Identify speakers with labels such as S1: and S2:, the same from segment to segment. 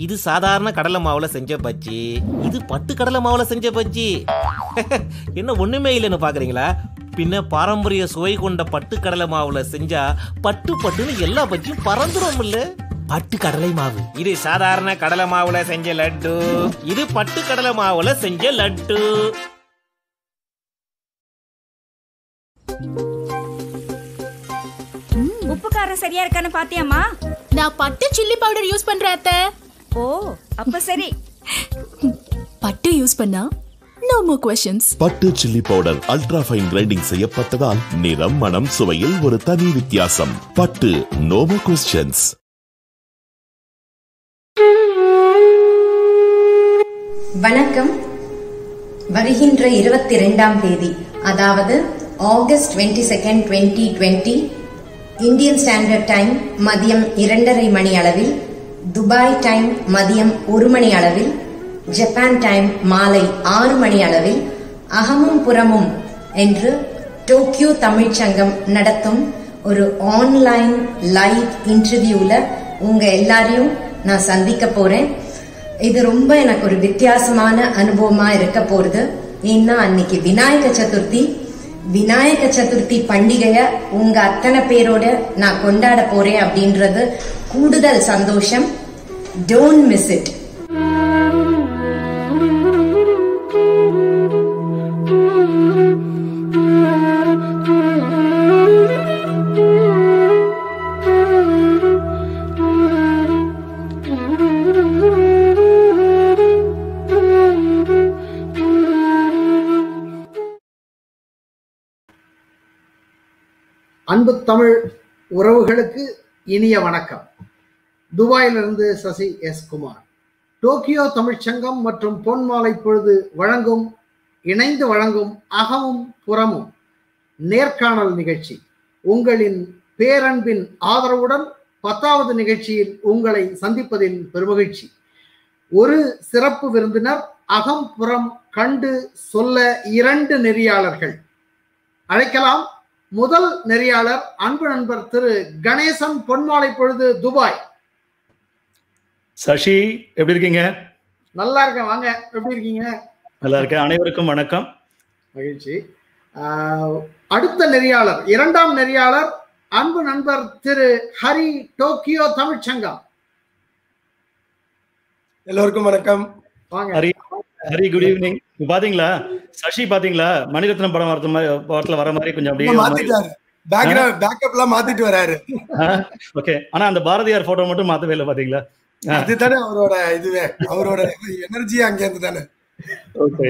S1: இது சாதாரண கடலை மாவுல செஞ்ச பஜ்ஜி இது பட்டு கடலை மாவுல செஞ்ச பஜ்ஜி என்ன ஒண்ணுமே இல்லைன்னு பாக்குறீங்களா பின்ன பாரம்பரிய சுவை கொண்ட பட்டு கடலை மாவுல செஞ்சா பட்டு பட்டுன்னு எல்லா பஜ்ஜியும் பறந்துரும் இல்ல பட்டு கடலை மாவு இது சாதாரண கடலை மாவுல செஞ்ச லட்டு இது பட்டு கடலை மாவுல செஞ்ச லட்டு
S2: உப்பு காரம் சரியா இருக்கான்னு பாத்தியாமா
S3: நான் பட்டு சில்லி பவுடர் யூஸ் பண்றேன் அத்தை
S2: ஓ அப்ப சரி
S3: பட்டு யூஸ் பண்ணா no more questions
S4: but chilli powder ultra fine grinding செய்யப்பட்டதால் நிறம் மனம் சுவையில் ஒரு தனி வித்தியாசம் பட்டு நோமோ கொஸ்டின்ஸ்
S5: வணக்கம் வருகின்ற இருபத்தி ரெண்டாம் தேதி அதாவது August twenty second twenty twenty Indian standard time மதியம் இரண்டரை மணி அளவில் துபாய் டைம் மதியம் ஒரு மணி அளவில் ஜப்பான் டைம் மாலை ஆறு மணி அளவில் அகமும் புறமும் என்று டோக்கியோ தமிழ்ச் சங்கம் நடத்தும் ஒரு ஆன்லைன் லைவ் இன்டர்வியூல உங்க எல்லாரையும் நான் சந்திக்க போறேன் இது ரொம்ப எனக்கு ஒரு வித்தியாசமான அனுபவமா இருக்க போறது ஏன்னா அன்னைக்கு விநாயக சதுர்த்தி விநாயக சதுர்த்தி பண்டிகைய உங்க அத்தனை பேரோட நான் கொண்டாட போறேன் அப்படின்றது கூடுதல் சந்தோஷம் டோன்ட் மிஸ் இட்
S6: அன்பு தமிழ் உறவுகளுக்கு இனிய வணக்கம் துபாயிலிருந்து சசி எஸ் குமார் டோக்கியோ தமிழ்ச்சங்கம் மற்றும் பொன்மாலை பொழுது வழங்கும் இணைந்து வழங்கும் அகமும் புறமும் நேர்காணல் நிகழ்ச்சி உங்களின் பேரன்பின் ஆதரவுடன் பத்தாவது நிகழ்ச்சியில் உங்களை சந்திப்பதில் பெருமகிழ்ச்சி ஒரு சிறப்பு விருந்தினர் அகம் புறம் கண்டு சொல்ல இரண்டு நெறியாளர்கள் அழைக்கலாம் முதல் நெறியாளர் அன்பு நண்பர் திரு கணேசன் பொன்மாலை பொழுது துபாய்
S7: சசி எப்படி இருக்கீங்க
S6: நல்லா இருக்கேன் வாங்க எப்படி இருக்கீங்க
S7: நல்லா இருக்கேன் அனைவருக்கும் வணக்கம்
S6: மகிழ்ச்சி ஆஹ், அடுத்த நெறியாளர் இரண்டாம் நெறியாளர் அன்பு நண்பர் திரு ஹரி டோக்கியோ தமிழ்ச்சங்கம்
S8: எல்லோருக்கும் வணக்கம்
S6: வாங்க
S7: ஹரி ஹரி குட் ஈவினிங் பாத்தீங்களா சசி பாத்தீங்களா மணிரத்னம் படம் வரது மாதிரி படத்துல வர மாதிரி கொஞ்சம் அப்படியே
S8: மாத்திட்டாரு பேக்ரவுண்ட் பேக்கப் எல்லாம் மாத்திட்டு வராரு
S7: ஓகே ஆனா அந்த பாரதியார் போட்டோ மட்டும் மாத்தவே இல்லை பாத்தீங்களா
S8: அதுதானே அவரோட இதுவே அவரோட எனர்ஜி அங்க இருந்து தானே
S7: ஓகே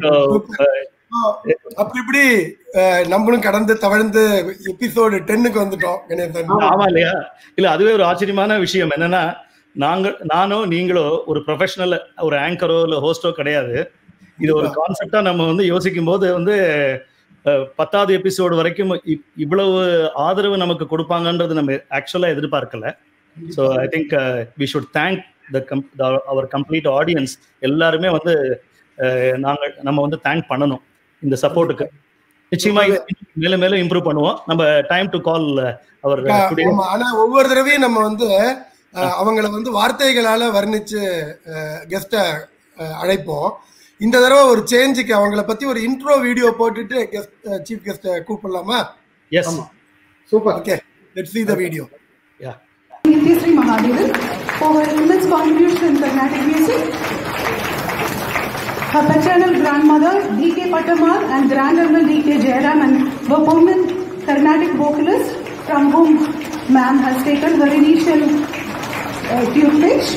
S8: அப்படி இப்படி அஹ், நம்மளும் கடந்து தவழ்ந்து எபிசோடு டென்னுக்கு வந்துட்டோம் கணேசன்
S7: ஆமா இல்லையா இல்ல அதுவே ஒரு ஆச்சரியமான விஷயம் என்னன்னா நாங்க நானோ நீங்களோ ஒரு ப்ரொஃபஷனல் ஒரு ஆங்கரோ இல்ல ஹோஸ்டோ கிடையாது இது ஒரு கான்செப்டா நம்ம வந்து யோசிக்கும் போது வந்து அஹ், பத்தாவது எபிசோடு வரைக்கும் இ- இவ்வளவு ஆதரவு நமக்கு கொடுப்பாங்கன்றது நம்ம ஆக்சுவலா எதிர்பார்க்கல so I think we should thank the come our complete audience எல்லாருமே வந்து அஹ், நாங்க நம்ம வந்து தேங்க் பண்ணணும் இந்த சப்போர்ட்டுக்கு நிச்சயமா இது மேலும் மேலும் இம்ப்ரூவ் பண்ணுவோம் நம்ம time to call our today-
S8: ஆமா ஆனா ஒவ்வொரு தடவையும் நம்ம வந்து அஹ், அவங்கள வந்து வார்த்தைகளால வர்ணிச்சு கெஸ்ட அழைப்போம் இந்த தடவை ஒரு சேஞ்சுக்கு அவங்கள பத்தி ஒரு இன்ட்ரோ வீடியோ போட்டுட்டு கெஸ்ட் சீஃப் கெஸ்ட கூப்பிடலாமா
S7: yes
S6: super
S8: okay let's see the video
S9: Nityasri Mahadevan for her immense contribution in Carnatic music. Her paternal grandmother D.K. Pattamar and granduncle D.K. Jairam and were prominent Carnatic vocalists from whom ma'am has taken her initial uh, tutelage.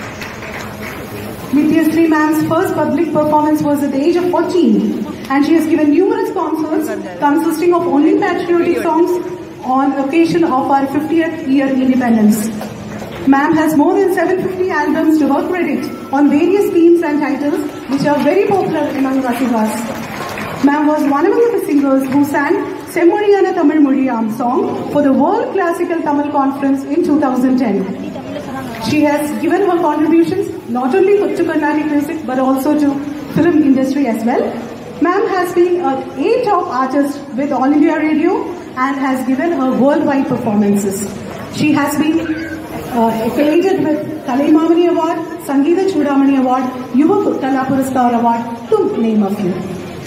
S9: Nityasri ma'am's first public performance was at the age of 14 and she has given numerous concerts consisting of only patriotic songs on occasion of our 50th year independence. Ma'am has more than 750 albums to her credit on various themes and titles which are very popular among Rasivas. Ma'am was one among the singers who sang Semmodiyana Tamil Mudiyam song for the World Classical Tamil Conference in 2010. She has given her contributions not only to Carnatic music but also to film industry as well. Ma'am has been a A top artist with All India Radio and has given her worldwide performances. She has been uh, accolades with Kalaimamani Award, Sangeeta Chudamani Award, Yuva Kala Puraskar Award, to name a few.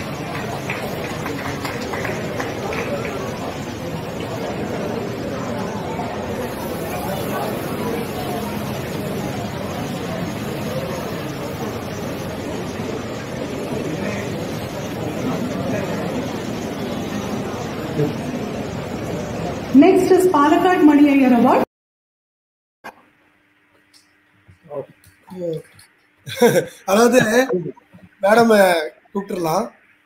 S9: Next is Palakkad Mani Iyer Award.
S8: அதாவது madam கூப்பிட்டுறலாம்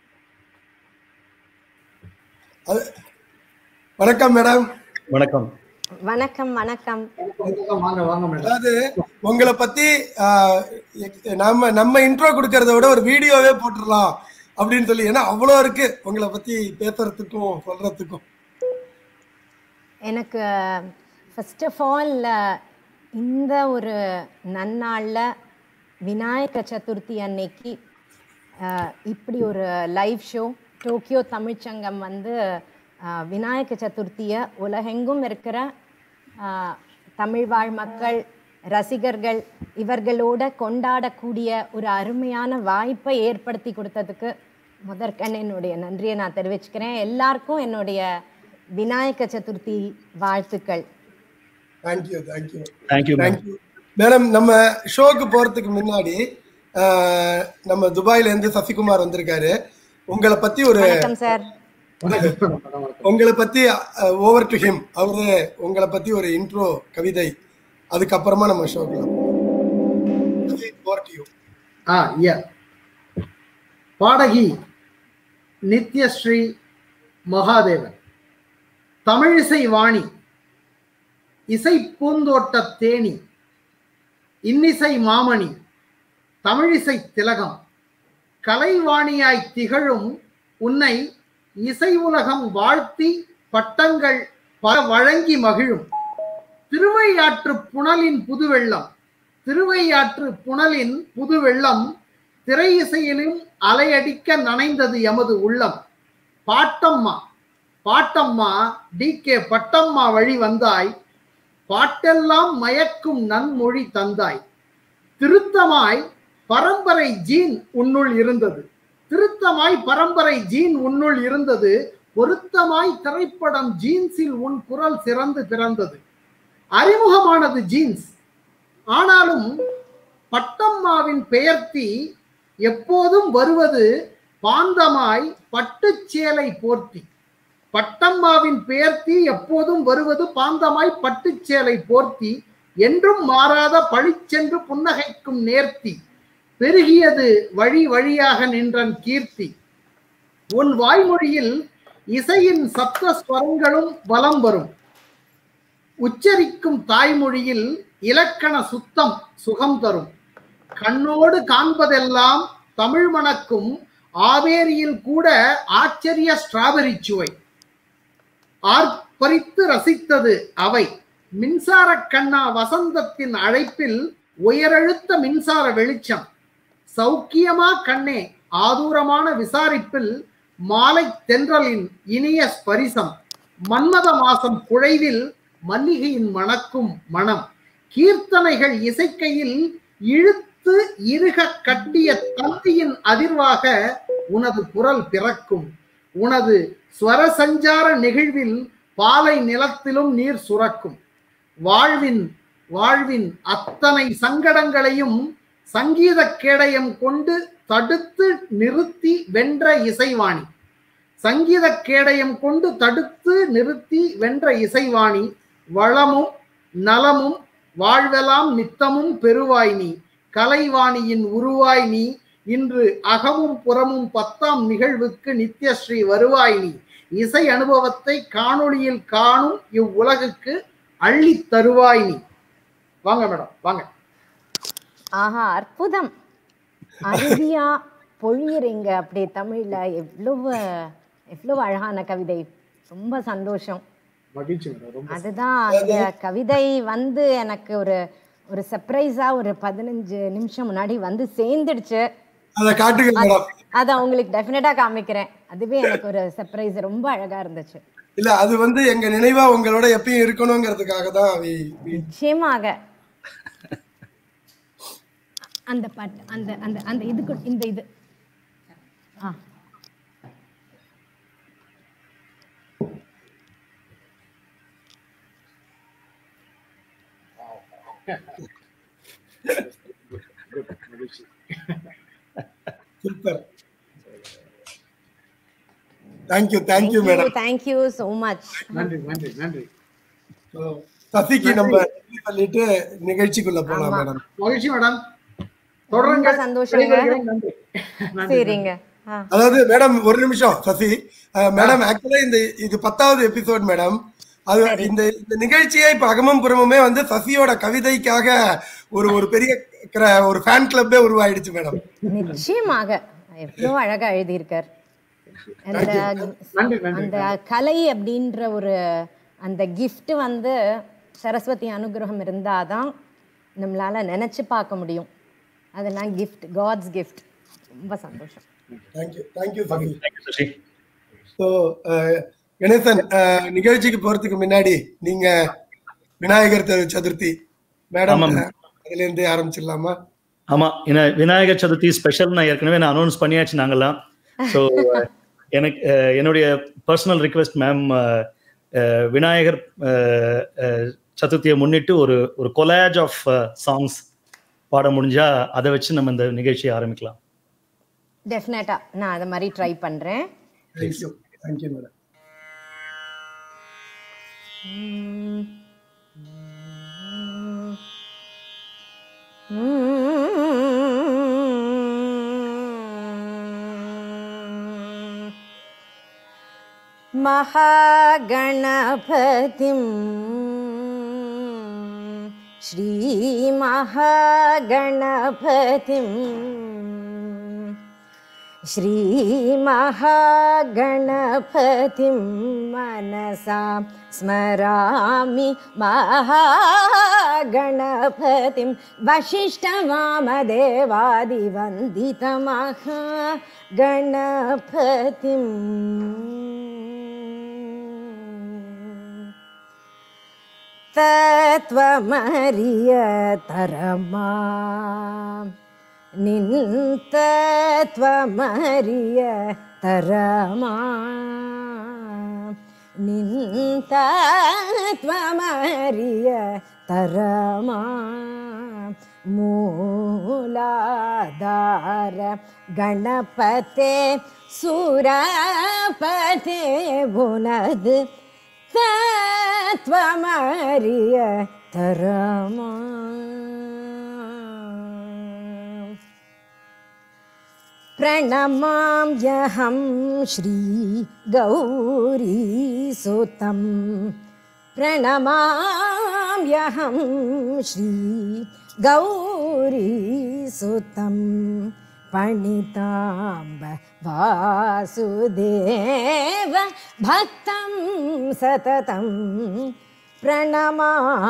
S8: அது வணக்கம் madam
S7: வணக்கம்
S10: வணக்கம் வணக்கம்
S6: வாங்க வாங்க madam
S8: அதாவது உங்களை பத்தி ஆஹ், நம்ம நம்ம இன்ட்ரோ கொடுக்கறத விட ஒரு வீடியோவே போட்டுடலாம் அப்படின்னு சொல்லி ஏன்னா அவ்வளோ இருக்கு உங்களை பத்தி பேசுறதுக்கும் சொல்றதுக்கும்
S10: எனக்கு ஃபர்ஸ்ட் ஆஃப் ஆல் இந்த ஒரு நன்னாளில் விநாயக சதுர்த்தி அன்னைக்கு அஹ், இப்படி ஒரு லைவ் ஷோ டோக்கியோ தமிழ்ச்சங்கம் வந்து அஹ், விநாயக சதுர்த்தியை உலகெங்கும் இருக்கிற அஹ், தமிழ் வாழ் மக்கள் ரசிகர்கள் இவர்களோட கொண்டாடக்கூடிய ஒரு அருமையான வாய்ப்பை ஏற்படுத்தி கொடுத்ததுக்கு முதற்கண் என்னுடைய நன்றியை நான் தெரிவிச்சுக்கிறேன் எல்லாருக்கும் என்னுடைய விநாயக சதுர்த்தி வாழ்த்துக்கள்
S8: thank you thank you
S7: thank you ma'am
S8: thank you madam நம்ம ஷோக்கு போறதுக்கு முன்னாடி ஆஹ், நம்ம துபாயில இருந்து சசிகுமார் வந்திருக்காரு உங்களை பத்தி ஒரு
S10: வணக்கம் சார்
S8: உங்களை பத்தி ஓவர் டு ஹிம் அவரு உங்களை பத்தி ஒரு இன்ட்ரோ கவிதை அதுக்கப்புறமா நம்ம ஷோக்கு over to you
S6: ah yeah பாடகி நித்யஸ்ரீ மகாதேவன் தமிழிசை வாணி இசை பூந்தோட்ட தேனி இன்னிசை மாமணி தமிழிசை திலகம் கலைவாணியாய் திகழும் உன்னை இசை உலகம் வாழ்த்தி பட்டங்கள் பல வழங்கி மகிழும் திருவையாற்று புனலின் புதுவெள்ளம் திருவையாற்று புனலின் புதுவெள்ளம் திரை இசையிலும் அலையடிக்க நனைந்தது எமது உள்ளம் பாட்டம்மா பாட்டம்மா டி கே பட்டம்மா வழி வந்தாய் பாட்டெல்லாம் மயக்கும் நன்மொழி தந்தாய் திருத்தமாய் பரம்பரை ஜீன் உன்னுள் இருந்தது திருத்தமாய் பரம்பரை ஜீன் உன்னுள் இருந்தது பொருத்தமாய் திரைப்படம் ஜீன்ஸில் உன் குரல் சிறந்து பிறந்தது அறிமுகமானது ஜீன்ஸ் ஆனாலும் பட்டம்மாவின் பெயர்த்தி எப்போதும் வருவது பாந்தமாய் பட்டுச் சேலை போர்த்தி பட்டம்மாவின் பெயர்த்தி எப்போதும் வருவது பாந்தமாய் பட்டுச் சேலை போர்த்தி என்றும் மாறாத பழிச்சென்று புன்னகைக்கும் நேர்த்தி பெருகியது வழி வழியாக நின்றன் கீர்த்தி உன் வாய்மொழியில் இசையின் சப்த ஸ்வரங்களும் வலம் வரும் உச்சரிக்கும் தாய்மொழியில் இலக்கண சுத்தம் சுகம் தரும் கண்ணோடு காண்பதெல்லாம் தமிழ் மணக்கும் ஆவேரியில் கூட ஆச்சரிய ஸ்ட்ராபெரி சுவை ஆர்ப்பரித்து ரசித்தது அவை மின்சார கண்ணா வசந்தத்தின் அழைப்பில் உயரழுத்த மின்சார வெளிச்சம் சௌக்கியமா கண்ணே ஆதூரமான விசாரிப்பில் மாலை தென்றலின் இனிய ஸ்பரிசம் மன்மத மாசம் குழைவில் மல்லிகையின் மணக்கும் மனம் கீர்த்தனைகள் இசைக்கையில் இழுத்து இருக கட்டிய தந்தியின் அதிர்வாக உனது குரல் பிறக்கும் உனது ஸ்வர சஞ்சார நெகிழ்வில் பாலை நிலத்திலும் நீர் சுரக்கும் வாழ்வின் வாழ்வின் அத்தனை சங்கடங்களையும் சங்கீத கேடயம் கொண்டு தடுத்து நிறுத்தி வென்ற இசைவாணி சங்கீத கேடயம் கொண்டு தடுத்து நிறுத்தி வென்ற இசைவாணி வளமும் நலமும் வாழ்வெல்லாம் நித்தமும் பெருவாய் நீ கலைவாணியின் உருவாய் நீ இன்று அகமும் புறமும் பத்தாம் நிகழ்வுக்கு நித்யஸ்ரீ வருவாய் நீ இசை அனுபவத்தை காணொளியில் காணும் இவ்வுலகுக்கு அள்ளி தருவாய் நீ வாங்க மேடம் வாங்க
S10: ஆஹா அற்புதம் அருவியா பொழியறீங்க அப்படி தமிழ்ல எவ்வளவு எவ்வளவு அழகான கவிதை ரொம்ப சந்தோஷம்
S6: மகிழ்ச்சி மேடம் ரொம்ப
S10: அதுதான் அந்த கவிதை வந்து எனக்கு ஒரு ஒரு சர்ப்ரைஸா ஒரு பதினஞ்சு நிமிஷம் முன்னாடி வந்து சேர்ந்துடுச்சு
S8: அதை காட்டுங்க மேடம்
S10: அதை உங்களுக்கு டெஃபினட்டா காமிக்கிறேன் அதுவே எனக்கு ஒரு சர்ப்ரைஸ் ரொம்ப அழகா இருந்துச்சு
S8: இல்ல அது வந்து எங்க நினைவா உங்களோட எப்பயும் இருக்கணுங்கிறதுக்காக தான் we- we-
S10: நிச்சயமாக அந்த பாட்டு அந்த அந்த அந்த இதுக்கு இந்த இது ஆ
S8: super thank you thank you madam
S10: thank you so much
S6: நன்றி நன்றி நன்றி
S8: சசிக்கு நம்ம நன்றி சொல்லிட்டு நிகழ்ச்சிக்குள்ள போலாம் மேடம்
S6: மகிழ்ச்சி மேடம்
S10: ரொம்ப
S6: தொடருங்க
S10: சந்தோஷங்க
S6: விடைபெறுகிறோம். நன்றி நன்றி
S10: சரிங்க ஆ
S8: அதாவது மேடம் ஒரு நிமிஷம் சசி மேடம் ஆக்சுவலா இந்த இது பத்தாவது எபிசோட் மேடம் அது இந்த இந்த நிகழ்ச்சியே இப்ப அகமும் புறமுமே வந்து சசியோட கவிதைக்காக ஒரு ஒரு பெரிய கிர- ஒரு ஃபேன் கிளப்பே உருவாயிடுச்சு மேடம்
S10: நிச்சயமாக எவ்வளோ அழகா எழுதியிருக்கார் அந்த
S6: நன்றி நன்றி
S10: அந்த கலை அப்படின்ற ஒரு அந்த gift வந்து சரஸ்வதி அனுகிரகம் இருந்தாதான் நம்மளால நினைச்சு பார்க்க முடியும் அதெல்லாம் கிஃப்ட் காட்ஸ் gift ரொம்ப சந்தோஷம்
S8: thank you thank you Sasi
S7: thank you Sasi
S8: so Ganesan அஹ், நிகழ்ச்சிக்கு போறதுக்கு முன்னாடி நீங்க விநாயகர் ச- சதுர்த்தி மேடம்
S7: ஆமாம்.
S8: அதுல இருந்தே ஆரம்பிச்சிடலாமா
S7: ஆமா ஏன்னா விநாயகர் சதுர்த்தி ஸ்பெஷல் நான் ஏற்கனவே நான் அனௌன்ஸ் பண்ணியாச்சு நாங்கெல்லாம் ஸோ எனக்கு அஹ், என்னுடைய பர்சனல் ரிக்வெஸ்ட் மேம் விநாயகர் அஹ், அஹ், சதுர்த்தியை முன்னிட்டு ஒரு ஒரு கொலாஜ் ஆஃப் சாங்ஸ் பாட முடிஞ்சா அதை வச்சு நம்ம இந்த நிகழ்ச்சியை ஆரம்பிக்கலாம்
S10: டெஃபினட்டா நான் அதை மாதிரி ட்ரை பண்றேன்
S8: தேங்க்யூ தேங்க்யூ மேடம்
S10: महागणपतिं श्रीमहागणपतिं श्रीमहागणपतिं मनसा स्मरामि महागणपतिं वसिष्ठवामदेवादिवन्दितमहागणपतिम् तत्त्वमरियतरमा निन्तत्वमरियतरमा निन्तत्वमरियतरमा मूलाधार गणपते सुरपते बुनद् तत्त्वमरिय तरमा प्रणमां यहं श्रीगौरीसुतं प्रणमां यहं श्रीगौरीसुतं पणिताम्ब वासुदेव भक्तं सततं प्रणमा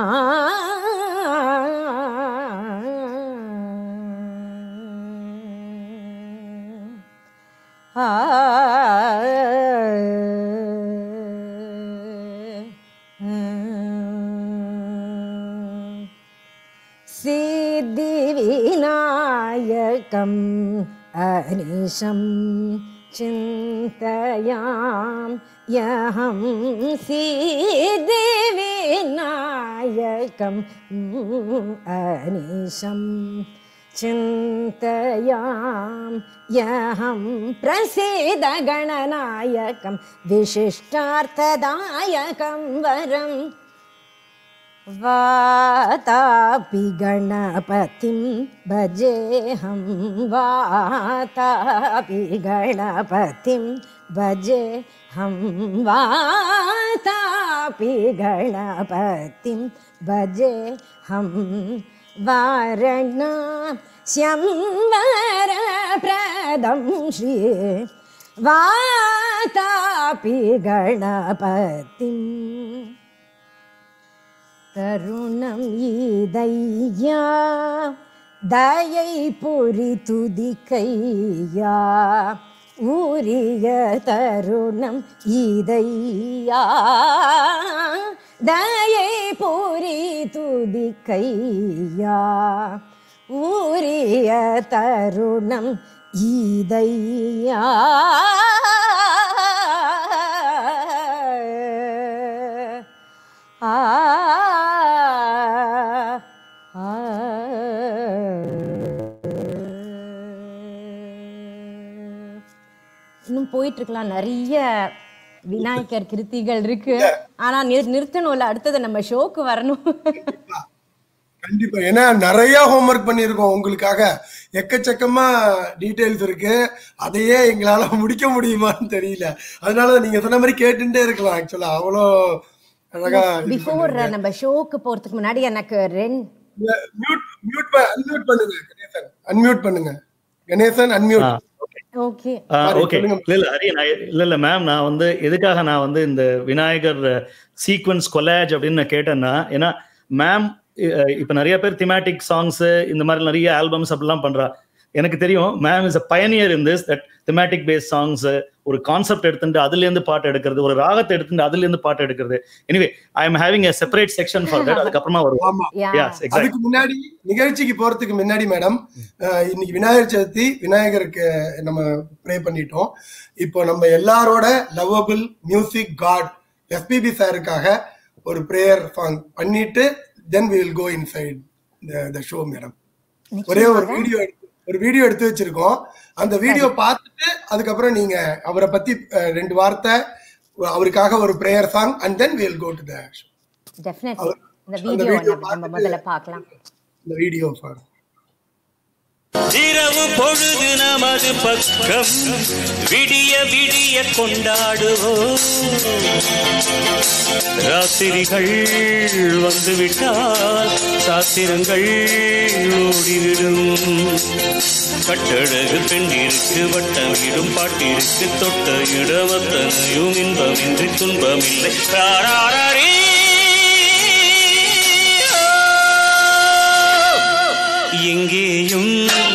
S10: सिद्धिविनायकम् अनिशं चिन्तयां यहं सिद्धिविनायकम् अनिशं चिन्तयां यहं प्रसीदगणनायकं विशिष्टार्थदायकं वरम् वातापि गणपतिं भजेऽहं वातापि गणपतिं भजेऽहं वातापि गणपतिं भजेऽहं वारणा वरप्रदं श्री वातापि गणपतिम् தருணம் ஈதையா தயை புரி துதிக்கையா ஊரிய தருணம் ஈதையா தயை புரி துதிக்கையா ஊரிய தருணம் ஈதையா ஆ ஆ இன்னும் போயிட்டு இருக்கலாம் நிறைய விநாயகர் கிருத்திகள் இருக்கு ஆனா நிறு- நிறுத்தணும்ல அடுத்தது நம்ம ஷோக்கு வரணும்
S8: கண்டிப்பா ஏன்னா நிறைய ஹோம்ஒர்க் பண்ணியிருக்கோம் உங்களுக்காக எக்கச்சக்கமா டீடைல்ஸ் இருக்கு அதையே எங்களால முடிக்க முடியுமான்னு தெரியல அதனால நீங்க சொன்ன மாதிரி கேட்டுட்டே இருக்கலாம் ஆக்சுவலா அவ்வளோ அழகா
S10: பிஃபோர் நம்ம ஷோக்கு போறதுக்கு முன்னாடி எனக்கு ரெண்டு
S8: மியூட் மியூட் அன்மியூட் பண்ணுங்க கணேசன் அன்மியூட் பண்ணுங்க கணேசன் அன்மியூட்
S10: ஓகே
S7: ஓகே இல்ல இல்ல ஹரி நான் இல்ல இல்ல மேம் நான் வந்து எதுக்காக நான் வந்து இந்த விநாயகர் சீக்வன்ஸ் கொலாஜ் அப்படின்னு நான் கேட்டேன்னா ஏன்னா மேம் இப்ப நிறைய பேர் திமேட்டிக் சாங்ஸ் இந்த மாதிரி நிறைய ஆல்பம்ஸ் அப்படிலாம் பண்றா எனக்கு தெரியும் ma'am is a pioneer in this that thematic based songs ஒரு கான்செப்ட் எடுத்துட்டு அதுல இருந்து பாட்டு எடுக்கிறது ஒரு ராகத்தை எடுத்துட்டு அதுல இருந்து பாட்டு எடுக்கிறது anyway I am having a separate section for that அதுக்கப்புறமா வருவோம்
S8: ஆமா
S7: Yes, exactly.
S8: அதுக்கு முன்னாடி நிகழ்ச்சிக்கு போறதுக்கு முன்னாடி மேடம் இன்னைக்கு விநாயகர் சதுர்த்தி விநாயகருக்கு நம்ம ப்ரே பண்ணிட்டோம் இப்போ நம்ம எல்லாரோட லவ்வபிள் மியூசிக் காட் எஸ்பிபி சாருக்காக ஒரு ப்ரேயர் சாங் பண்ணிட்டு then we will go inside the show madam ஒரே ஒரு வீடியோ ஒரு வீடியோ எடுத்து வச்சிருக்கோம் அந்த வீடியோ பார்த்துட்டு அதுக்கப்புறம் நீங்க அவரை பத்தி அஹ், ரெண்டு வார்த்தை அவருக்காக ஒரு prayer song and then will go to the show
S10: definitely இந்த
S8: அந்த
S10: வீடியோ
S8: video
S10: நம்ம முதல்ல பார்க்கலாம்
S8: இந்த வீடியோ சாங்
S11: இரவு பொழுது நமது பக்கம் விடிய விடிய கொண்டாடுவோம் ராத்திரிகள் வந்துவிட்டால் சாத்திரங்கள் ஓடிவிடும் கட்டழகு பெண்டிருக்கு வட்டமிடும் பாட்டிற்கு தொட்ட இடமத்தனையும் இன்பமின்றி துன்பமில்லை ராராரீ எங்கேயும்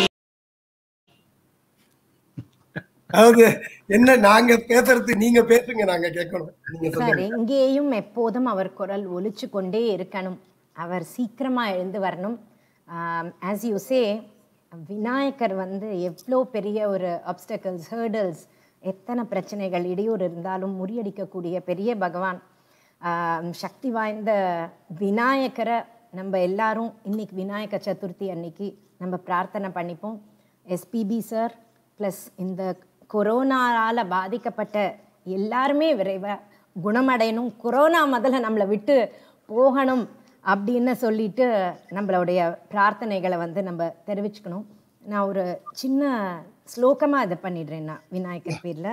S8: அதாவது என்ன நாங்க பேசுறது நீங்க பேசுங்க நாங்க கேட்கணும் நீங்க
S10: சார்
S8: சொல்லுங்க
S10: எங்கேயும் எப்போதும் அவர் குரல் ஒலிச்சு கொண்டே இருக்கணும் அவர் சீக்கிரமா எழுந்து வரணும் ஆஸ் யூ சே விநாயகர் வந்து எவ்வளோ பெரிய ஒரு அப்டக்கல்ஸ் ஹேர்டல்ஸ் எத்தனை பிரச்சனைகள் இடையூறு இருந்தாலும் முறியடிக்கக்கூடிய பெரிய பகவான் ஆம், சக்தி வாய்ந்த விநாயகரை நம்ம எல்லாரும் இன்னைக்கு விநாயக சதுர்த்தி அன்னைக்கு நம்ம பிரார்த்தனை பண்ணிப்போம் எஸ்பிபி சார் ப்ளஸ் இந்த கொரோனாவால் பாதிக்கப்பட்ட எல்லாருமே விரைவாக குணமடையணும் கொரோனா முதல்ல நம்மளை விட்டு போகணும் அப்படின்னு சொல்லிட்டு நம்மளுடைய பிரார்த்தனைகளை வந்து நம்ம தெரிவிச்சுக்கணும் நான் ஒரு சின்ன ஸ்லோகமாக இதை பண்ணிடுறேன் நான் விநாயகர் பேரில்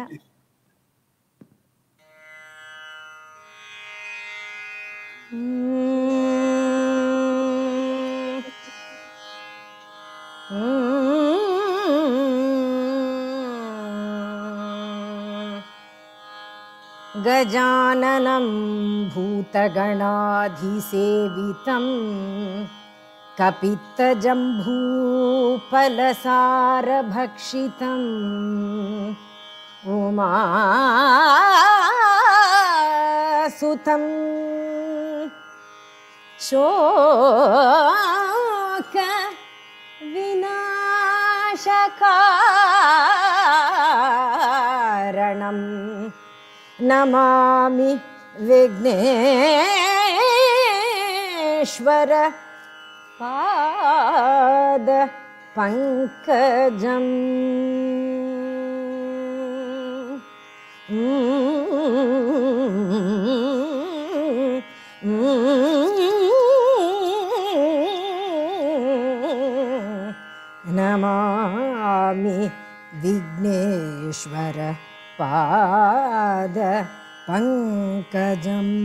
S10: गजाननं भूतगणाधिसेवितं कपित्तजम्बूफलसारभक्षितम् उमासुतं शोक विनाशकारणम् नमामि विघ्नेश्वर पाद पङ्कजम् नमामि विघ्नेश्वर पाद பங்கஜம்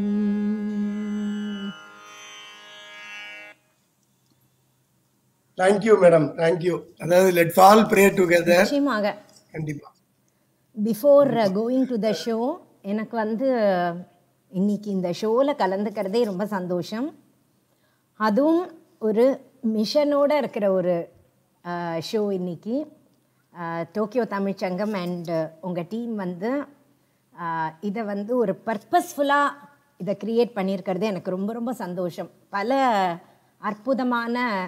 S8: தேங்க்யூ மேடம் தேங்க்யூ அதாவது லெட்ஸ் ஆல் ப்ரே டுகெதர்
S10: நிச்சயமாக
S8: கண்டிப்பா
S10: before going to the show எனக்கு வந்து இன்னைக்கு இந்த ஷோவில் கலந்துக்கிறதே ரொம்ப சந்தோஷம் அதுவும் ஒரு மிஷனோட இருக்கிற ஒரு ஷோ இன்னைக்கு டோக்கியோ தமிழ்ச்சங்கம் அண்ட் உங்கள் டீம் வந்து ஆஹ், இதை வந்து ஒரு பர்பஸ்ஃபுல்லாக இதை க்ரியேட் பண்ணியிருக்கிறது எனக்கு ரொம்ப ரொம்ப சந்தோஷம் பல அற்புதமான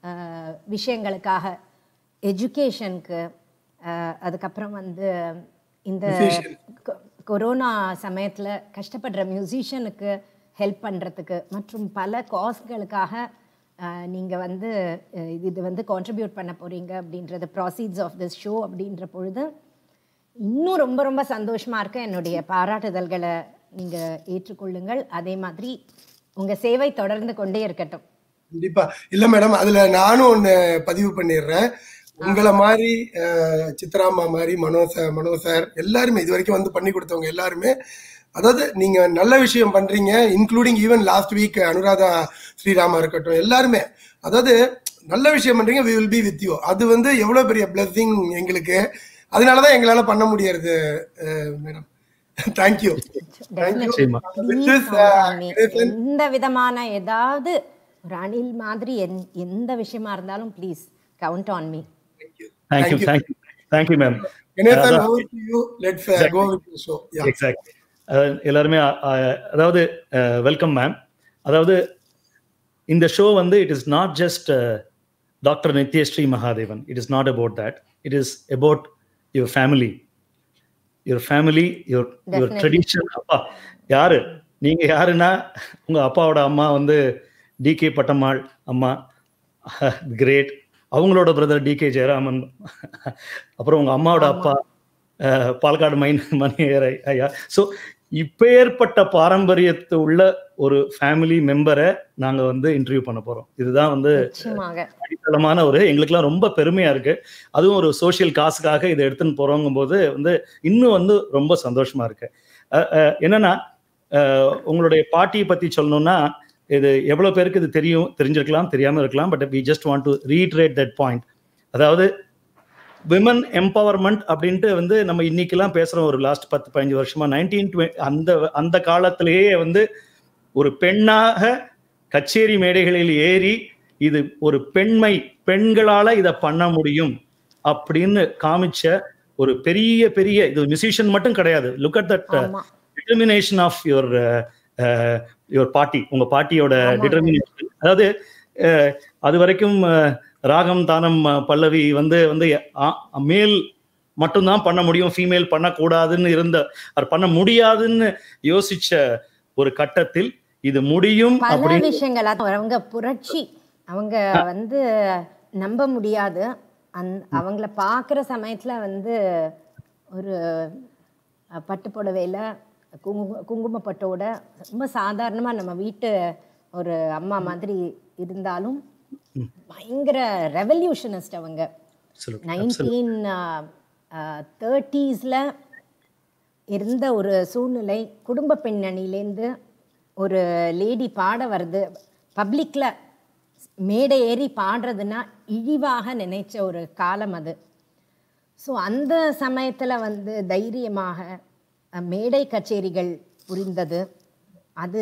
S10: விஷயங்களுக்காக எஜுகேஷனுக்கு அதுக்கப்புறம் வந்து இந்த
S8: Musician.
S10: கொ- கொரோனா சமயத்தில் கஷ்டப்படுற மியூசிஷியனுக்கு ஹெல்ப் பண்ணுறதுக்கு மற்றும் பல காஸ்களுக்காக நீங்கள் வந்து அஹ், இது இது வந்து கான்ட்ரிபியூட் பண்ண போகிறீங்க அப்படின்றது ப்ராசீட்ஸ் ஆஃப் திஸ் ஷோ அப்படின்ற பொழுது இன்னும் ரொம்ப ரொம்ப சந்தோஷமாக இருக்க என்னுடைய பாராட்டுதல்களை நீங்கள் ஏற்றுக்கொள்ளுங்கள் அதே மாதிரி உங்கள் சேவை தொடர்ந்து கொண்டே இருக்கட்டும்
S8: கண்டிப்பா இல்ல மேடம் அதுல நானும் ஒண்ணு பதிவு பண்ணிடுறேன் உங்களை மாதிரி அஹ், சித்ராம்மா மாதிரி மனோ சார் மனோ சார் எல்லாருமே இது வரைக்கும் வந்து பண்ணி கொடுத்தவங்க எல்லாருமே அதாவது நீங்க நல்ல விஷயம் பண்றீங்க including even last week Anuradha ஸ்ரீராமா இருக்கட்டும் எல்லாருமே அதாவது நல்ல விஷயம் பண்றீங்க we will be with you அது வந்து எவ்வளவு பெரிய பிளஸிங் எங்களுக்கு அதனாலதான் எங்களால பண்ண முடியறது மேடம் தேங்க்யூ
S7: நிச்சயமா.
S10: Please count on me. எந்த விதமான ஏதாவது ஒரு அணில் மாதிரி எந்- எந்த விஷயமா இருந்தாலும் please count on me
S7: thank you
S8: you.
S7: Thank you thank you ma'am
S8: Ganesan how to you let's uh, go with the show yeah
S7: exact எல்லாருமே அ- அ- அதாவது வெல்கம் மேம் அதாவது இந்த ஷோ வந்து it is not just doctor Nithyasree Mahadevan it is not about that it is about your family your family your your
S10: Definitely.
S7: Tradition அப்பா யாரு நீங்க யாருன்னா உங்க அப்பாவோட அம்மா வந்து டிகே பட்டம்மாள் அம்மா கிரேட் அவங்களோட பிரதர் டிகே ஜெயராமன் அப்புறம் உங்க அம்மாவோட அப்பா அஹ், பாலக்காடு மைன் மணியர் ஐ- ஐயா ஸோ இப்பேற்பட்ட பாரம்பரியத்து உள்ள ஒரு ஃபேமிலி மெம்பரை நாங்க வந்து இன்டர்வியூ பண்ண போறோம் இதுதான் வந்து
S10: நிச்சயமாக
S7: அடித்தளமான ஒரு எங்களுக்குலாம் ரொம்ப பெருமையா இருக்கு அதுவும் ஒரு சோஷியல் காசுக்காக இதை எடுத்துன்னு போறோங்கும் போது வந்து இன்னும் வந்து ரொம்ப சந்தோஷமா இருக்கு அஹ், அஹ், என்னன்னா அஹ், உங்களுடைய பாட்டியை பத்தி சொல்லணும்னா இது எவ்வளவு பேருக்கு இது தெரியும் தெரிஞ்சிருக்கலாம் தெரியாம இருக்கலாம் but we just want to reiterate that point அதாவது விமன் எம்பவர்மெண்ட் அப்படின்ட்டு வந்து நம்ம இன்னைக்கெல்லாம் பேசுறோம் ஒரு லாஸ்ட் பத்து பதினஞ்சு வருஷமா நைன்டீன் அந்த அந்த காலத்திலேயே வந்து ஒரு பெண்ணாக கச்சேரி மேடைகளில் ஏறி இது ஒரு பெண்மை பெண்களால இதை பண்ண முடியும் அப்படின்னு காமிச்ச ஒரு பெரிய பெரிய இது மியூசிஷியன் மட்டும் கிடையாது லுக் அட் தட்
S10: ஆமா
S7: டிட்டர்மினேஷன் ஆஃப் யுவர் யுவர் பாட்டி உங்க பாட்டியோட
S10: ஆமாங்க.
S7: டிட்டர்மினேஷன் அதாவது அஹ், அது வரைக்கும் அஹ், ராகம் தானம் அஹ், பல்லவி வந்து வந்து ஆ- மேல் மட்டும்தான் பண்ண முடியும் ஃபீமேல் பண்ணக்கூடாதுன்னு இருந்த அது பண்ண முடியாதுன்னு யோசிச்ச ஒரு கட்டத்தில் இது முடியும்
S10: பல
S7: அப்படின்னு
S10: விஷயங்கள் அது அவங்க புரட்சி அவங்க வந்து நம்ப முடியாது அந் அவங்கள பார்க்குற சமயத்துல வந்து ஒரு அஹ், பட்டு புடவையில குங்கு குங்குமப்பட்டோட ரொம்ப சாதாரணமா நம்ம வீட்டு ஒரு அம்மா மாதிரி இருந்தாலும் பயங்கர ரெவல்யூஷனிஸ்ட் அவங்க
S7: Absolutely,
S10: நைன்டீன் தேர்ட்டீஸில் இருந்த ஒரு சூழ்நிலை குடும்ப பின்னணியிலேருந்து ஒரு லேடி பாட வருது பப்ளிக்கில் மேடை ஏறி பாடுறதுன்னா இழிவாக நினைச்ச ஒரு காலம் அது ஸோ அந்த சமயத்தில் வந்து தைரியமாக அஹ், மேடை கச்சேரிகள் புரிந்தது அது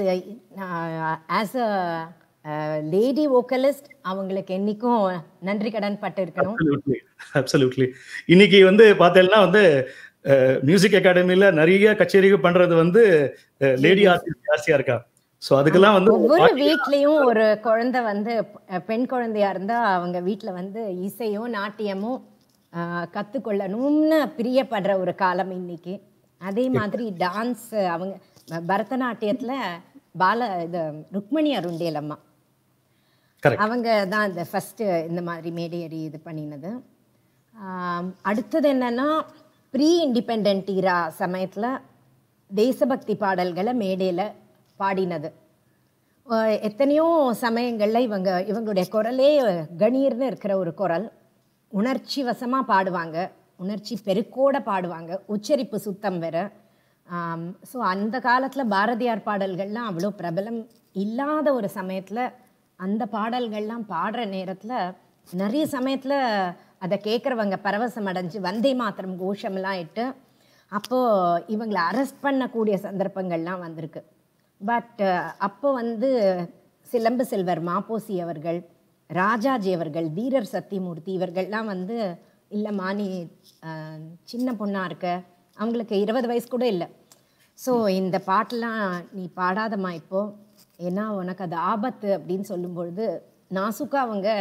S10: ஆஸ் அ லேடி வோக்கலிஸ்ட் அவங்களுக்கு என்றைக்கும் நன்றி கடன் பட்டு இருக்கணும்
S7: அப்சல்யூட்லி அப்சல்யூட்லி இன்னைக்கு வந்து பார்த்தேன்னா வந்து மியூசிக் அகாடமில நிறைய கச்சேரிகள் பண்றது வந்து லேடி ஆர்டிஸ்ட் ஜாஸ்தியா இருக்கா ஸோ அதுக்கெல்லாம் வந்து
S10: ஒவ்வொரு வீட்லயும் ஒரு குழந்தை வந்து அஹ், பெண் குழந்தையா இருந்தா அவங்க வீட்ல வந்து இசையோ நாட்டியமோ அஹ், கத்துக்கொள்ளணும்னு பிரியப்படுற ஒரு காலம் இன்னைக்கு அதே மாதிரி டான்ஸ் அவங்க ப- பரதநாட்டியத்துல பால இது ருக்மணி அருண்டேல் அம்மா
S7: Correct.
S10: அவங்க தான் இந்த ஃபஸ்ட்டு இந்த மாதிரி மேடையேறி இது பண்ணினது ஆம், அடுத்தது என்னன்னா ப்ரீ இண்டிபெண்ட் ஈரா சமயத்தில் தேசபக்தி பாடல்களை மேடையில் பாடினது அஹ் எத்தனையோ சமயங்களில் இவங்க இவங்களுடைய குரலே கணீர்னு இருக்கிற ஒரு குரல் உணர்ச்சி வசமாக பாடுவாங்க உணர்ச்சி பெருக்கோட பாடுவாங்க உச்சரிப்பு சுத்தம் வேற ஸோ அந்த காலத்தில் பாரதியார் பாடல்கள்லாம் அவ்வளோ பிரபலம் இல்லாத ஒரு சமயத்தில் அந்த பாடல்கள்லாம் பாடுற நேரத்தில் நிறைய சமயத்தில் அதை கேட்குறவங்க பரவசம் அடைஞ்சு வந்தே மாத்திரம் கோஷமெல்லாம் இட்டு அப்போது இவங்களை அரெஸ்ட் பண்ணக்கூடிய சந்தர்ப்பங்கள்லாம் வந்திருக்கு பட் அப்போ வந்து சிலம்பு செல்வர் மாப்போசி அவர்கள் ராஜாஜி அவர்கள் வீரர் சத்தியமூர்த்தி இவர்கள்லாம் வந்து இல்லைம்மா நீ அஹ், சின்ன பொண்ணாக இருக்க அவங்களுக்கு இருபது வயசு கூட இல்லை ஸோ இந்த பாட்டெல்லாம் நீ பாடாதம்மா இப்போ ஏன்னா உனக்கு அது ஆபத்து அப்படின்னு சொல்லும் பொழுது நாசுக்கா அவங்க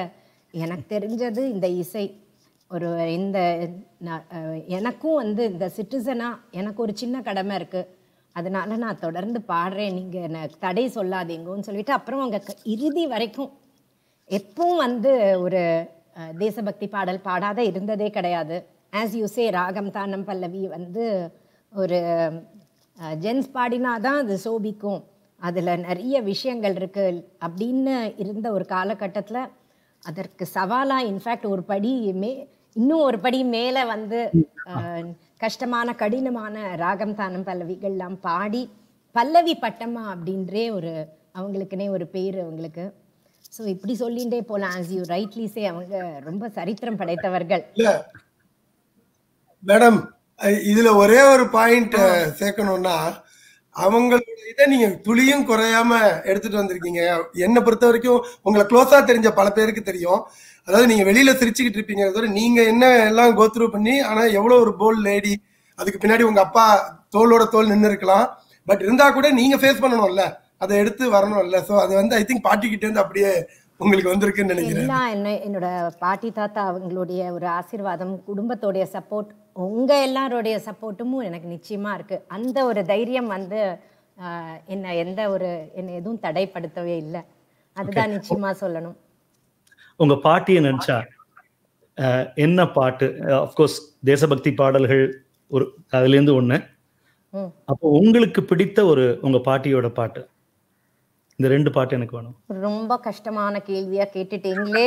S10: எனக்கு தெரிஞ்சது இந்த இசை ஒரு இந்த நான், அஹ், எனக்கும் வந்து இந்த சிட்டிசனாக எனக்கு ஒரு சின்ன கடமை இருக்குது அதனால நான் தொடர்ந்து பாடுறேன் நீங்கள் எனக்கு தடை சொல்லாதீங்கன்னு சொல்லிட்டு அப்புறம் அவங்க க- இறுதி வரைக்கும் எப்பவும் வந்து ஒரு அஹ், தேசபக்தி பாடல் பாடாத இருந்ததே கிடையாது ஆஸ் யூ சே ராகம் தானம் பல்லவி வந்து ஒரு ஜென்ஸ் பாடினாதான் அது சோபிக்கும் அதில் நிறைய விஷயங்கள் இருக்கு அப்படின்னு இருந்த ஒரு காலகட்டத்தில் அதற்கு சவாலாக இன்ஃபேக்ட் ஒரு படி மே இன்னும் ஒரு படி மேலே வந்து அஹ், கஷ்டமான கடினமான ராகம் தானம் பல்லவிகள்லாம் பாடி பல்லவி பட்டம்மா அப்படின்றே ஒரு அவங்களுக்குனே ஒரு பேர் அவங்களுக்கு ஸோ இப்படி சொல்லிகிட்டே போகலாம் ஆஸ் யூ ரைட்லி சே அவங்க ரொம்ப சரித்திரம் படைத்தவர்கள்
S8: இல்ல மேடம் அஹ் இதுல ஒரே ஒரு பாயிண்ட் சேர்க்கணும்னா அவங்களோட இதை நீங்க துளியும் குறையாம எடுத்துட்டு வந்திருக்கீங்க என்னை பொறுத்த வரைக்கும் உங்களை க்ளோஸா தெரிஞ்ச பல பேருக்கு தெரியும் அதாவது நீங்க வெளியில சிரிச்சுக்கிட்டு இருப்பீங்க தவிர நீங்க என்ன எல்லாம் கோத்ரூ பண்ணி ஆனா எவ்வளவு ஒரு போல்ட் லேடி அதுக்கு பின்னாடி உங்க அப்பா தோளோட தோல் நின்று இருக்கலாம் பட் இருந்தா கூட நீங்க ஃபேஸ் பண்ணணும்ல அதை எடுத்து வரணும்ல சோ அது வந்து ஐ திங்க் பாட்டிக்கிட்டே இருந்து அப்படியே உங்களுக்கு வந்திருக்குன்னு நினைக்கிறேன்
S10: எல்லாம் என்ன என்னோட பாட்டி தாத்தா அவங்களுடைய ஒரு ஆசீர்வாதம் குடும்பத்தோடைய சப்போர்ட் உங்க எல்லாருடைய சப்போர்ட்டும் எனக்கு நிச்சயமா இருக்கு அந்த ஒரு தைரியம் வந்து ஆஹ், என்ன எந்த ஒரு என்னை எதுவும் தடைப்படுத்தவே இல்லை அதுதான் நிச்சயமா சொல்லணும்
S7: உங்க பாட்டியை நினைச்சா அஹ், என்ன பாட்டு அஃப்கோர்ஸ் தேசபக்தி பாடல்கள் ஒரு அதுலேருந்து ஒண்ணு
S10: ம்.
S7: அப்போ உங்களுக்கு பிடித்த ஒரு உங்க பாட்டியோட பாட்டு இந்த ரெண்டு பாட்டு எனக்கு வேணும்
S10: ரொம்ப கஷ்டமான கேள்வியா கேட்டுட்டீங்களே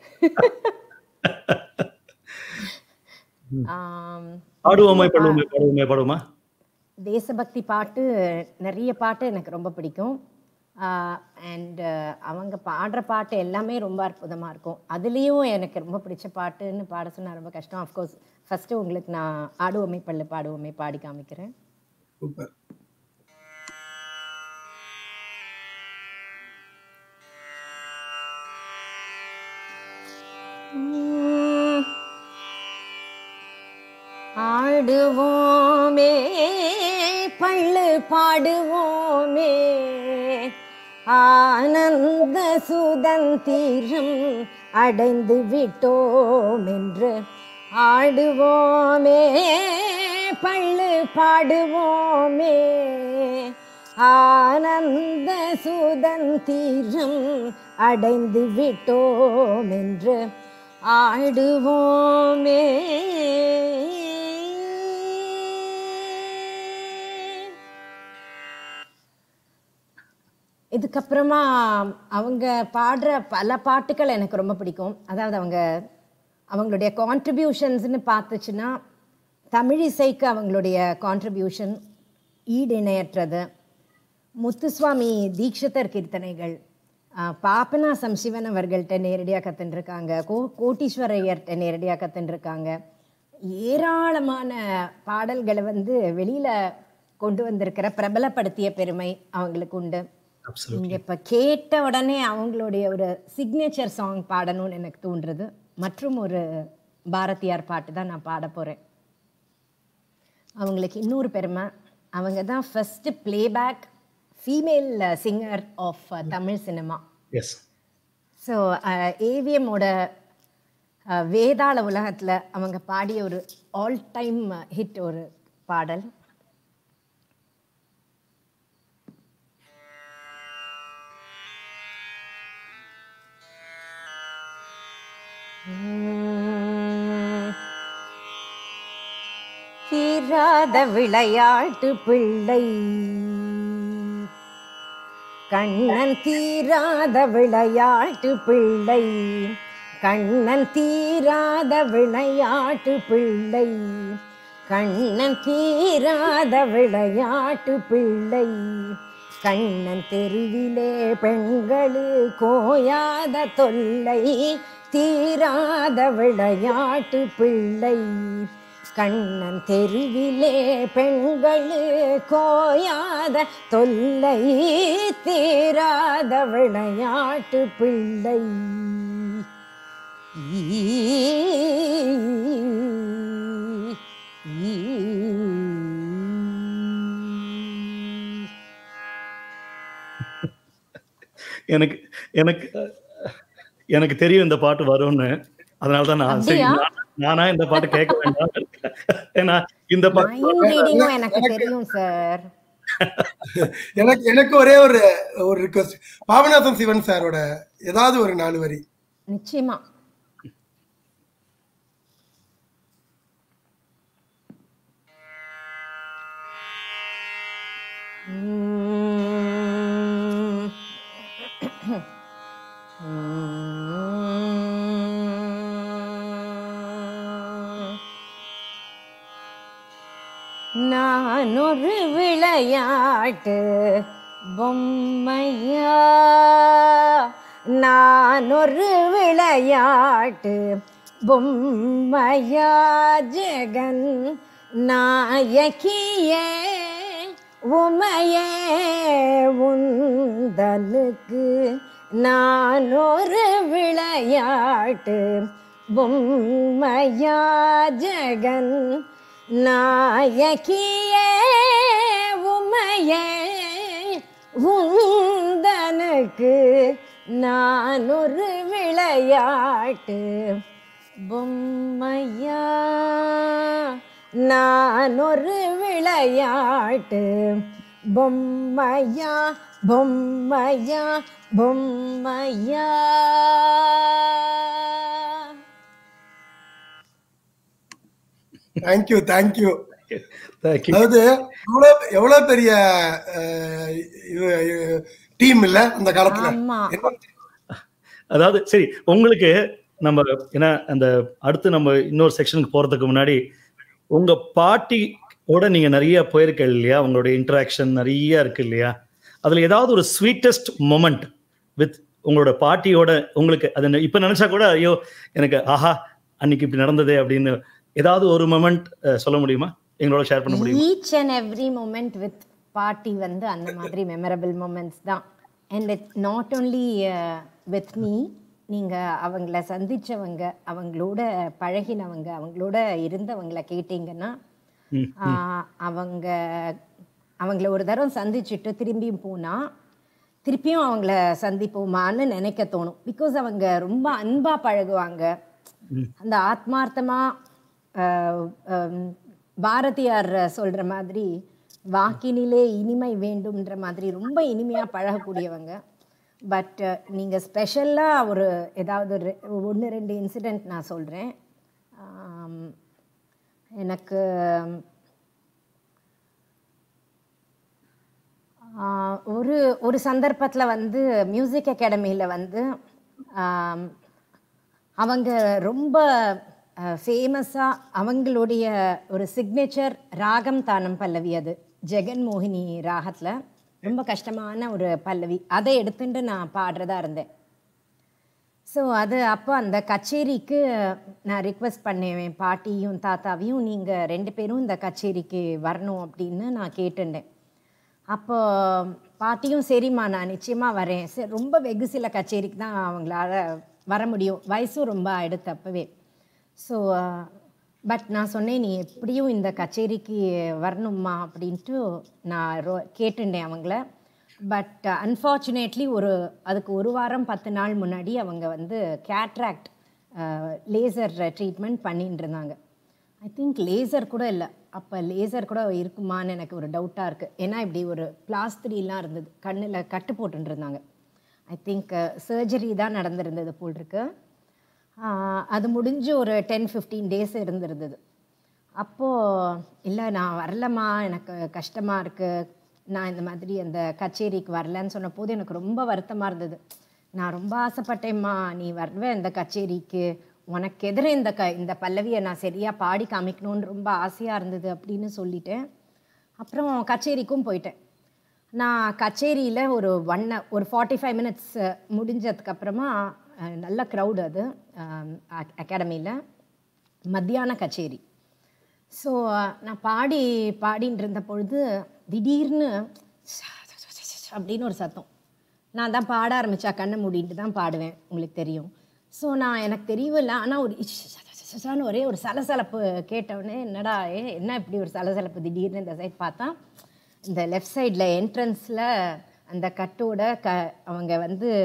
S10: ஆம்,
S7: பாடுவோமே பாடுவோமே பாடுவோமே பாடுவோமா
S10: தேசபக்தி பாட்டு நிறைய பாட்டு எனக்கு ரொம்ப பிடிக்கும் அண்ட் அவங்க பாடுற பாட்டு எல்லாமே ரொம்ப அற்புதமாக இருக்கும் அதுலேயும் எனக்கு ரொம்ப பிடிச்ச பாட்டுன்னு பாட சொன்னா ரொம்ப கஷ்டம் அஃப்கோர்ஸ் ஃபஸ்ட்டு உங்களுக்கு நான் ஆடுவோமே பல்லு பாடுவோமே பாடி காமிக்கிறேன்
S8: சூப்பர்
S10: உம். ஆடுவோமே பள்ளு பாடுவோமே ஆனந்த சுதந்திரம் அடைந்து விட்டோம் என்று ஆடுவோமே பள்ளு பாடுவோமே ஆனந்த சுதந்திரம் அடைந்து விட்டோம் என்று ஆடுவோமே இதுக்கப்புறமா அவங்க பாடுற பல பாட்டுகள் எனக்கு ரொம்ப பிடிக்கும் அதாவது அவங்க அவங்களுடைய கான்ட்ரிபியூஷன்ஸ்னு பார்த்துச்சுன்னா தமிழிசைக்கு அவங்களுடைய கான்ட்ரிபியூஷன் ஈடிணையற்றது முத்துசுவாமி தீக்ஷிதர் கீர்த்தனைகள் ஆஹ், பாபநாசம் சிவன் அவர்கள்ட்ட நேரடியாக கற்றுருக்காங்க கோ கோட்டீஸ்வரையர்கிட்ட நேரடியாக கற்றுருக்காங்க ஏராளமான பாடல்களை வந்து வெளியில் கொண்டு வந்திருக்கிற பிரபலப்படுத்திய பெருமை அவங்களுக்கு உண்டு நீங்க இப்ப கேட்ட உடனே அவங்களுடைய ஒரு சிக்னேச்சர் சாங் பாடணும்னு எனக்கு தோன்றுறது மற்றும் ஒரு பாரதியார் பாட்டு தான் நான் பாட போறேன் அவங்களுக்கு இன்னொரு பெருமை அவங்க தான் first playback female singer of Tamil cinema
S7: yes
S10: so ஏவிஎம்மோட வேதாள உலகத்தில் அவங்க பாடிய ஒரு ஆல் டைம் ஹிட் ஒரு பாடல் உம். தீராத விளையாட்டு பிள்ளை கண்ணன் தீராத விளையாட்டு பிள்ளை கண்ணன் தீராத விளையாட்டு பிள்ளை கண்ணன் தீராத விளையாட்டு பிள்ளை கண்ணன் தெருவிலே பெண்களு கோயாத தொல்லை தீராத விளையாட்டு பிள்ளை கண்ணன் தெருவிலே பெண்களு கோயாத தொல்லை தீராத விளையாட்டு பிள்ளை
S7: எனக்கு எனக்கு எனக்கு தெரியும் இந்த பாட்டு வரும்னு அதனால தான் நான் சரி
S10: அப்படியா?
S7: நான்- நானா இந்த பாட்டு கேட்க வேண்டாம் ஏன்னா இந்த
S10: மைண்ட்
S7: பாட்டு
S10: ரீடிங்கும் எனக்கு தெரியும் சார்
S8: எனக்கு எனக்கு ஒரே ஒரு ஒரு ரிக்வஸ்ட் பாபநாசம் சிவன் சாரோட ஏதாவது ஒரு நாலு வரி
S10: நிச்சயமா உம். உம். நான் ஒரு விளையாட்டு பொம்மையா நான் ஒரு விளையாட்டு பொம்மையா ஜெகன் நாயகியே உமையே உந்தனுக்கு நான் ஒரு விளையாட்டு பொம்மையா ஜெகன் நாயகியே உமையே உந்தனுக்கு நான் ஒரு விளையாட்டு பொம்மையா நான் ஒரு விளையாட்டு பொம்மையா பொம்மையா பொம்மையா
S8: தேங்க்யூ தேங்க்யூ
S7: Thank you.
S8: அதாவது எவ்வளவு எவ்வளவு பெரிய டீம் இல்ல அந்த காலத்துல
S10: ஆமா
S7: அதாவது சரி உங்களுக்கு நம்ம ஏன்னா அந்த அடுத்து நம்ம இன்னொரு செக்ஷனுக்கு போறதுக்கு முன்னாடி உங்க பாட்டியோட நீங்க நிறைய போயிருக்க இல்லையா உங்களுடைய இன்டராக்ஷன் நிறைய இருக்கு இல்லையா அதுல ஏதாவது ஒரு ஸ்வீட்டஸ்ட் மொமெண்ட் வித் உங்களோட பாட்டியோட உங்களுக்கு அது நெ- இப்ப நினைச்சா கூட ஐயோ எனக்கு ஆஹா அன்னைக்கு இப்படி நடந்ததே அப்படின்னு ஏதாவது ஒரு மொமெண்ட் சொல்ல முடியுமா எங்களோட ஷேர் பண்ண முடியுமா
S10: each and every moment with பார்ட்டி வந்து அந்த மாதிரி மெமரபிள் மூமெண்ட்ஸ் தான் and it not only with me நீங்கள் அவங்கள சந்திச்சவங்க அவங்களோட பழகினவங்க அவங்களோட இருந்தவங்கள கேட்டிங்கன்னா
S7: ம்,
S10: ஆஹ், அவங்க அவங்கள ஒரு தடவை சந்திச்சுட்டு திரும்பியும் போனால் திருப்பியும் அவங்கள சந்திப்போமான்னு நினைக்க தோணும் பிகாஸ் அவங்க ரொம்ப அன்பாக பழகுவாங்க அந்த ஆத்மார்த்தமாக பாரதியார் சொல்கிற மாதிரி வாக்கினிலே இனிமை வேண்டும்ன்ற மாதிரி ரொம்ப இனிமையாக பழகக்கூடியவங்க பட் நீங்கள் ஸ்பெஷலாக ஒரு ஏதாவது ஒரு ஒன்று ரெண்டு இன்சிடெண்ட் நான் சொல்கிறேன் எனக்கு ஆஹ், ஒரு ஒரு சந்தர்ப்பத்தில் வந்து மியூசிக் அகாடமியில் வந்து ஆம், அவங்க ரொம்ப ஃபேமஸாக அவங்களுடைய ஒரு சிக்னேச்சர் ராகம் தானம் பல்லவி அது ஜெகன் மோகினி ராகத்தில் ரொம்ப கஷ்டமான ஒரு பல்லவி அதை எடுத்துட்டு நான் பாடுறதா இருந்தேன் ஸோ அது அப்போ அந்த கச்சேரிக்கு நான் ரிக்வெஸ்ட் பண்ணேன் என் பாட்டியும் தாத்தாவையும் நீங்கள் ரெண்டு பேரும் இந்த கச்சேரிக்கு வரணும் அப்படின்னு நான் கேட்டுட்டேன் அப்போ பாட்டியும் சரிம்மா நான் நிச்சயமாக வரேன் சரி ரொம்ப வெகு சில கச்சேரிக்கு தான் அவங்களால வர முடியும் வயசும் ரொம்ப ஆயிடுத்து அப்போவே ஸோ பட் நான் சொன்னேன் நீ எப்படியும் இந்த கச்சேரிக்கு வரணும்மா அப்படின்ட்டு நான் ரொ கேட்டுட்டேன் அவங்கள பட் அன்ஃபார்ச்சுனேட்லி ஒரு அதுக்கு ஒரு வாரம் பத்து நாள் முன்னாடி அவங்க வந்து கேட்ராக்ட் லேசர் ட்ரீட்மெண்ட் பண்ணிட்டு இருந்தாங்க ஐ திங்க் லேசர் கூட இல்லை அப்போ லேசர் கூட இருக்குமான்னு எனக்கு ஒரு டவுட்டாக இருக்குது ஏன்னா இப்படி ஒரு பிளாஸ்திரிலாம் இருந்தது கண்ணில் கட்டு போட்டுட்டு இருந்தாங்க ஐ திங்க் சர்ஜரி தான் நடந்திருந்தது போல் இருக்கு ஆஹ், அது முடிஞ்சு ஒரு டென் ஃபிஃப்டீன் டேஸ் இருந்திருந்தது அப்போது இல்லை நான் வரலம்மா எனக்கு கஷ்டமாக இருக்குது நான் இந்த மாதிரி அந்த கச்சேரிக்கு வரலன்னு சொன்ன போது எனக்கு ரொம்ப வருத்தமாக இருந்தது நான் ரொம்ப ஆசைப்பட்டேம்மா நீ வருவேன் இந்த கச்சேரிக்கு உனக்கு எதிர இந்த க இந்த பல்லவியை நான் சரியாக பாடி காமிக்கணும்னு ரொம்ப ஆசையாக இருந்தது அப்படின்னு சொல்லிட்டேன் அப்புறம் கச்சேரிக்கும் போயிட்டேன் நான் கச்சேரியில் ஒரு ஒன் ஒரு ஃபார்ட்டி ஃபைவ் மினிட்ஸ் முடிஞ்சதுக்கப்புறமா அஹ், நல்ல க்ரௌடு அது அகாடமியில் மத்தியான கச்சேரி ஸோ நான் பாடி பாடின்னு இருந்த பொழுது திடீர்னு அப்படின்னு ஒரு சத்தம் நான் தான் பாட ஆரம்பித்தா கண்ணை மூடிட்டு தான் பாடுவேன் உங்களுக்கு தெரியும் ஸோ நான் எனக்கு தெரியவில்ல ஆனால் ஒரு இஷ்ஷான்னு ஒரே ஒரு சலசலப்பு கேட்டவுடனே என்னடா ஏ என்ன இப்படி ஒரு சலசலப்பு திடீர்னு இந்த சைட் பார்த்தா இந்த லெஃப்ட் சைடில் என்ட்ரன்ஸில் அந்த கட்டோட க அவங்க வந்து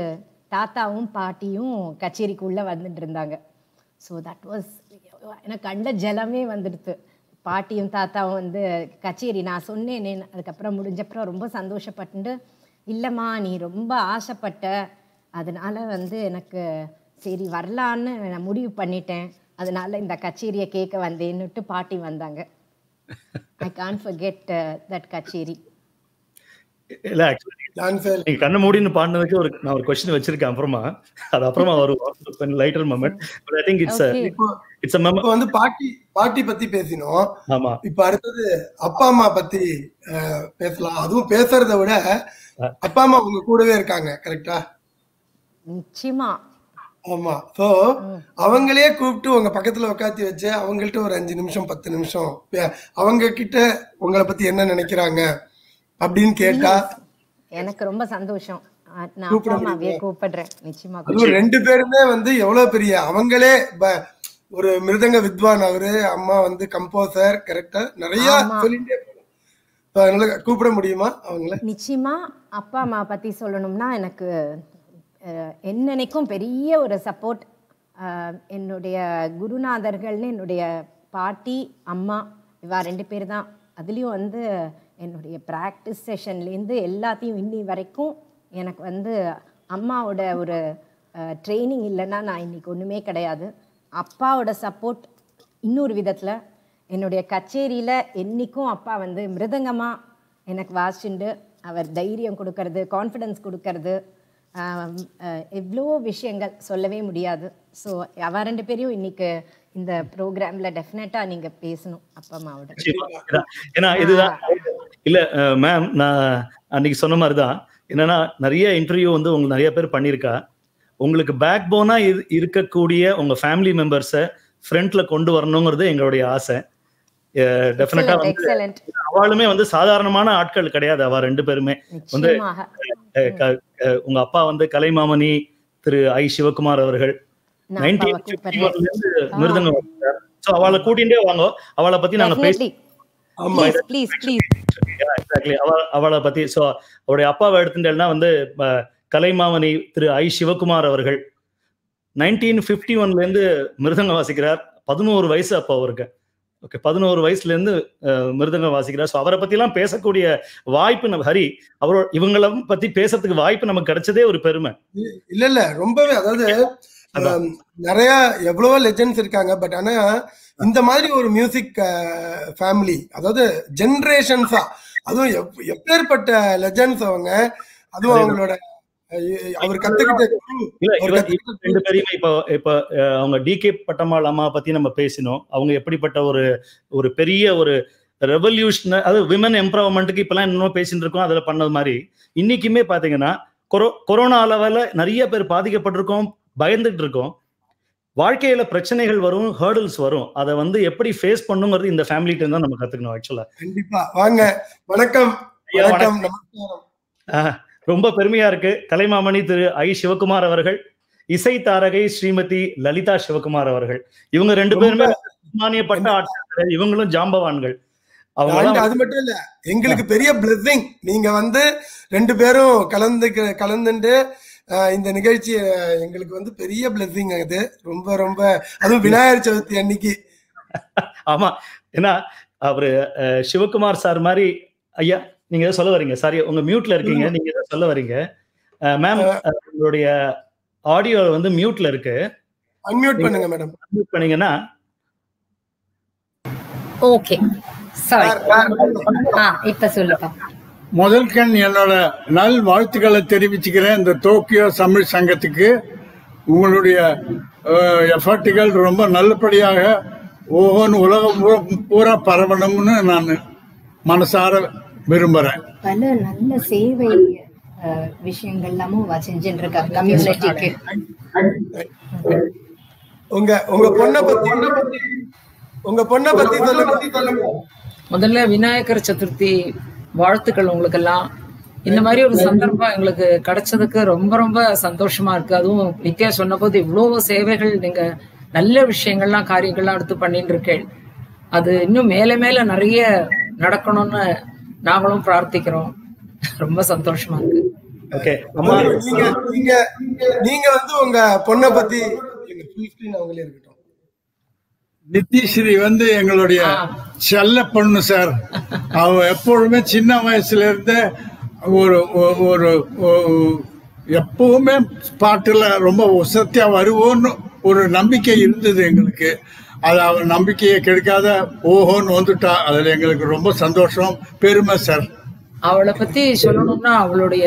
S10: தாத்தாவும் பாட்டியும் கச்சேரிக்குள்ளே வந்துட்டு இருந்தாங்க ஸோ தட் வாஸ் எனக்கு கண்ட ஜலமே வந்துடுது பாட்டியும் தாத்தாவும் வந்து கச்சேரி நான் சொன்னேனே அதுக்கப்புறம் முடிஞ்சப்புறம் ரொம்ப சந்தோஷப்பட்டு இல்லைம்மா நீ ரொம்ப ஆசைப்பட்ட அதனால வந்து எனக்கு சரி வரலான்னு நான் முடிவு பண்ணிட்டேன் அதனால இந்த கச்சேரியை கேட்க வந்தேன்னுட்டு பாட்டி வந்தாங்க ஐ கான் ஃபர்கெட் தட் கச்சேரி
S7: இல்ல actually நீங்க கண்ணை மூடின்னு பாடினதுக்கு ஒரு நான் ஒரு கொஸ்டின் வச்சிருக்கேன் அப்புறமா அது அப்புறமா வரும் lighter moment but I think it's
S10: Okay.
S7: It's a
S8: இப்போ வந்து பாட்டி பாட்டி பத்தி பேசினோம்
S7: ஆமா
S8: இப்ப அடுத்தது அப்பா அம்மா பத்தி அஹ், பேசலாம் அதுவும் பேசுறத விட அப்பா அம்மா உங்க கூடவே இருக்காங்க கரெக்டா
S10: நிச்சயமா
S8: ஆமா சோ அவங்களே கூப்பிட்டு உங்க பக்கத்துல உட்காத்தி வச்சு அவங்கள்ட்ட ஒரு அஞ்சு நிமிஷம் பத்து நிமிஷம் பே- அவங்க கிட்ட உங்களை பத்தி என்ன நினைக்கிறாங்க அப்படின்னு கேட்டா
S10: எனக்கு ரொம்ப சந்தோஷம் அஹ் நான் அப்பா
S8: கூப்பிட
S10: அம்மாவையே
S8: முடியுமா?
S10: கூப்பிடுறேன் நிச்சயமா
S8: அதுவும்
S10: கூப்பிடுறேன்.
S8: ரெண்டு பேருமே வந்து எவ்வளவு பெரிய அவங்களே ப- ஒரு மிருதங்க வித்வான் அவரு அம்மா வந்து கம்போசர் கரெக்டா நிறைய
S10: ஆமா.
S8: சொல்லிட்டே போகலாம். So, அதனால கூப்பிட முடியுமா அவங்கள
S10: நிச்சயமா அப்பா அம்மா பற்றி சொல்லணும்னா எனக்கு அஹ், என்னன்னைக்கும் பெரிய ஒரு சப்போர்ட் என்னுடைய குருநாதர்கள்னு என்னுடைய பாட்டி அம்மா இவா ரெண்டு பேர் தான் அதுலேயும் வந்து என்னுடைய ப்ராக்டிஸ் செஷன்லேருந்து எல்லாத்தையும் இன்னி வரைக்கும் எனக்கு வந்து அம்மாவோட ஒரு ட்ரைனிங் இல்லைன்னா நான் இன்னைக்கு ஒன்றுமே கிடையாது அப்பாவோட சப்போர்ட் இன்னொரு விதத்தில் என்னுடைய கச்சேரியில் என்றைக்கும் அப்பா வந்து மிருதங்கமாக எனக்கு வாசிச்சுண்டு அவர் தைரியம் கொடுக்கறது கான்ஃபிடன்ஸ் கொடுக்கறது ஆம், அஹ், எவ்வளோ விஷயங்கள் சொல்லவே முடியாது ஸோ அவ ரெண்டு பேரையும் இன்னைக்கு இந்த ப்ரோக்ராமில் டெஃபினட்டாக நீங்கள் பேசணும் அப்பா அம்மாவோட
S7: நிச்சயமா. ஏன்னா- ஏன்னா இதுதான் இல்ல மேம் நான் அன்னைக்கு சொன்ன மாதிரி தான் என்னன்னா நிறைய இன்டர்வியூ வந்து உங்களுக்கு நிறைய பேர் பண்ணியிருக்கா உங்களுக்கு பேக் போனா இருக்கக்கூடிய உங்க ஃபேமிலி மெம்பர்ஸை ஃப்ரண்ட்ல கொண்டு வரணுங்கிறது எங்களுடைய ஆசை டெஃபினட்டா
S10: எக்ஸலண்ட்
S7: வந்து
S10: எக்ஸலண்ட்
S7: அவளுமே வந்து சாதாரணமான ஆட்கள் கிடையாது அவ ரெண்டு பேருமே வந்து
S10: நிச்சயமாக
S7: அஹ், க- அஹ், உங்க அப்பா வந்து கலைமாமணி திரு ஐ சிவகுமார் அவர்கள்
S10: நான்
S7: நைன்டீன்
S10: அப்பாவை கூப்பிடுறேன்
S7: இருந்து மிருதங்கம் வந்தார் ஸோ அவளை கூட்டிகிட்டே வாங்க அவளை பத்தி நாங்க பேசி
S10: definitely please please please
S7: exactly அவ அவளை பத்தி ஸோ அவருடைய அப்பாவை எடுத்துட்டேன்னா வந்து அஹ், கலைமாமணி திரு ஐ சிவகுமார் அவர்கள் நைன்டீன் ஃபிஃப்டி ஒன்லேருந்து மிருதங்கம் வாசிக்கிறார் பதினோரு வயசு அப்போ அவருக்கு ஓகே பதினோரு வயசுல இருந்து அஹ், மிருதங்கம் வாசிக்கிறார் ஸோ அவரை பத்திலாம் பேசக்கூடிய வாய்ப்பு நம்ம ஹரி அவரோட இவங்கள பத்தி பேசுறதுக்கு வாய்ப்பு நமக்கு கிடைச்சதே ஒரு பெருமை
S8: இல்ல இல்ல ரொம்பவே அதாவது ஆம், நிறைய எவ்வளவோ லெஜெண்ட்ஸ் இருக்காங்க பட் ஆனா இந்த மாதிரி ஒரு மியூசிக் ஃபேமிலி அதாவது ஜென்ரேஷன்ஸா அதுவும் எப்- எப்பேற்பட்ட லெஜெண்ட்ஸ் அவங்க அதுவும் அவங்களோட அஹ், அவர் கத்துக்கிட்ட குரு,
S7: இல்ல
S8: அவர்
S7: இவ-
S8: கத்துக்கிட்ட
S7: இவங்க ரெண்டு பேரையுமே இப்போ இப்போ அஹ், அவங்க டிகே பட்டம்மாள் அம்மா பத்தி நம்ம பேசினோம் அவங்க எப்படிப்பட்ட ஒரு ஒரு பெரிய ஒரு ரெவல்யூஷன் அதாவது விமன் எம்பவர்மெண்ட்டுக்கு இப்பெல்லாம் இன்னும் பேசிட்டு இருக்கோம் அதுல பண்ணது மாதிரி இன்னைக்குமே பாத்தீங்கன்னா கொரோ கொரோனா அளவில் நிறைய பேர் பாதிக்கப்பட்டிருக்கோம் பயந்துட்டு இருக்கோம் வாழ்க்கையில பிரச்சனைகள் வரும் ஹேர்டில்ஸ் வரும் அதை வந்து எப்படி ஃபேஸ் பண்ணுங்கிறது இந்த ஃபேமிலிட்டு தான் நம்ம கத்துக்கணும் ஆக்சுவலா
S8: கண்டிப்பா வாங்க வணக்கம்
S7: ஐயா,
S8: வணக்கம்
S7: வணக்கம்.
S8: நமஸ்காரம்
S7: ஆஹ், ரொம்ப பெருமையா இருக்கு கலைமாமணி திரு ஐ சிவகுமார் அவர்கள் இசை தாரகை ஸ்ரீமதி லலிதா சிவகுமார் அவர்கள் இவங்க ரெண்டு பேருமே மானியப்பட்ட ஆட்கள் இவங்களும் ஜாம்பவான்கள் அவங்க
S8: And அது மட்டும் இல்ல எங்களுக்கு பெரிய பிளெஸிங் நீங்க வந்து ரெண்டு பேரும் கலந்து கலந்துட்டு அஹ், இந்த நிகழ்ச்சி அஹ், எங்களுக்கு வந்து பெரிய பிளெஸிங் அது ரொம்ப ரொம்ப அதுவும் விநாயகர் சதுர்த்தி அன்னைக்கு
S7: ஆமா ஏன்னா அவரு அஹ், சிவகுமார் சார் மாதிரி ஐயா நீங்க ஏதோ சொல்ல வரீங்க சாரி உங்க மியூட்ல இருக்கீங்க நீங்க ஏதோ சொல்ல வரீங்க மேம் உங்களுடைய ஆடியோ வந்து மியூட்ல இருக்கு
S8: அன்மியூட் பண்ணுங்க மேடம்
S7: அன்மியூட் பண்ணீங்கன்னா
S12: ஓகே சாரி ஆ இப்ப சொல்லுப்பா
S13: முதல் கண் என்னோட நல் வாழ்த்துக்களை தெரிவிச்சுக்கிறேன் இந்த டோக்கியோ தமிழ் சங்கத்துக்கு உங்களுடைய எஃபர்ட்டுகள் ரொம்ப நல்லபடியாக ஒவ்வொன்று உலகம் பூரா- பூரா பரவணும்னு நான் மனசார விரும்புகிறேன்
S12: பல நல்ல சேவை அஹ், விஷயங்கள் எல்லாமும் அவ செஞ்சுட்டு இருக்கா கம்யூனிட்டிக்கு
S8: உங்க உங்க பொண்ணை பத்தி உங்க பொண்ணை பத்தி சொல்லுங்க
S14: முதல்ல விநாயகர் சதுர்த்தி வாழ்த்துக்கள் உங்களுக்கெல்லாம் இந்த மாதிரி ஒரு சந்தர்ப்பம் எங்களுக்கு கிடைச்சதுக்கு ரொம்ப ரொம்ப சந்தோஷமா இருக்கு அதுவும் நித்யா சொன்னபோது இவ்வளோ சேவைகள் நீங்க நல்ல விஷயங்கள்லாம் காரியங்கள்லாம் எடுத்து பண்ணிட்டு இருக்கேன் அது இன்னும் மேல மேல நிறைய நடக்கணும்னு நாங்களும் பிரார்த்திக்கிறோம் ரொம்ப சந்தோஷமா இருக்கு
S7: ஓகே அம்மா
S8: நீங்க நீங்க நீங்க வந்து உங்க பொண்ணை பத்தி ஃபுல் ஸ்கிரீன் அவங்களே இருக்கட்டும்
S13: நித்திஸ்ரீ வந்து எங்களுடைய செல்ல பொண்ணு சார் அவ எப்பொழுதுமே சின்ன வயசுல இருந்தே ஒரு ஒ- ஒரு ஒ- எப்பவுமே பாட்டுல ரொம்ப உசத்தியா வருவோன்னு ஒரு நம்பிக்கை இருந்தது எங்களுக்கு அது அவ நம்பிக்கையை கெடுக்காத ஓஹோன்னு வந்துட்டா அதுல எங்களுக்கு ரொம்ப சந்தோஷம் பெருமை சார்
S14: அவளை பத்தி சொல்லணும்னா அவளுடைய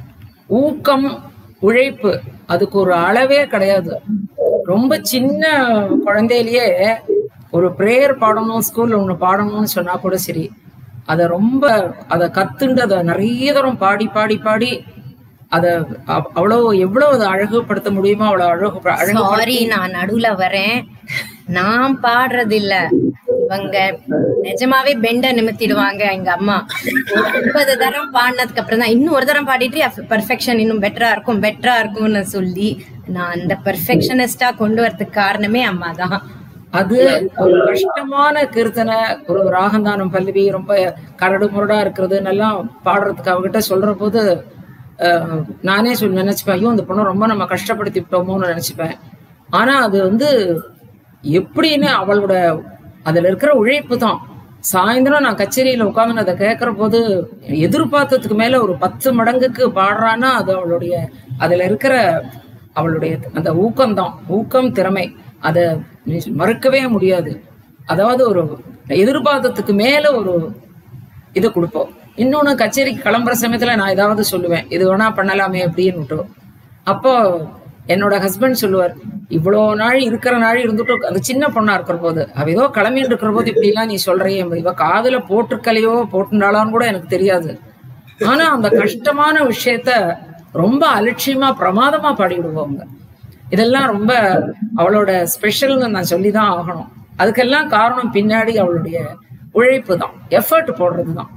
S14: ஊக்கம் உழைப்பு அதுக்கு ஒரு அளவே கிடையாது ரொம்ப சின்ன குழந்தையிலேயே ஒரு ப்ரேயர் பாடணும் ஸ்கூல்ல ஒன்று பாடணும்னு சொன்னா கூட சரி அதை ரொம்ப அதை கத்துண்டு அதை நிறைய தூரம் பாடி பாடி பாடி அதை அவ்- அவ்வளோ எவ்வளவு அதை அழகுபடுத்த முடியுமோ அவ்வளோ அழகு
S10: சாரி
S14: அழகு
S10: நான் நடுவுல வரேன் நான் பாடுறது இல்ல இவங்க நிஜமாவே பெண்ட நிமித்திடுவாங்க எங்க அம்மா ஒரு ஐம்பது தரம் பாடினதுக்கு அப்புறம் தான் இன்னும் ஒரு தரம் பாடிட்டு பெர்ஃபெக்ஷன் இன்னும் பெட்டரா இருக்கும் பெட்டரா இருக்கும்னு சொல்லி நான் அந்த பெர்ஃபெக்ஷனிஸ்டா கொண்டு வரதுக்கு காரணமே அம்மா தான்
S14: அது ஒரு கஷ்டமான கீர்த்தனை ஒரு ராகந்தானம் பல்லவி ரொம்ப கரடு முரடா இருக்கிறது நல்லா பாடுறதுக்கு அவகிட்ட சொல்ற போது அஹ், நானே சொல்லி நினைச்சுப்பேன் ஐயோ இந்த பொண்ணை ரொம்ப நம்ம கஷ்டப்படுத்தி விட்டோமோன்னு நினைச்சுப்பேன் ஆனா அது வந்து எப்படின்னு அவளோட அதுல இருக்கிற உழைப்பு தான் சாயந்தரம் நான் கச்சேரியில உட்காந்து அதை கேட்கிற போது எதிர்பார்த்ததுக்கு மேல ஒரு பத்து மடங்குக்கு பாடுறான்னா அது அவளுடைய அதுல இருக்கிற அவளுடைய அந்த ஊக்கம்தான் ஊக்கம் திறமை அதை நீ மறுக்கவே முடியாது அதாவது ஒரு எதிர்பார்த்ததுக்கு மேல ஒரு இது கொடுப்போம் இன்னொன்னு கச்சேரிக்கு கிளம்புற சமயத்துல நான் ஏதாவது சொல்லுவேன் இது வேணா பண்ணலாமே அப்படின்னு அப்போ என்னோட ஹஸ்பண்ட் சொல்லுவார் இவ்வளோ நாள் இருக்கிற நாள் இருந்துட்டு அது சின்ன பொண்ணா இருக்கிற போது அவ ஏதோ கிளம்பிட்டு இருக்கிற போது இப்படி எல்லாம் நீ சொல்றியே இவ காதுல போட்டிருக்கலையோ போட்டுண்டாளான்னு கூட எனக்கு தெரியாது ஆனா அந்த கஷ்டமான விஷயத்த ரொம்ப அலட்சியமா பிரமாதமா பாடிவிடுவாங்க இதெல்லாம் ரொம்ப அவளோட ஸ்பெஷல்னு நான் சொல்லிதான் ஆகணும் அதுக்கெல்லாம் காரணம் பின்னாடி அவளுடைய உழைப்பு தான் எஃபர்ட் போடுறது தான்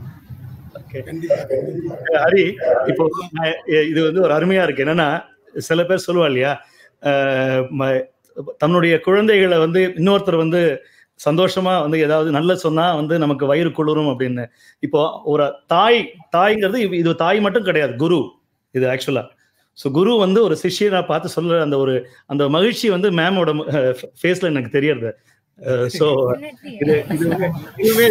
S7: ஹரி இப்போ நான் எ- இது வந்து ஒரு அருமையா இருக்கு என்னன்னா சில பேர் சொல்லுவா இல்லையா அஹ் ம- தன்னுடைய குழந்தைகளை வந்து இன்னொருத்தர் வந்து சந்தோஷமா வந்து ஏதாவது நல்ல சொன்னா வந்து நமக்கு வயிறு குளிரும் அப்படின்னு இப்போ ஒரு தாய் தாய்ங்கிறது இது- இது தாய் மட்டும் கிடையாது குரு இது ஆக்சுவலா ஸோ குரு வந்து ஒரு சிஷ்யனை பார்த்து சொல்ற அந்த ஒரு அந்த மகிழ்ச்சி வந்து மேமோட ஃபேஸ்ல எனக்கு தெரியறது ஸோ இது இதுவுமே இதுவுமே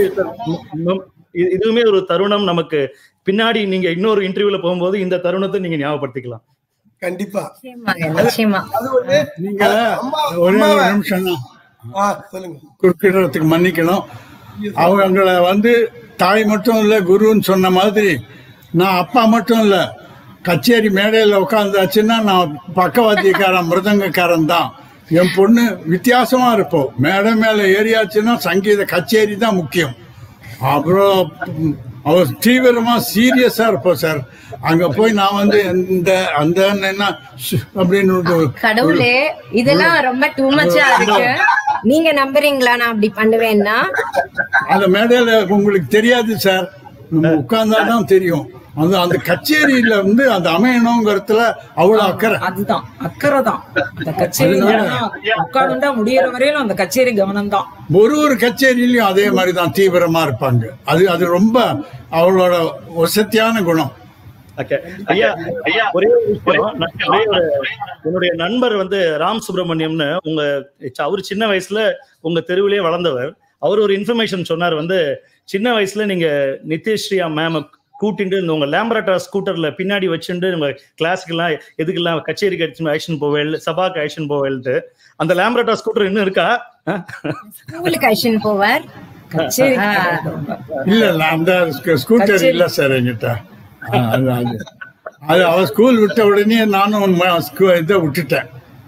S7: இது- இதுவுமே ஒரு தருணம் நமக்கு பின்னாடி நீங்க இன்னொரு இன்டர்வியூல போகும்போது இந்த தருணத்தை நீங்க ஞாபகப்படுத்திக்கலாம்
S8: கண்டிப்பா
S10: நிச்சயமா
S13: நீங்க ஒரே ஒரு நிமிஷம் தான்
S8: ஆ சொல்லுங்க
S13: குறுக்கிடுறதுக்கு மன்னிக்கணும் அவங்களை வந்து தாய் மட்டும் இல்லை குருன்னு சொன்ன மாதிரி நான் அப்பா மட்டும் இல்லை கச்சேரி மேடையில் உட்காந்தாச்சுன்னா நான் பக்கவாத்தியக்காரன் மிருதங்கக்காரன் தான் என் பொண்ணு வித்தியாசமா இருப்போம் மேடை மேலே ஏறியாச்சுன்னா சங்கீத கச்சேரி தான் முக்கியம் அப்புறம் ம், அவர் தீவிரமா சீரியஸா இருப்போம் சார் அங்க போய் நான் வந்து இந்த அந்த என்ன சு, அப்படின்னு ஒரு-
S10: கடவுளே இதெல்லாம் ரொம்ப டூ மச்சா இருக்கு நீங்க நம்புறீங்களா நான் அப்படி பண்ணுவேன்னா
S13: அந்த மேடையில உங்களுக்கு தெரியாது சார் நம்ம உட்கார்ந்தாதான் தெரியும் அது அந்த கச்சேரியில வந்து அந்த அமையணுங்கிறதுல அவ்வளவு அக்கறை
S14: அதுதான் அக்கறை தான் அந்த கச்சேரி உட்காந்துட்டா முடியற வரையிலும் அந்த கச்சேரி கவனம் தான்
S13: ஒரு ஒரு கச்சேரியிலயும் அதே மாதிரி தான் தீவிரமா இருப்பாங்க அது அது ரொம்ப அவளோட வசத்தியான குணம்
S7: ஓகே ஐயா ஐயா ஒரே ஒரு விஷயம் நான் ஒரே ஒரு என்னுடைய நண்பர் வந்து ராம் சுப்பிரமணியம்னு உங்க அவர் சின்ன வயசுல உங்க தெருவிலே வளர்ந்தவர் அவர் ஒரு இன்ஃபர்மேஷன் சொன்னார் வந்து சின்ன வயசுல நீங்க நித்யஸ்ரீயா மேம் கூட்டிட்டு இந்த உங்க லேம்பரட்டா ஸ்கூட்டர்ல பின்னாடி வச்சுட்டு உங்க கிளாஸுக்கெல்லாம் எதுக்கெல்லாம் கச்சேரிக்கு அடிச்சு ஆக்ஷன் போவேல் சபாக்கு ஆக்ஷன் போவேல்ட்டு அந்த லேம்பரட்டா ஸ்கூட்டர் இன்னும் இருக்கா
S10: ஸ்கூலுக்கு அழிச்சுன்னு போவார்
S14: கச்சேரி
S10: ஆ.
S13: இல்ல இல்ல அந்த ஸ்கூ- ஸ்கூட்டர்
S14: கச்சேரி.
S13: இல்ல சார் என்கிட்ட ஆ, அது அது அது அவ ஸ்கூல் விட்ட உடனே நானும் ம- ஸ்கூ- இதை விட்டுட்டேன்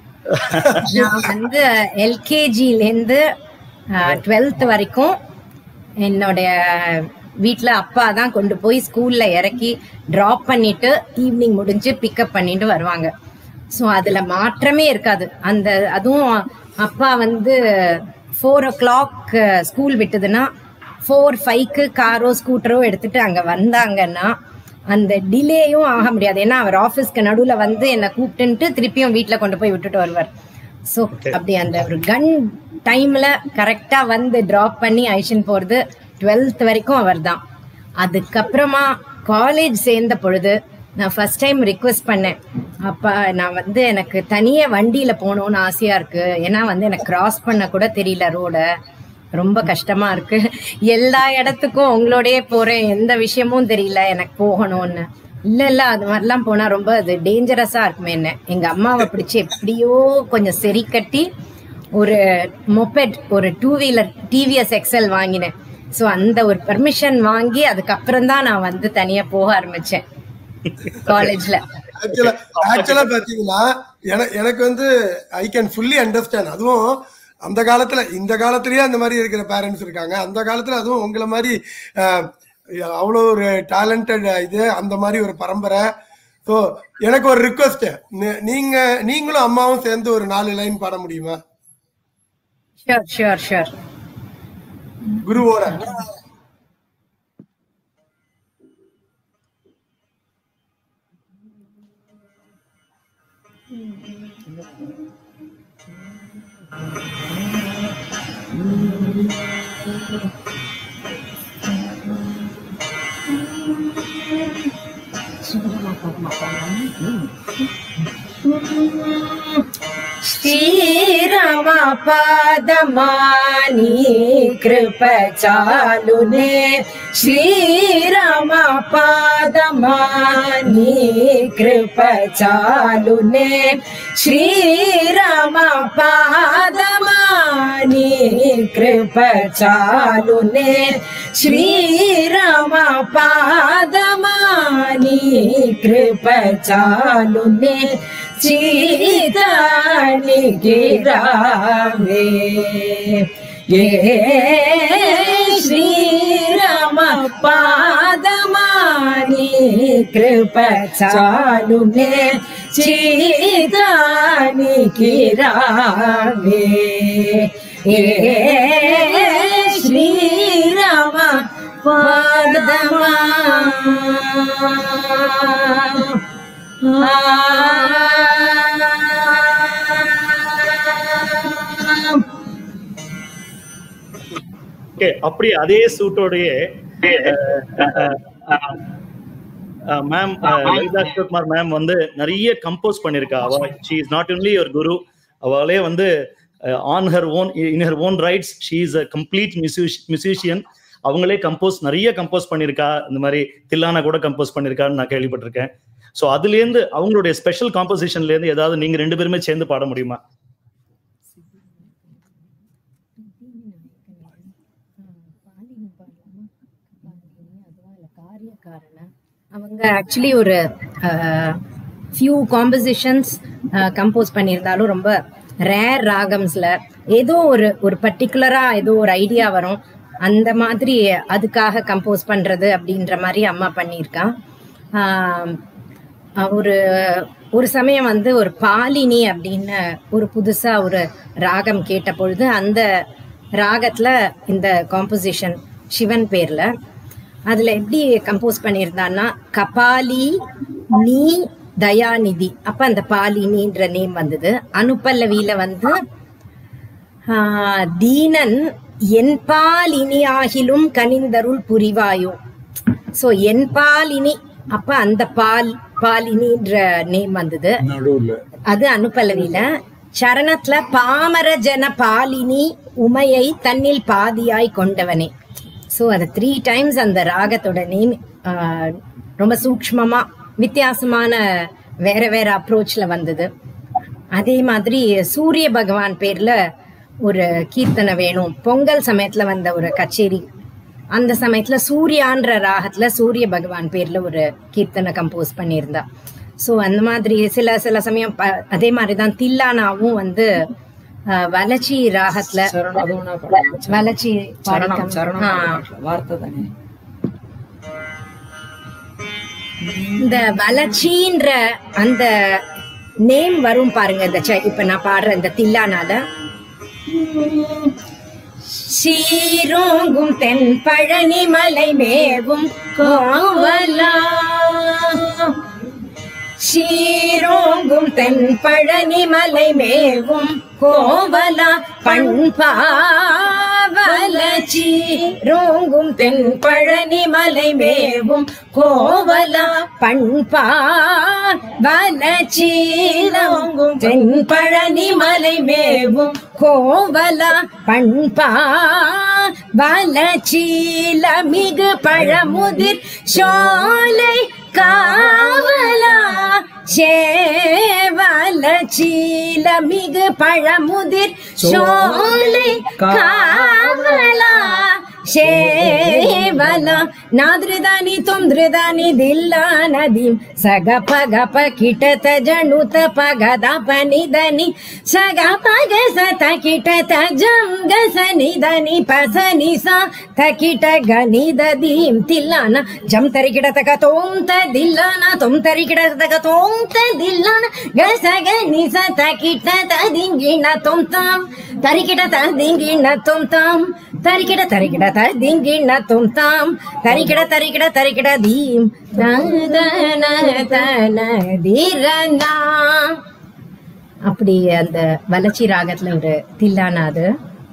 S10: நான் வந்து எல்கேஜிலேருந்து டுவெல்த் வரைக்கும் என்னுடைய வீட்டில் அப்பா தான் கொண்டு போய் ஸ்கூலில் இறக்கி ட்ராப் பண்ணிட்டு ஈவினிங் முடிஞ்சு பிக்கப் பண்ணிட்டு வருவாங்க ஸோ அதில் மாற்றமே இருக்காது அந்த அதுவும் அப்பா வந்து ஃபோர் ஓ கிளாக் ஸ்கூல் விட்டதுன்னா ஃபோர் ஃபைவ்க்கு காரோ ஸ்கூட்டரோ எடுத்துட்டு அங்கே வந்தாங்கன்னா அந்த டிலேயும் ஆக முடியாது ஏன்னா அவர் ஆஃபீஸ்க்கு நடுவில் வந்து என்னை கூப்பிட்டுன்ட்டு திருப்பியும் வீட்டில் கொண்டு போய் விட்டுட்டு வருவார் ஸோ அப்படி அந்த ஒரு கன் டைம்ல கரெக்டா வந்து டிராப் பண்ணி அழிச்சுன்னு போறது டுவெல்த் வரைக்கும் அவர் தான் அதுக்கப்புறமா காலேஜ் சேர்ந்த பொழுது நான் ஃபர்ஸ்ட் டைம் ரிக்வெஸ்ட் பண்ணேன் அப்பா நான் வந்து எனக்கு தனியா வண்டியில போகணும்னு ஆசையா இருக்கு ஏன்னா வந்து எனக்கு கிராஸ் பண்ண கூட தெரியல ரோட ரொம்ப கஷ்டமா இருக்கு எல்லா இடத்துக்கும் உங்களோடயே போறேன் எந்த விஷயமும் தெரியல எனக்கு போகணும்னு இல்ல இல்ல அது மாதிரிலாம் போனா ரொம்ப அது டேஞ்சரஸா இருக்குமே என்ன எங்க அம்மாவை பிடிச்சு எப்படியோ கொஞ்சம் சரி கட்டி ஒரு மொபெட் ஒரு டூ வீலர் டிவிஎஸ் எக்ஸல் வாங்கினேன் ஸோ அந்த ஒரு பர்மிஷன் வாங்கி அதுக்கப்புறம் தான் நான் வந்து தனியா போக ஆரம்பிச்சேன் காலேஜ்ல
S8: ஆக்சுவலா ஆக்சுவலா பாத்தீங்கன்னா என- எனக்கு வந்து ஐ கேன் ஃபுல்லி அண்டர்ஸ்டாண்ட் அதுவும் அந்த காலத்துல இந்த காலத்திலயே அந்த மாதிரி இருக்கிற பேரண்ட்ஸ் இருக்காங்க அந்த காலத்துல அதுவும் உங்களை மாதிரி அஹ், அவ்வளோ ஒரு டேலண்டட் இது அந்த மாதிரி ஒரு பரம்பரை ஸோ எனக்கு ஒரு ரிக்வெஸ்ட் நீங்க நீங்களும் அம்மாவும் சேர்ந்து ஒரு நாலு லைன் பாட முடியுமா
S10: ஷியோர் ஷியோர் ஷியோர்
S8: குருவோட
S10: శ్రీరమ పాదమాని కృప చాలునే శ్రీరమ పాదమాని కృప చాలునే శ్రీరమ పాదమాని కృప చాలునే శ్రీరమ పాదమాని కృప చాలునే చీతానికి రావే ఏ శ్రీరామ పాదమాని కృప చాలునే చీతానికి రావే ఏ శ్రీరామ పాదమా
S7: ஓகே அப்படி அதே சூட்டோடயே மேம் லலிதா சிவகுமார் மேம் வந்து நிறைய கம்போஸ் பண்ணிருக்கா அவ ஷீ இஸ் நாட் ஒன்லி ஒரு குரு அவளே வந்து on her own in her own rights she is a complete musician அவங்களே கம்போஸ் நிறைய கம்போஸ் பண்ணிருக்கா இந்த மாதிரி தில்லானா கூட கம்போஸ் பண்ணிருக்கான்னு நான் கேள்விப்பட்டிருக்கேன் ஸோ அதுலேருந்து அவங்களுடைய ஸ்பெஷல் காம்போசிஷன்ல இருந்து ஏதாவது நீங்க ரெண்டு பேருமே சேர்ந்து பாட முடியுமா
S10: அவங்க ஆக்சுவலி ஒரு ஃபியூ காம்போசிஷன்ஸ் கம்போஸ் பண்ணியிருந்தாலும் ரொம்ப ரேர் ராகம்ஸ்ல ஏதோ ஒரு ஒரு பர்டிகுலரா ஏதோ ஒரு ஐடியா வரும் அந்த மாதிரி அதுக்காக கம்போஸ் பண்றது அப்படின்ற மாதிரி அம்மா பண்ணியிருக்கான் ஆஹ் அஹ் ஒரு ஒரு சமயம் வந்து ஒரு பாலினி அப்படின்னு ஒரு புதுசா ஒரு ராகம் கேட்ட பொழுது அந்த ராகத்துல இந்த காம்போசிஷன் சிவன் பேர்ல அதுல எப்படி கம்போஸ் பண்ணியிருந்தான்னா கபாலி நீ தயாநிதி அப்ப அந்த பாலினின்ற நேம் வந்தது அனுப்பல்லவியில வந்து ஆஹ், தீனன் என்பால் இனி ஆகிலும் கனிந்தருள் புரிவாயோ சோ என்பால் இனி அப்ப அந்த பால் பாலினின்ற நேம் வந்தது
S13: நடுவுல
S10: அது அனுப்பல்லவியில சரணத்துல பாமர ஜன பாலினி உமையை தன்னில் பாதியாய் கொண்டவனே ஸோ அது த்ரீ டைம்ஸ் அந்த ராகத்தோட நேம் ரொம்ப சூக்ஷ்மமா வித்தியாசமான வேற வேற அப்ரோச்ல வந்தது அதே மாதிரி சூரிய பகவான் பேர்ல ஒரு கீர்த்தனை வேணும் பொங்கல் சமயத்துல வந்த ஒரு கச்சேரி அந்த சமயத்துல சூர்யான்ற ராகத்துல சூரிய பகவான் பேர்ல ஒரு கீர்த்தனை கம்போஸ் பண்ணியிருந்தா ஸோ அந்த மாதிரி சில சில சமயம் ப- அதே மாதிரி தான் தில்லானாவும் வந்து அஹ், வலச்சி ராகத்துல வலச்சி
S14: சரணம்
S10: பாடிக்கம்.
S14: சரணம்
S10: ஆ.
S14: வார்த்தை தானே
S10: இந்த வளர்ச்சின்ற அந்த நேம் வரும் பாருங்க இந்த ச- இப்ப நான் பாடுற இந்த தில்லானால சீரோங்கும் தென் பழனி மலை மேவும் கோவலா சீரோங்கும் தென் பழனி மலை மேவும் கோவலா பண்பார் வலச்சி ரோங்கும் தென் பழனி மலை மேவும் கோவலா பண்பா வலச்சி ரோங்கும் தென் பழனி மலை மேவும் கோவலா பண்பா வலச்சீல மிகு பழமுதிர் சோலை காவலா சேவல சீல மிகு பழமுதிர் சோலை காவலா சேவலா நாதிருதானி தொந்திருதானி தில்லா நதீம் சக பக பகிட்ட ஜணுத பகத பனிதனி சக பக சத கிட்ட ஜம் கசனி தனி பசனி சா தகிட்ட கனித தீம் தில்லான ஜம் தரிகிட தக தோம் த தில்லான தொம் தரிகிட தக தோம் த தில்லான கசக நிச தகிட்ட ததிங்கின தொம் தாம் தரிகிட ததிங்கின தொம் தாம் தரிகிட தரிகிட ததிங்கின தொம் தாம் தரிகிட தரிகிட தரிகிட தீம் தன தன தீரனா அப்படி அந்த வளர்ச்சி ராகத்துல ஒரு தில்லானா அது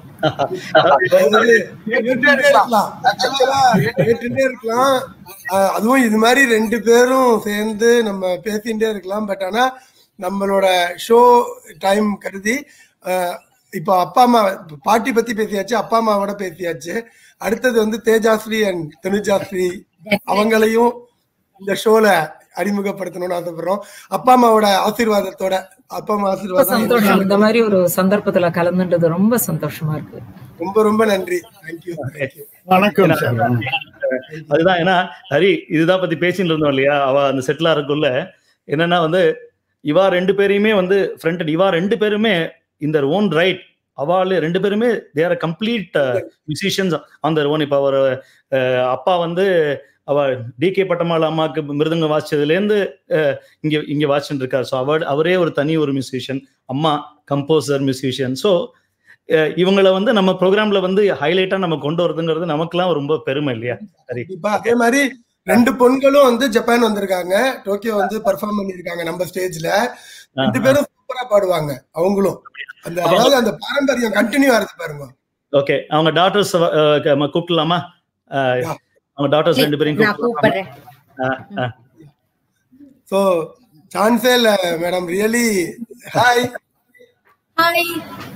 S8: கேட்டுட்டே இருக்கலாம் Actually, கேட்டுட்டே இருக்கலாம் அஹ் அதுவும் இது மாதிரி ரெண்டு பேரும் சேர்ந்து நம்ம பேசிட்டே இருக்கலாம் பட் ஆனா நம்மளோட ஷோ டைம் கருதி அஹ் இப்போ அப்பா அம்மா பாட்டி பத்தி பேசியாச்சு அப்பா அம்மாவோட பேசியாச்சு அடுத்தது வந்து தேஜாஸ்ரீ அண்ட் தனுஜாஸ்ரீ அவங்களையும் இந்த ஷோல அறிமுகப்படுத்தணும்னு ஆசைப்படுறோம் அப்பா அம்மாவோட ஆசீர்வாதத்தோட அப்பா அம்மா
S14: ரொம்ப
S8: ஆசீர்வாதம்
S14: சந்தோஷம் இந்த மாதிரி ஒரு சந்தர்ப்பத்துல கலந்துன்றது ரொம்ப சந்தோஷமா இருக்கு
S8: ரொம்ப ரொம்ப நன்றி தேங்க்யூ
S13: வணக்கம் சார்
S7: அதுதான் ஏன்னா ஹரி இதுதான் பத்தி பேசிட்டு இருந்தோம் இல்லையா அவ அந்த செட்டில் ஆகிறதுக்குள்ள என்னன்னா வந்து இவா ரெண்டு பேரையுமே வந்து ஃப்ரெண்ட் இவா ரெண்டு பேருமே இந்த ஓன் ரைட் அவாள் ரெண்டு பேருமே they're complete musicians on their own இப்போ அவர் அஹ், அப்பா வந்து அவ டி கே பட்டமாள் அம்மாவுக்கு மிருதங்க வாசிச்சதுலேருந்து அஹ், இங்க இங்க வாசிச்சுட்டு இருக்காரு ஸோ அவர் அவரே ஒரு தனி ஒரு மியூசிஷியன் அம்மா கம்போசர் மியூசிஷியன் ஸோ இவங்கள வந்து நம்ம ப்ரோக்ராம்ல வந்து ஹைலைட்டா நம்ம கொண்டு வரதுங்கிறது நமக்கெல்லாம் ரொம்ப பெருமை இல்லையா சரி
S8: கண்டிப்பா அதே மாதிரி ரெண்டு பொண்களும் வந்து ஜப்பான் வந்திருக்காங்க டோக்கியோ வந்து பெர்ஃபார்ம் பண்ணிருக்காங்க நம்ம ஸ்டேஜ்ல ரெண்டு பேரும் சூப்பரா பாடுவாங்க அவங்களும் அந்த அதாவது அந்த பாரம்பரியம் கண்டினியூ ஆகுது பாருங்க
S7: ஓகே அவங்க டாட்டர்ஸ் கூப்பிடலாமா அஹ், அவங்க டாட்டர்ஸ் ரெண்டு பேரையும்
S10: நான் கூப்பிடுறேன்
S7: கூப்பிடலாமா
S8: சோ சான்ஸே இல்ல மேடம் ரியலி ஹாய்
S3: ஹாய்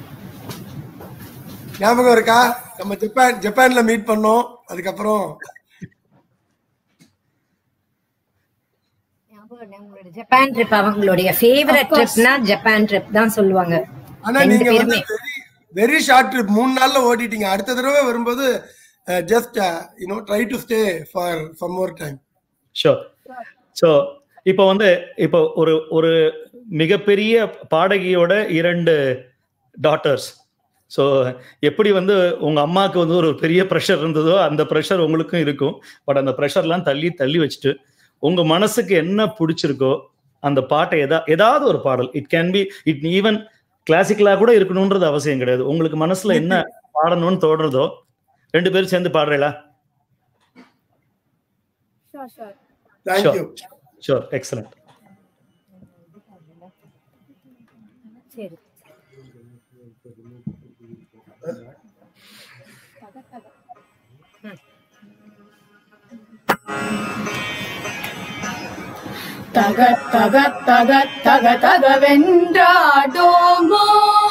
S8: ஞாபகம் இருக்கா நம்ம ஜப்பான் ஜப்பான்ல மீட் பண்ணோம் அதுக்கப்புறம்
S10: உங்களோட ஜப்பான் ட்ரிப் அவங்களுடைய ஃபேவரட் ட்ரிப்னா ஜப்பான் ட்ரிப் தான் சொல்லுவாங்க
S8: ஆனா
S10: ரெண்டு
S8: நீங்க வந்து
S10: பேருமே
S8: வெரி வெரி ஷார்ட் ட்ரிப் மூணு நாள்ல ஓட்டிட்டீங்க அடுத்த தடவை வரும்போது just you know try to stay for some more time
S7: sure so இப்போ வந்து இப்போ ஒரு ஒரு மிகப்பெரிய பாடகியோட இரண்டு டாட்டர்ஸ் ஸோ எப்படி வந்து உங்க அம்மாவுக்கு வந்து ஒரு பெரிய ப்ரெஷர் இருந்ததோ அந்த ப்ரெஷர் உங்களுக்கும் இருக்கும் பட் அந்த ப்ரெஷர்லாம் தள்ளி தள்ளி வச்சுட்டு உங்க மனசுக்கு என்ன பிடிச்சிருக்கோ அந்த பாட்டை எதா ஏதாவது ஒரு பாடல் it can be it even கிளாசிக்கலா கூட இருக்கணும்ன்றது அவசியம் கிடையாது உங்களுக்கு மனசுல என்ன பாடணும்னு தோடுறதோ ரெண்டு பேரும் சேர்ந்து பாடுறீங்களா
S8: தேங்க்யூ
S7: ஷோர் எக்ஸலண்ட்
S10: சரி
S9: தக தக தக தக தகவென்றாடோமோ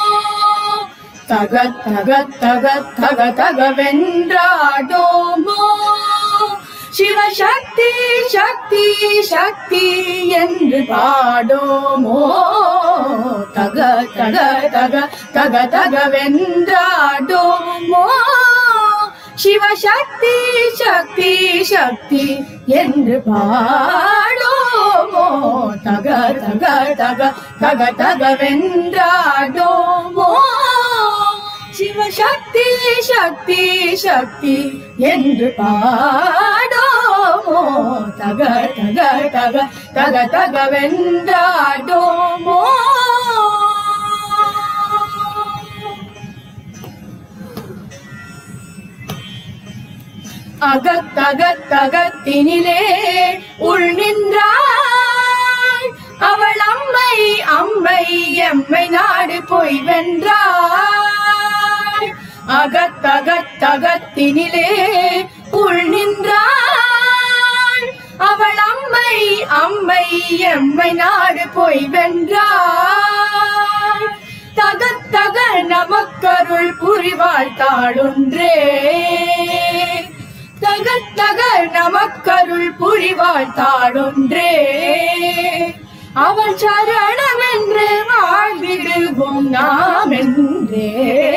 S9: தக தக தக தக தகவென்றாடோமோ சிவசக்தி சக்தி சக்தி என்று பாடோமோ தக தக தக தக தகவென்றாடோமோ சிவசக்தி சக்தி சக்தி என்று பாடோமோ தக தக தக தக தகவென்றாடோமோ சிவசக்தி சக்தி சக்தி என்று பாடோமோ தக தக தக தக தகவென்றாடோமோ அகத்தகத்தகத்தினிலே உள் நின்றாள் அவள் அம்மை அம்மை எம்மை நாடு போய் வென்றாள்
S15: அகத்தகத்தகத்தினிலே உள் நின்றாள் அவள் அம்மை அம்மை எம்மை நாடு போய் வென்றாள் தகத்தக நமக்கருள் புரிவாள் தாளுன்றே தகத்தக நமக்கருள் புரிவாள் தாளொன்றே அவள் சரணம் என்று வாழ்ந்திடுவோம் நாம் என்றே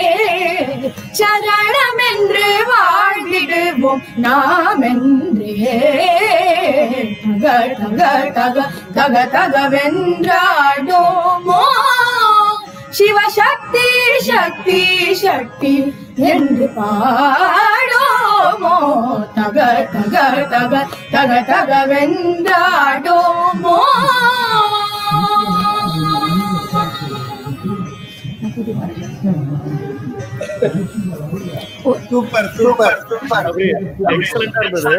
S15: சரணம் என்று வாழ்ந்திடுவோம் நாம் என்றே தக தக தக தக தகவென்றாடோமோ சிவசக்தி சக்தி சக்தி என்று பாடோமோ தக தக தக தக தகவென்றாடோமோ
S8: சூப்பர் சூப்பர் சூப்பர்
S7: எக்ஸலண்டா இருந்தது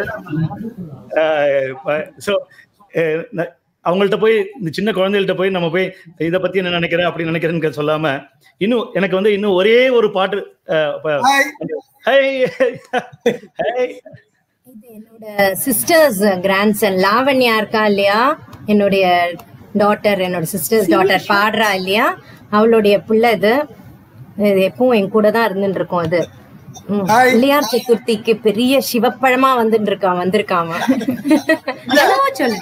S7: ஸோ அவங்கள்ட்ட போய் இந்த சின்ன குழந்தைகள்ட்ட போய் நம்ம போய் இதை பத்தி என்ன நினைக்கிறேன் அப்படி நினைக்கிறேன்னு சொல்லாம இன்னும் எனக்கு வந்து இன்னும் ஒரே ஒரு பாட்டு அஹ், ப- Hey, hey.
S10: Sisters grandson Lavanya இருக்கா இல்லையா என்னுடைய டாட்டர் என்னோட சிஸ்டர்ஸ் டாட்டர் பாடுறா இல்லையா அவளுடைய புள்ள இது இது எப்பவும் என் கூட தான் இருந்துட்டு இருக்கோம் அது ம். பிள்ளையார் சதுர்த்திக்கு பெரிய சிவப்பழமா வந்துட்டு இருக்கான் வந்திருக்கான் அவன். Hello சொல்லு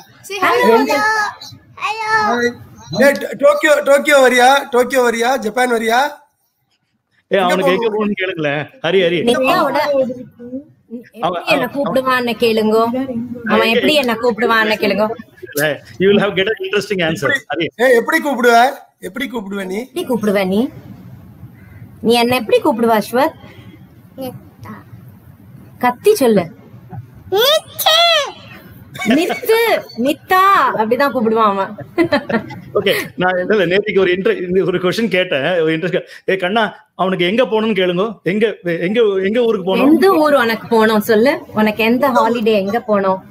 S8: ஏய், டோ- டோக்கியோ டோக்கியோ வரியா டோக்கியோ வரியா ஜப்பான் வரியா
S7: ஏ அவனுக்கு எங்க போகணும்னு கேளுங்களேன் ஹரி ஹரி
S10: நித்யாவோட எப்படி என்ன கூப்பிடுவான்னு கேளுங்கோ அவன் எப்படி என்ன கூப்பிடுவான்னு கேளுங்கோ
S7: you will have get interesting answer Hari
S8: ஏய் எப்படி கூப்பிடுவ எப்படி கூப்பிடுவ நீ
S10: எப்படி கூப்பிடுவ நீ நீ என்ன எப்படி கூப்பிடுவ அஸ்வத் கத்தி சொல்லு நித்து நித்தா அப்படிதான் கூப்பிடுவான் அவன்
S7: ஓகே நான் இல்ல நேத்திக்கு ஒரு இன்ட்ரெ ஒரு கொஸ்டின் கேட்டேன் ஒரு இன்ட்ரெஸ்ட் ஏ கண்ணா அவனுக்கு எங்க போகணும்னு கேளுங்க எங்க எங்க எங்க ஊருக்கு போகணும்
S10: எந்த ஊர் உனக்கு போனோம் சொல்லு உனக்கு எந்த ஹாலிடே எங்க போனோம்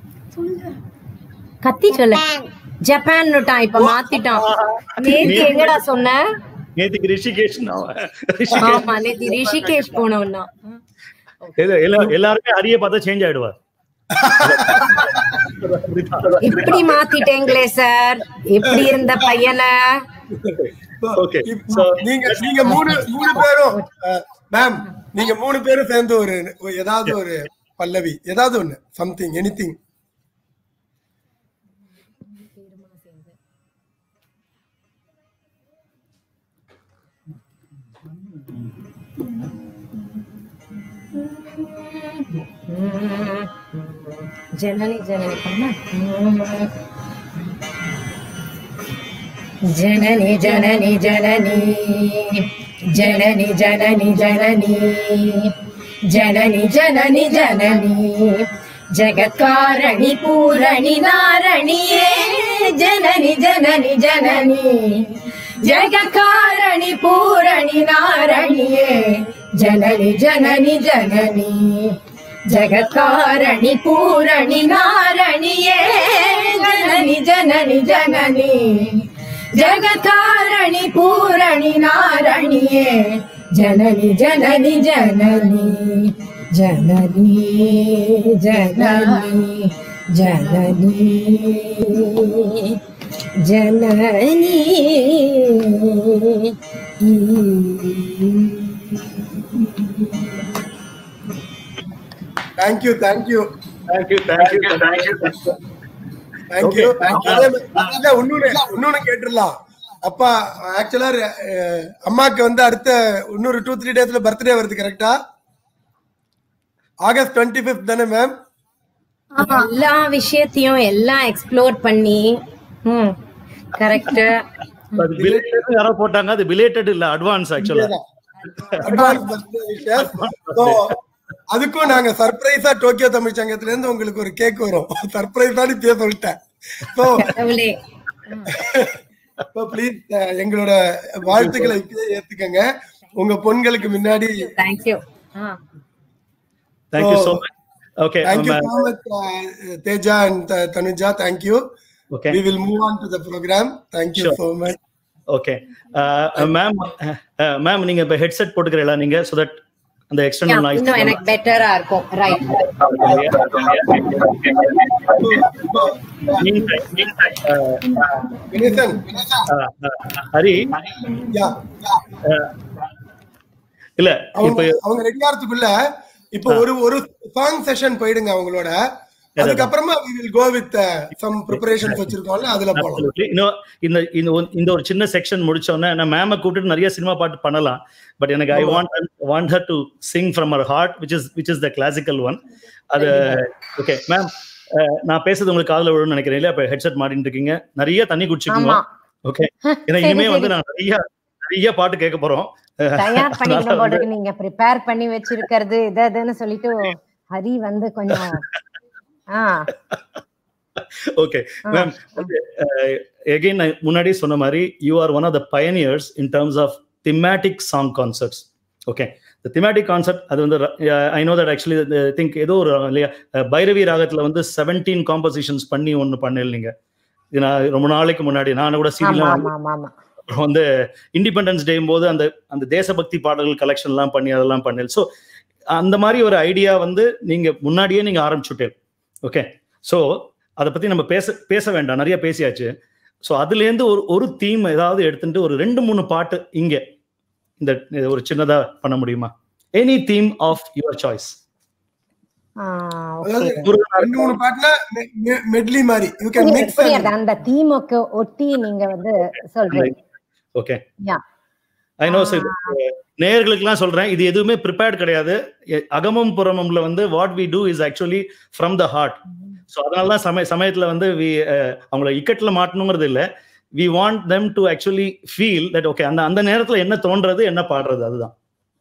S10: கத்தி சொல்லு ஜப்பான் இப்ப மாத்திட்டான் நேத்து எங்கடா சொன்ன
S7: நேத்திக்கு ரிஷிகேஷ் அவன். ரிஷிகேஷ்
S10: ஆமா நேத்து ரிஷிகேஷ் போனோம்னா
S7: இல்ல, எல்லா- எல்லாருமே ஹரியை பார்த்தா சேஞ்ச் ஆயிடுவார்
S10: இப்படி மாத்திட்டேங்களே சார் எப்படி இருந்த பையனை
S7: ஓகே
S8: நீங்க நீங்க மூணு மூணு பேரும் மேம் நீங்க மூணு பேரும் சேர்ந்து ஒரு ஒரு- ஏதாவது ஒரு பல்லவி ஏதாவது ஒண்ணு சம்திங் எனிதிங்
S10: ஜனனி ஜனனி பண்ண ஜனனி ஜனனி ஜனனி ஜனனி ஜனனி ஜனனி ஜனனி ஜனனி ஜனனி ஜகத்காரணி பூரணி நாரணியே ஜனனி ஜனனி ஜனனி ஜகத்காரணி பூரணி நாரணியே ஜனனி ஜனனி ஜனனி ஜகத்காரணி பூரணி நாரணியே ஜனனி ஜனனி ஜனனி ஜகத்காரணி பூரணி நாரணியே ஜனனி ஜனனி ஜனனி ஜனனி ஜனனி ஜனனி ஜனனி
S8: thank you thank you
S7: thank you thank you thank you
S8: thank you
S7: Okay.
S8: இன்னொன்னு இன்னொன்னு கேட்டுடலாம் அப்பா ஆக்சுவலா அம்மாக்கு வந்து அடுத்த இன்னொரு டூ த்ரீ டேஸ்ல பர்த்டே வருது கரெக்டா ஆகஸ்ட் டுவெண்ட்டி ஃபிஃப்த் தானே மேம்
S10: எல்லா விஷயத்தையும் எல்லாம் எக்ஸ்ப்ளோர் பண்ணி ம் கரெக்ட்
S7: அது பிலேட்டட் யாரோ போட்டாங்க அது பிலேட்டட் இல்ல அட்வான்ஸ் ஆக்சுவலா
S8: அட்வான்ஸ் பர்த்டே விஷஸ் ஸோ அதுக்கும் நாங்க சர்ப்ரைஸா டோக்கியோ தமிழ் சங்கத்துல இருந்து உங்களுக்கு ஒரு கேக் வரும் சர்ப்ரைஸா இப்பயே சொல்லிட்டேன் ஸோ
S10: கடவுளே
S8: ப்ளீஸ் எங்களோட வாழ்த்துக்களை இப்பயே ஏத்துக்கங்க உங்க பொண்களுக்கு முன்னாடி
S10: thank you
S7: thank you so much okay
S8: thank you so much uh, Teja and Tanuja thank you
S7: Okay.
S8: we will move on to the program thank you
S7: Sure.
S8: so much
S7: okay ma'am ma'am நீங்க இப்ப ஹெட்செட் போட்டுக்கிறீங்களா நீங்க சோ தட் அந்த எக்ஸ்டர்னல் நாய்ஸ்
S10: இன்னும் எனக்கு பெட்டரா இருக்கும் right
S8: வினிதன்
S7: Hari
S8: யா
S7: அஹ், இல்ல
S8: அவங்க
S7: இப்ப
S8: அவங்க ரெடி ஆகிறதுக்குள்ள இப்போ ஒரு ஒரு சாங் செஷன் போயிடுங்க அவங்களோட அதுக்கப்புறமா we will go with uh, some preparations வச்சிருக்கோம்ல அதுல போலாம்
S7: Absolutely. இன்னும் இந்த இந்த ஒரு- இந்த ஒரு சின்ன செக்ஷன் முடிச்ச உடனே நான் மேம கூப்பிட்டு நிறைய சினிமா பாட்டு பண்ணலாம் பட் எனக்கு I want want her to sing from our heart which is which is the classical one அது ஓகே மேம் நான் பேசுறது உங்களுக்கு காதுல விழுன்னு நினைக்கிறேன் இல்லையா இப்ப ஹெட்செட் மாட்டின்னு இருக்கீங்க நிறைய தண்ணி குடிச்சுக்கோங்க
S10: ஆமா.
S7: ஓகே ஏன்னா
S10: சரி,
S7: இனிமே வந்து
S10: சரி.
S7: நான் நிறைய நிறைய பாட்டு கேட்க போறோம்
S10: தயார் பண்ணிக்கணும்
S7: அதனால
S10: போல
S7: வந்து-
S10: இருக்கு நீங்க ப்ரிப்பேர் பண்ணி வச்சிருக்கிறது இது இதுன்னு சொல்லிட்டு ஹரி வந்து கொஞ்சம் ஆ
S7: ஓகே மேம் எகைன் நான் முன்னாடியே சொன்ன மாதிரி you are one of the pioneers in terms of thematic song concepts okay இந்த திமேட்டிக் கான்செப்ட் அது வந்து I know that actually think ஏதோ ஒரு இல்லையா அஹ், பைரவி ராகத்துல வந்து செவன்டீன் காம்போசிஷன்ஸ் பண்ணி ஒன்று பண்ணல நீங்க இது நான் ரொம்ப நாளைக்கு முன்னாடி நான் கூட
S10: ஆமா
S7: சீரியலாம்
S10: ஆமா ஆமா ஆமா
S7: அப்புறம் வந்து இண்டிபெண்டன்ஸ் டே போது அந்த அந்த தேசபக்தி பாடல்கள் கலெக்ஷன்லாம் பண்ணி அதெல்லாம் பண்ணல ஸோ அந்த மாதிரி ஒரு ஐடியா வந்து நீங்க முன்னாடியே நீங்க ஆரம்பிச்சுட்டேன் ஓகே ஸோ அதை பத்தி நம்ம பேச பேச வேண்டாம் நிறைய பேசியாச்சு ஸோ அதுலேருந்து ஒரு ஒரு தீம் ஏதாவது எடுத்துட்டு ஒரு ரெண்டு மூணு பாட்டு இங்க இந்த இது ஒரு சின்னதா பண்ண முடியுமா any theme of your choice
S10: ஆ,
S8: அதாவது
S10: okay.
S8: ரெண்டு மூணு பாட்டுனா மெட்லி மாதிரி யூ கேன்
S10: புரியுது,
S8: மிக்ஸ்
S10: புரியுது. அந்த தீமுக்கு ஒட்டி நீங்க வந்து சொல்றீங்க
S7: okay
S10: yeah
S7: I know sir நேயர்களுக்கெல்லாம் சொல்றேன் இது எதுவுமே ப்ரிப்பேர்ட் கிடையாது எ- அகமும் புறமும்ல வந்து what we do is actually from the heart so அதனால தான் சமய சமயத்துல வந்து வி அவங்கள இக்கட்ல மாட்டணுங்கிறது இல்லை we want them to actually feel that okay அந்த அந்த நேரத்துல என்ன தோன்றது என்ன பாடுறது அதுதான்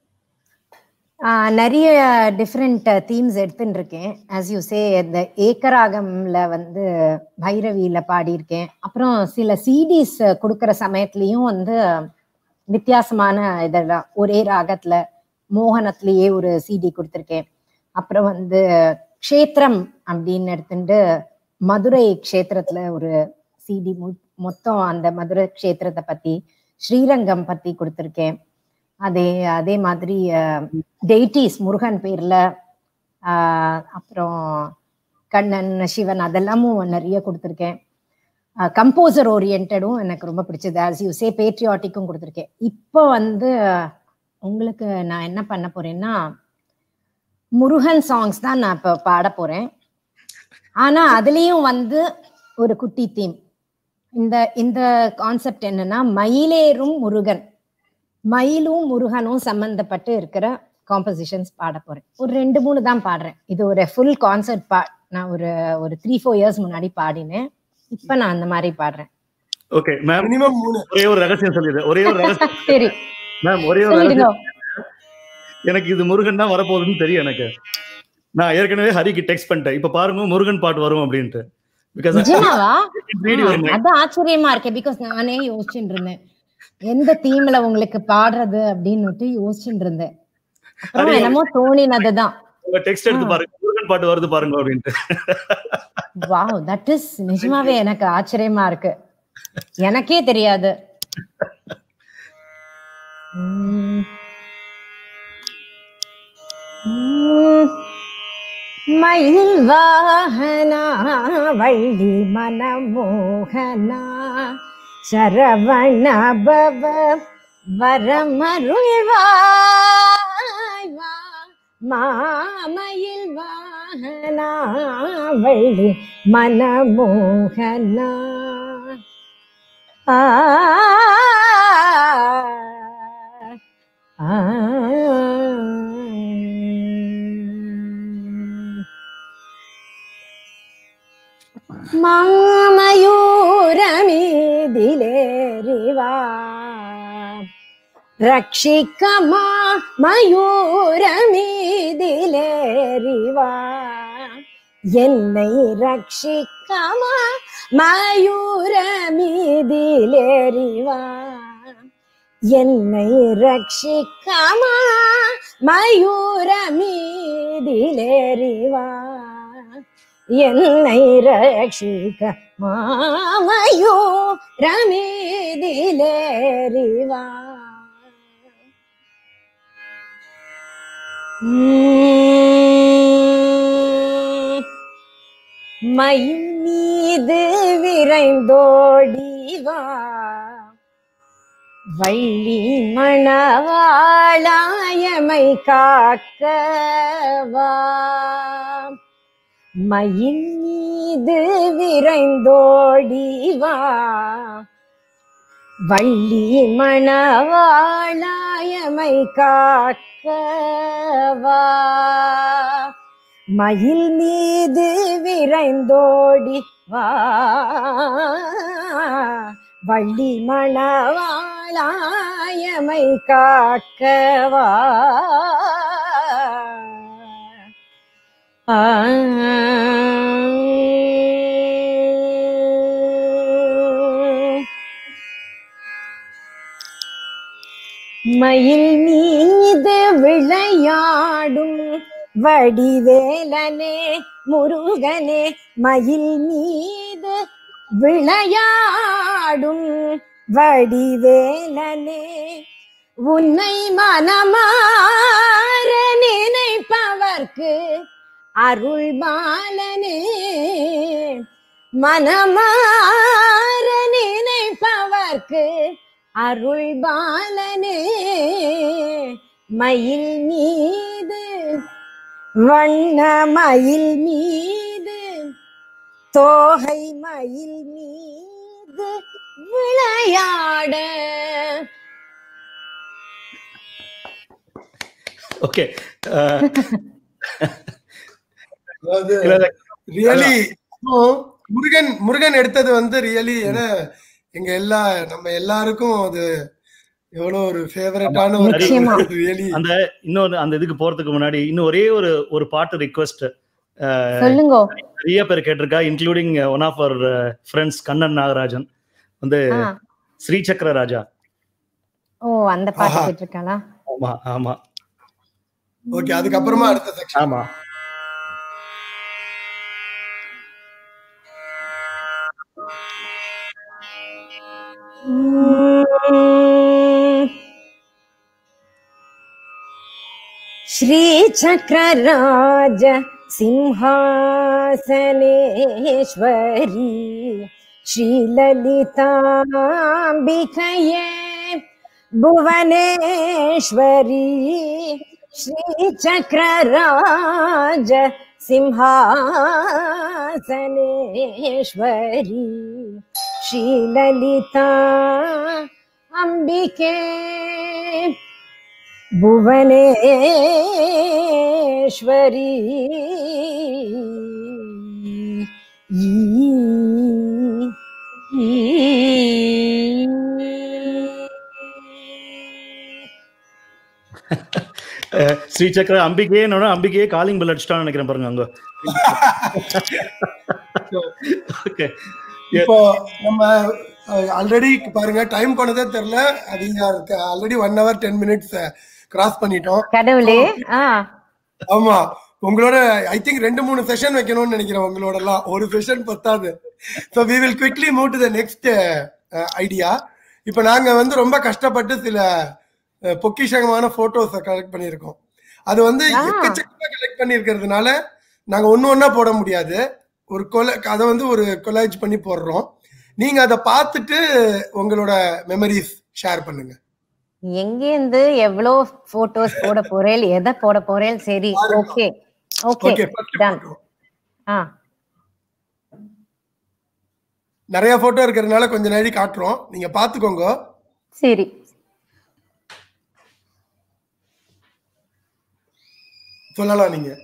S10: ஆ, நிறைய டிஃப்ரெண்ட் தீம்ஸ் எடுத்துட்டு இருக்கேன் ஆஸ் யூ சே இந்த ஏக்கராகம்ல வந்து பைரவியில பாடியிருக்கேன் அப்புறம் சில சிடிஸ் கொடுக்குற சமயத்துலயும் வந்து வித்தியாசமான இதெல்லாம் ஒரே ராகத்துல மோகனத்திலேயே ஒரு சிடி கொடுத்துருக்கேன் அப்புறம் வந்து க்ஷேத்திரம் அப்படின்னு எடுத்துட்டு மதுரை க்ஷேத்திரத்துல ஒரு சிடி மொத்தம் அந்த மதுரை க்ஷேத்திரத்தை பத்தி ஸ்ரீரங்கம் பத்தி கொடுத்துருக்கேன் அதே அதே மாதிரி டெய்டிஸ் முருகன் பேர்ல ஆஹ், அப்புறம் கண்ணன் சிவன் அதெல்லாமும் நிறைய கொடுத்துருக்கேன் கம்போசர் ஓரியன்டும் எனக்கு ரொம்ப பிடிச்சது ஆஸ் யூ சே பேட்ரியாட்டிக்கும் கொடுத்துருக்கேன் இப்போ வந்து உங்களுக்கு நான் என்ன பண்ண போறேன்னா முருகன் சாங்ஸ் தான் நான் இப்போ பாட போறேன் ஆனா அதுலயும் வந்து ஒரு குட்டி தீம் இந்த இந்த கான்செப்ட் என்னன்னா மயிலேறும் முருகன் மயிலும் முருகனும் சம்பந்தப்பட்டு இருக்கிற காம்போசிஷன்ஸ் பாட போறேன் ஒரு ரெண்டு மூணு தான் பாடுறேன் இது ஒரு ஃபுல் கான்சர்ட் பா நான் ஒரு ஒரு த்ரீ ஃபோர் இயர்ஸ் முன்னாடி பாடினேன் இப்ப நான் அந்த மாதிரி பாடுறேன்
S7: ஓகே மேம்
S8: மினிமம் மூணு
S7: ஒரே ஒரு ரகசியம் சொல்லிடுறேன் ஒரே ஒரு ரகசியம்
S10: சரி
S7: மேம் ஒரே ஒரு
S10: சொல்லிடுங்க
S7: ரகசியம் எனக்கு இது முருகன் தான் வரப்போகுதுன்னு தெரியும் எனக்கு நான் ஏற்கனவே ஹரிக்கு டெக்ஸ்ட் பண்ணிட்டேன் இப்ப பாருங்க முருகன் பாட்டு வரும் அப்படின்ட்டு பிகாஸ்
S10: நிஜமாவா
S7: read your mind.
S10: அது ஆச்சரியமா இருக்கே பிகாஸ் நானே யோசிச்சுட்டு இருந்தேன் எந்த தீம்ல உங்களுக்கு பாடுறது அப்படின்னு யோசிச்சுட்டு இருந்தேன் அப்புறம்
S7: அது-
S10: என்னமோ தோணினதுதான்
S7: உங்க டெக்ஸ்ட் எடுத்து பாருங்க முருகன் பாட்டு வருது பாருங்க அப்படின்ட்டு
S10: வாவ் தட் இஸ் நிஜமாவே எனக்கு ஆச்சரியமா இருக்கு எனக்கே தெரியாது உம். உம். மயில் வாகனா வள்ளி மனமோகனா சரவண பவ வரமருள்வாய் வா மாமயில் வாகனா வள்ளி மனமோகனா ஆ ஆ മാമയൂരമീതിലേറിവാ രക്ഷിക്കമാ മയൂരമീതിലേറിവാ என்னை ரட்சிக்கமா மயூரமீதிலேறிவா என்னை ரட்சிக்கமா மயூரமீதிலேறிவா என்னை ரட்சிக்க மாமயூரமீதிலேறிவா உம், மயில் மீது விரைந்தோடி வா வள்ளி மணவாளாயமை காக்கவா மயில் மீது விரைந்தோடி வா வள்ளி மணவாளாயமை காக்கவா மயில் மீது விரைந்தோடி வா வள்ளி மணவாளாயமை காக்கவா ஆ மயில் மீது விளையாடும் வடிவேலனே முருகனே மயில் மீது விளையாடும் வடிவேலனே உன்னை மனமாற நினைப்பவர்க்கு அருள் பாலனே மனமாற நினைப்பவர்க்கு அருள் பாலனே மயில் மீது வண்ண மயில் மீது தோகை மயில் மீது விளையாட
S7: ஓகே
S8: அதாவது ரியலி முருகன் முருகன் எடுத்தது வந்து ரியலி ஏன்னா எங்க எல்லா நம்ம எல்லாருக்கும் அது எவ்வளவு ஒரு ஃபேவரட்டான ஒரு ரியலி
S7: அந்த இன்னொரு அந்த இதுக்கு போறதுக்கு முன்னாடி இன்னும் ஒரே ஒரு ஒரு பாட்டு ரிக்வெஸ்ட்
S10: சொல்லுங்க
S7: நிறைய பேர் கேட்டிருக்கா including one of our friends Kannan Nagarajan வந்து
S10: ஆ.
S7: ஸ்ரீசக்கர ராஜா
S10: ஓ அந்த பாட்டு கேட்டிருக்காளா
S7: ஆமா ஆமா
S8: ஓகே அதுக்கப்புறமா அடுத்த செக்ஷன்
S7: ஆமா
S10: श्रीचक्रराज सिंहासनेश्वरी श्रीललिताम्बिकये भुवनेश्वरी श्रीचक्रराज सिंहासनेश्वरी श्रीललिता अम्बिके भुवनेश्वरी
S7: அஹ், ஸ்ரீசக்கர அம்பிகையே அம்பிகையே காலிங் பெல் அடிச்சிட்டான்னு நினைக்கிறேன் பாருங்க அங்க ஓகே
S8: இப்போ நம்ம ஆல்ரெடி பாருங்க டைம் பண்ணதே தெரியல அது already one hour ten minutes cross பண்ணிட்டோம்
S10: கடவுளே ஆ
S8: ஆமா உங்களோட ஐ திங்க் ரெண்டு மூணு செஷன் வைக்கணும்னு நினைக்கிறேன் உங்களோட எல்லாம் ஒரு செஷன் பத்தாது so we will quickly move to the next idea இப்போ நாங்க வந்து ரொம்ப கஷ்டப்பட்டு சில அஹ், பொக்கிஷமான போட்டோஸை கலெக்ட் பண்ணியிருக்கோம் அது வந்து எக்கச்சக்கமா கலெக்ட் பண்ணியிருக்கிறதுனால நாங்க ஒண்ணு ஒண்ணா போட முடியாது ஒரு கொலை அதை வந்து ஒரு கொலாஜ் பண்ணி போடுறோம் நீங்க அதை பார்த்துட்டு உங்களோட மெமரிஸ் ஷேர் பண்ணுங்க
S10: எங்கேருந்து எவ்வளோ போட்டோஸ் போட போறேன் எதை போட போறேன் சரி ஓகே ஓகே
S8: Okay,
S10: டன் ஆ
S8: நிறைய போட்டோ இருக்கிறதுனால கொஞ்ச நேரம் காட்டுறோம் நீங்க பாத்துக்கோங்க
S10: சரி
S8: சொல்லலாம் நீங்க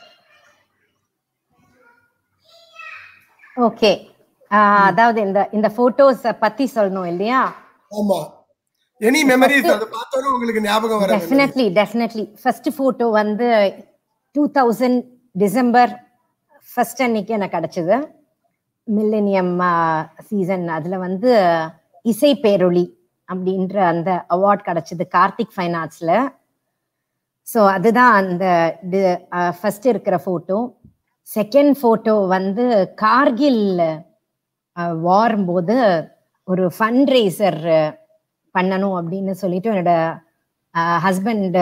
S10: ஓகே அதாவது இந்த இந்த போட்டோஸ் பத்தி சொல்லணும் இல்லையா
S8: ஆமா எனி மெமரிஸ் அதை பார்த்தோன்னே உங்களுக்கு ஞாபகம் வர
S10: டெஃபினெட்லி டெஃபினெட்லி ஃபர்ஸ்ட் போட்டோ வந்து டூ தௌசண்ட் டிசம்பர் ஃபர்ஸ்ட் அன்னைக்கு எனக்கு கிடைச்சது மில்லேனியம் சீசன் அதுல வந்து இசை பேரொளி அப்படின்ற அந்த அவார்ட் கிடைச்சது கார்த்திக் ஃபைன் ஆர்ட்ஸ்ல ஸோ அதுதான் அந்த ஃபர்ஸ்ட் இருக்கிற ஃபோட்டோ செகண்ட் ஃபோட்டோ வந்து கார்கில் வார் போது ஒரு ஃபண்ட் ரேசர் பண்ணணும் அப்படின்னு சொல்லிட்டு என்னோட ஹஸ்பண்ட்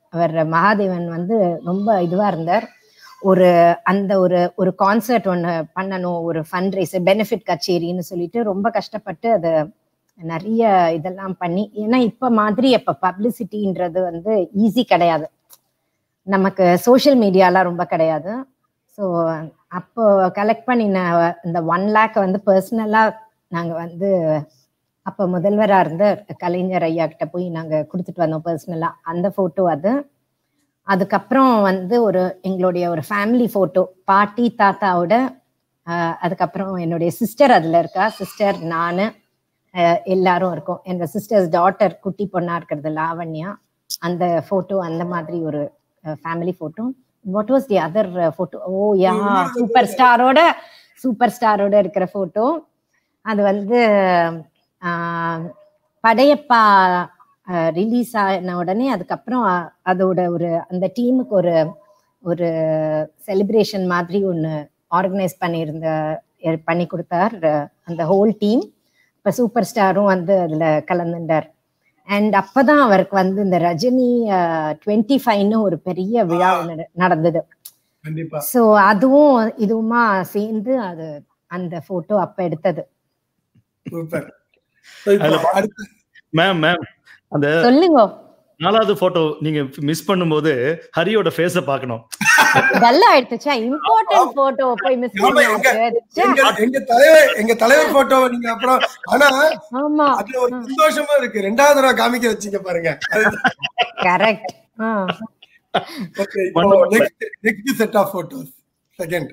S10: அவர் மகாதேவன் வந்து ரொம்ப இதுவா இருந்தார் ஒரு அந்த ஒரு ஒரு கான்சர்ட் ஒன்று பண்ணணும் ஒரு ஃபண்ட் ரைஸ் பெனிஃபிட் கச்சேரின்னு சொல்லிட்டு ரொம்ப கஷ்டப்பட்டு அது நிறைய இதெல்லாம் பண்ணி ஏன்னா இப்ப மாதிரி இப்ப பப்ளிசிட்டின்றது வந்து ஈஸி கிடையாது நமக்கு சோஷியல் மீடியாலாம் ரொம்ப கிடையாது ஸோ அப்போ கலெக்ட் பண்ணின இந்த ஒன் லேக் வந்து பர்சனலாக நாங்கள் வந்து அப்போ முதல்வராக இருந்த கலைஞர் ஐயா கிட்ட போய் நாங்கள் கொடுத்துட்டு வந்தோம் பர்சனலாக அந்த ஃபோட்டோ அது அதுக்கப்புறம் வந்து ஒரு எங்களுடைய ஒரு ஃபேமிலி ஃபோட்டோ பாட்டி தாத்தாவோட ஆஹ், அதுக்கப்புறம் என்னுடைய சிஸ்டர் அதில் இருக்கா சிஸ்டர் நான் எல்லாரும் இருக்கோம் எங்க சிஸ்டர்ஸ் டாட்டர் குட்டி பொண்ணா இருக்கிறது லாவண்யா அந்த ஃபோட்டோ அந்த மாதிரி ஒரு family photo what was the other photo oh yeah super ஸ்டாரோட சூப்பர் ஸ்டாரோட இருக்கிற ஃபோட்டோ அது வந்து ஆஹ், படையப்பா ரிலீஸ் ஆன உடனே அதுக்கப்புறம் அ- அதோட ஒரு அந்த டீமுக்கு ஒரு ஒரு செலிப்ரேஷன் மாதிரி ஒன்று ஆர்கனைஸ் பண்ணியிருந்த எ- பண்ணி கொடுத்தார் அஹ், அந்த ஹோல் டீம் இப்போ சூப்பர் ஸ்டாரும் வந்து அதில் கலந்துட்டார் அண்ட் அப்பதான் அவருக்கு வந்து இந்த ரஜினி டுவெண்ட்டி ஃபைவ்னு ஒரு பெரிய விழா ஒண்ணு நடந்தது
S8: கண்டிப்பா
S10: ஸோ அதுவும் இதுவுமா சேர்ந்து அது அந்த போட்டோ அப்ப எடுத்தது
S8: சூப்பர்
S7: மேம் மேம் அந்த
S10: சொல்லுங்க
S7: நாலாவது போட்டோ நீங்க மிஸ் பண்ணும்போது ஹரியோட ஃபேஸ பார்க்கணும்
S10: டல்லா எடுத்துச்சா இம்பார்ட்டன்ட் போட்டோ போய் மிஸ்
S8: ஆமா, எங்க எங்க எங்க தலைவர் எங்க தலைவர் போட்டோவை நீங்க அப்புறம் ஆனா
S10: ஆமா
S8: அதுல ஒரு சந்தோஷமா இருக்கு ரெண்டாவது தடவை காமிக்க வச்சீங்க பாருங்க
S10: correct
S8: okay next next set of photos second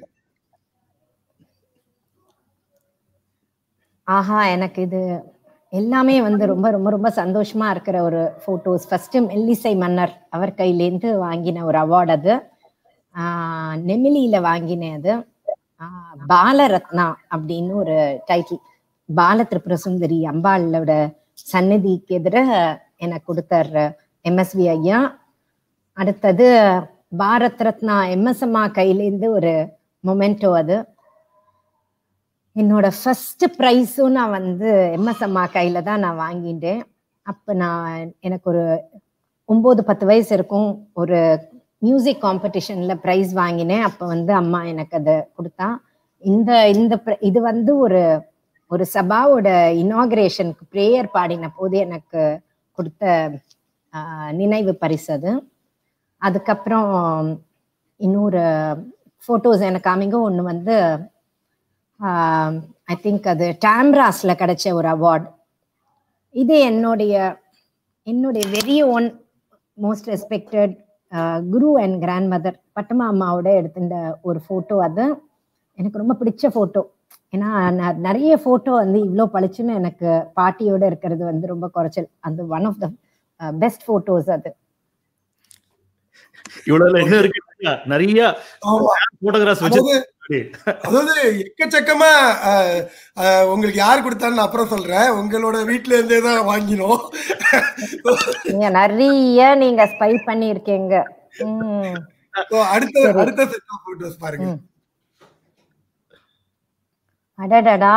S10: ஆஹா எனக்கு இது எல்லாமே வந்து ரொம்ப ரொம்ப ரொம்ப சந்தோஷமா இருக்கிற ஒரு போட்டோஸ் ஃபர்ஸ்ட் மெல்லிசை மன்னர் அவர் கையிலேருந்து வாங்கின ஒரு அவார்டு அது ஆஹ் நெமிலியில வாங்கினேன் அது ஆஹ் பாலரத்னா அப்படின்னு ஒரு டைட்டில் பால திரிபுர சுந்தரி அம்பாளோட சன்னதிக்கு எதிர எனக்கு கொடுத்தார் எம்எஸ்வி ஐயா அடுத்தது பாரத் ரத்னா எம்எஸ் அம்மா கையிலேருந்து ஒரு மொமெண்டோ அது என்னோட ஃபர்ஸ்ட் ப்ரைஸும் நான் வந்து எம்எஸ் அம்மா கையில தான் நான் வாங்கிட்டேன் அப்போ நான் எனக்கு ஒரு ஒம்பது பத்து வயசு இருக்கும் ஒரு மியூசிக் காம்படிஷன்ல ப்ரைஸ் வாங்கினேன் அப்போ வந்து அம்மா எனக்கு அதை கொடுத்தா இந்த இந்த pri- இது வந்து ஒரு ஒரு சபாவோட இனாகிரேஷனுக்கு ப்ரேயர் பாடின போது எனக்கு கொடுத்த ஆஹ், நினைவு பரிசு அது அதுக்கப்புறம் இன்னொரு ஃபோட்டோஸ் எனக்கு காமிங்க ஒன்று வந்து ஐ திங்க் அது டாம்ராஸ்ல கிடைச்ச ஒரு அவார்ட் இது என்னுடைய என்னுடைய very own most respected guru and grandmother பட்டமா அம்மாவோட எடுத்துட்ட ஒரு ஃபோட்டோ அது எனக்கு ரொம்ப பிடிச்ச ஃபோட்டோ ஏன்னா நான் நிறைய ஃபோட்டோ வந்து இவ்வளோ பளிச்சுன்னு எனக்கு பாட்டியோட இருக்கிறது வந்து ரொம்ப குறைச்சல் அந்த one of the best photos அது
S7: இவ்வளவு என்ன இருக்கு இல்லையா? நிறைய போட்டோகிராஃப்ஸ் வச்சு
S8: அதாவது எக்கச்சக்கமா அஹ், அஹ், உங்களுக்கு யார் கொடுத்தான்னு நான் அப்புறம் சொல்றேன் உங்களோட வீட்ல இருந்தே தான் வாங்கினோம்
S10: நீங்க நிறைய நீங்க ஸ்பை பண்ணியிருக்கீங்க ம்
S8: So, அடுத்த
S10: சரி.
S8: அடுத்த செட் ஆஃப் போட்டோஸ் பாருங்க
S10: அடடடா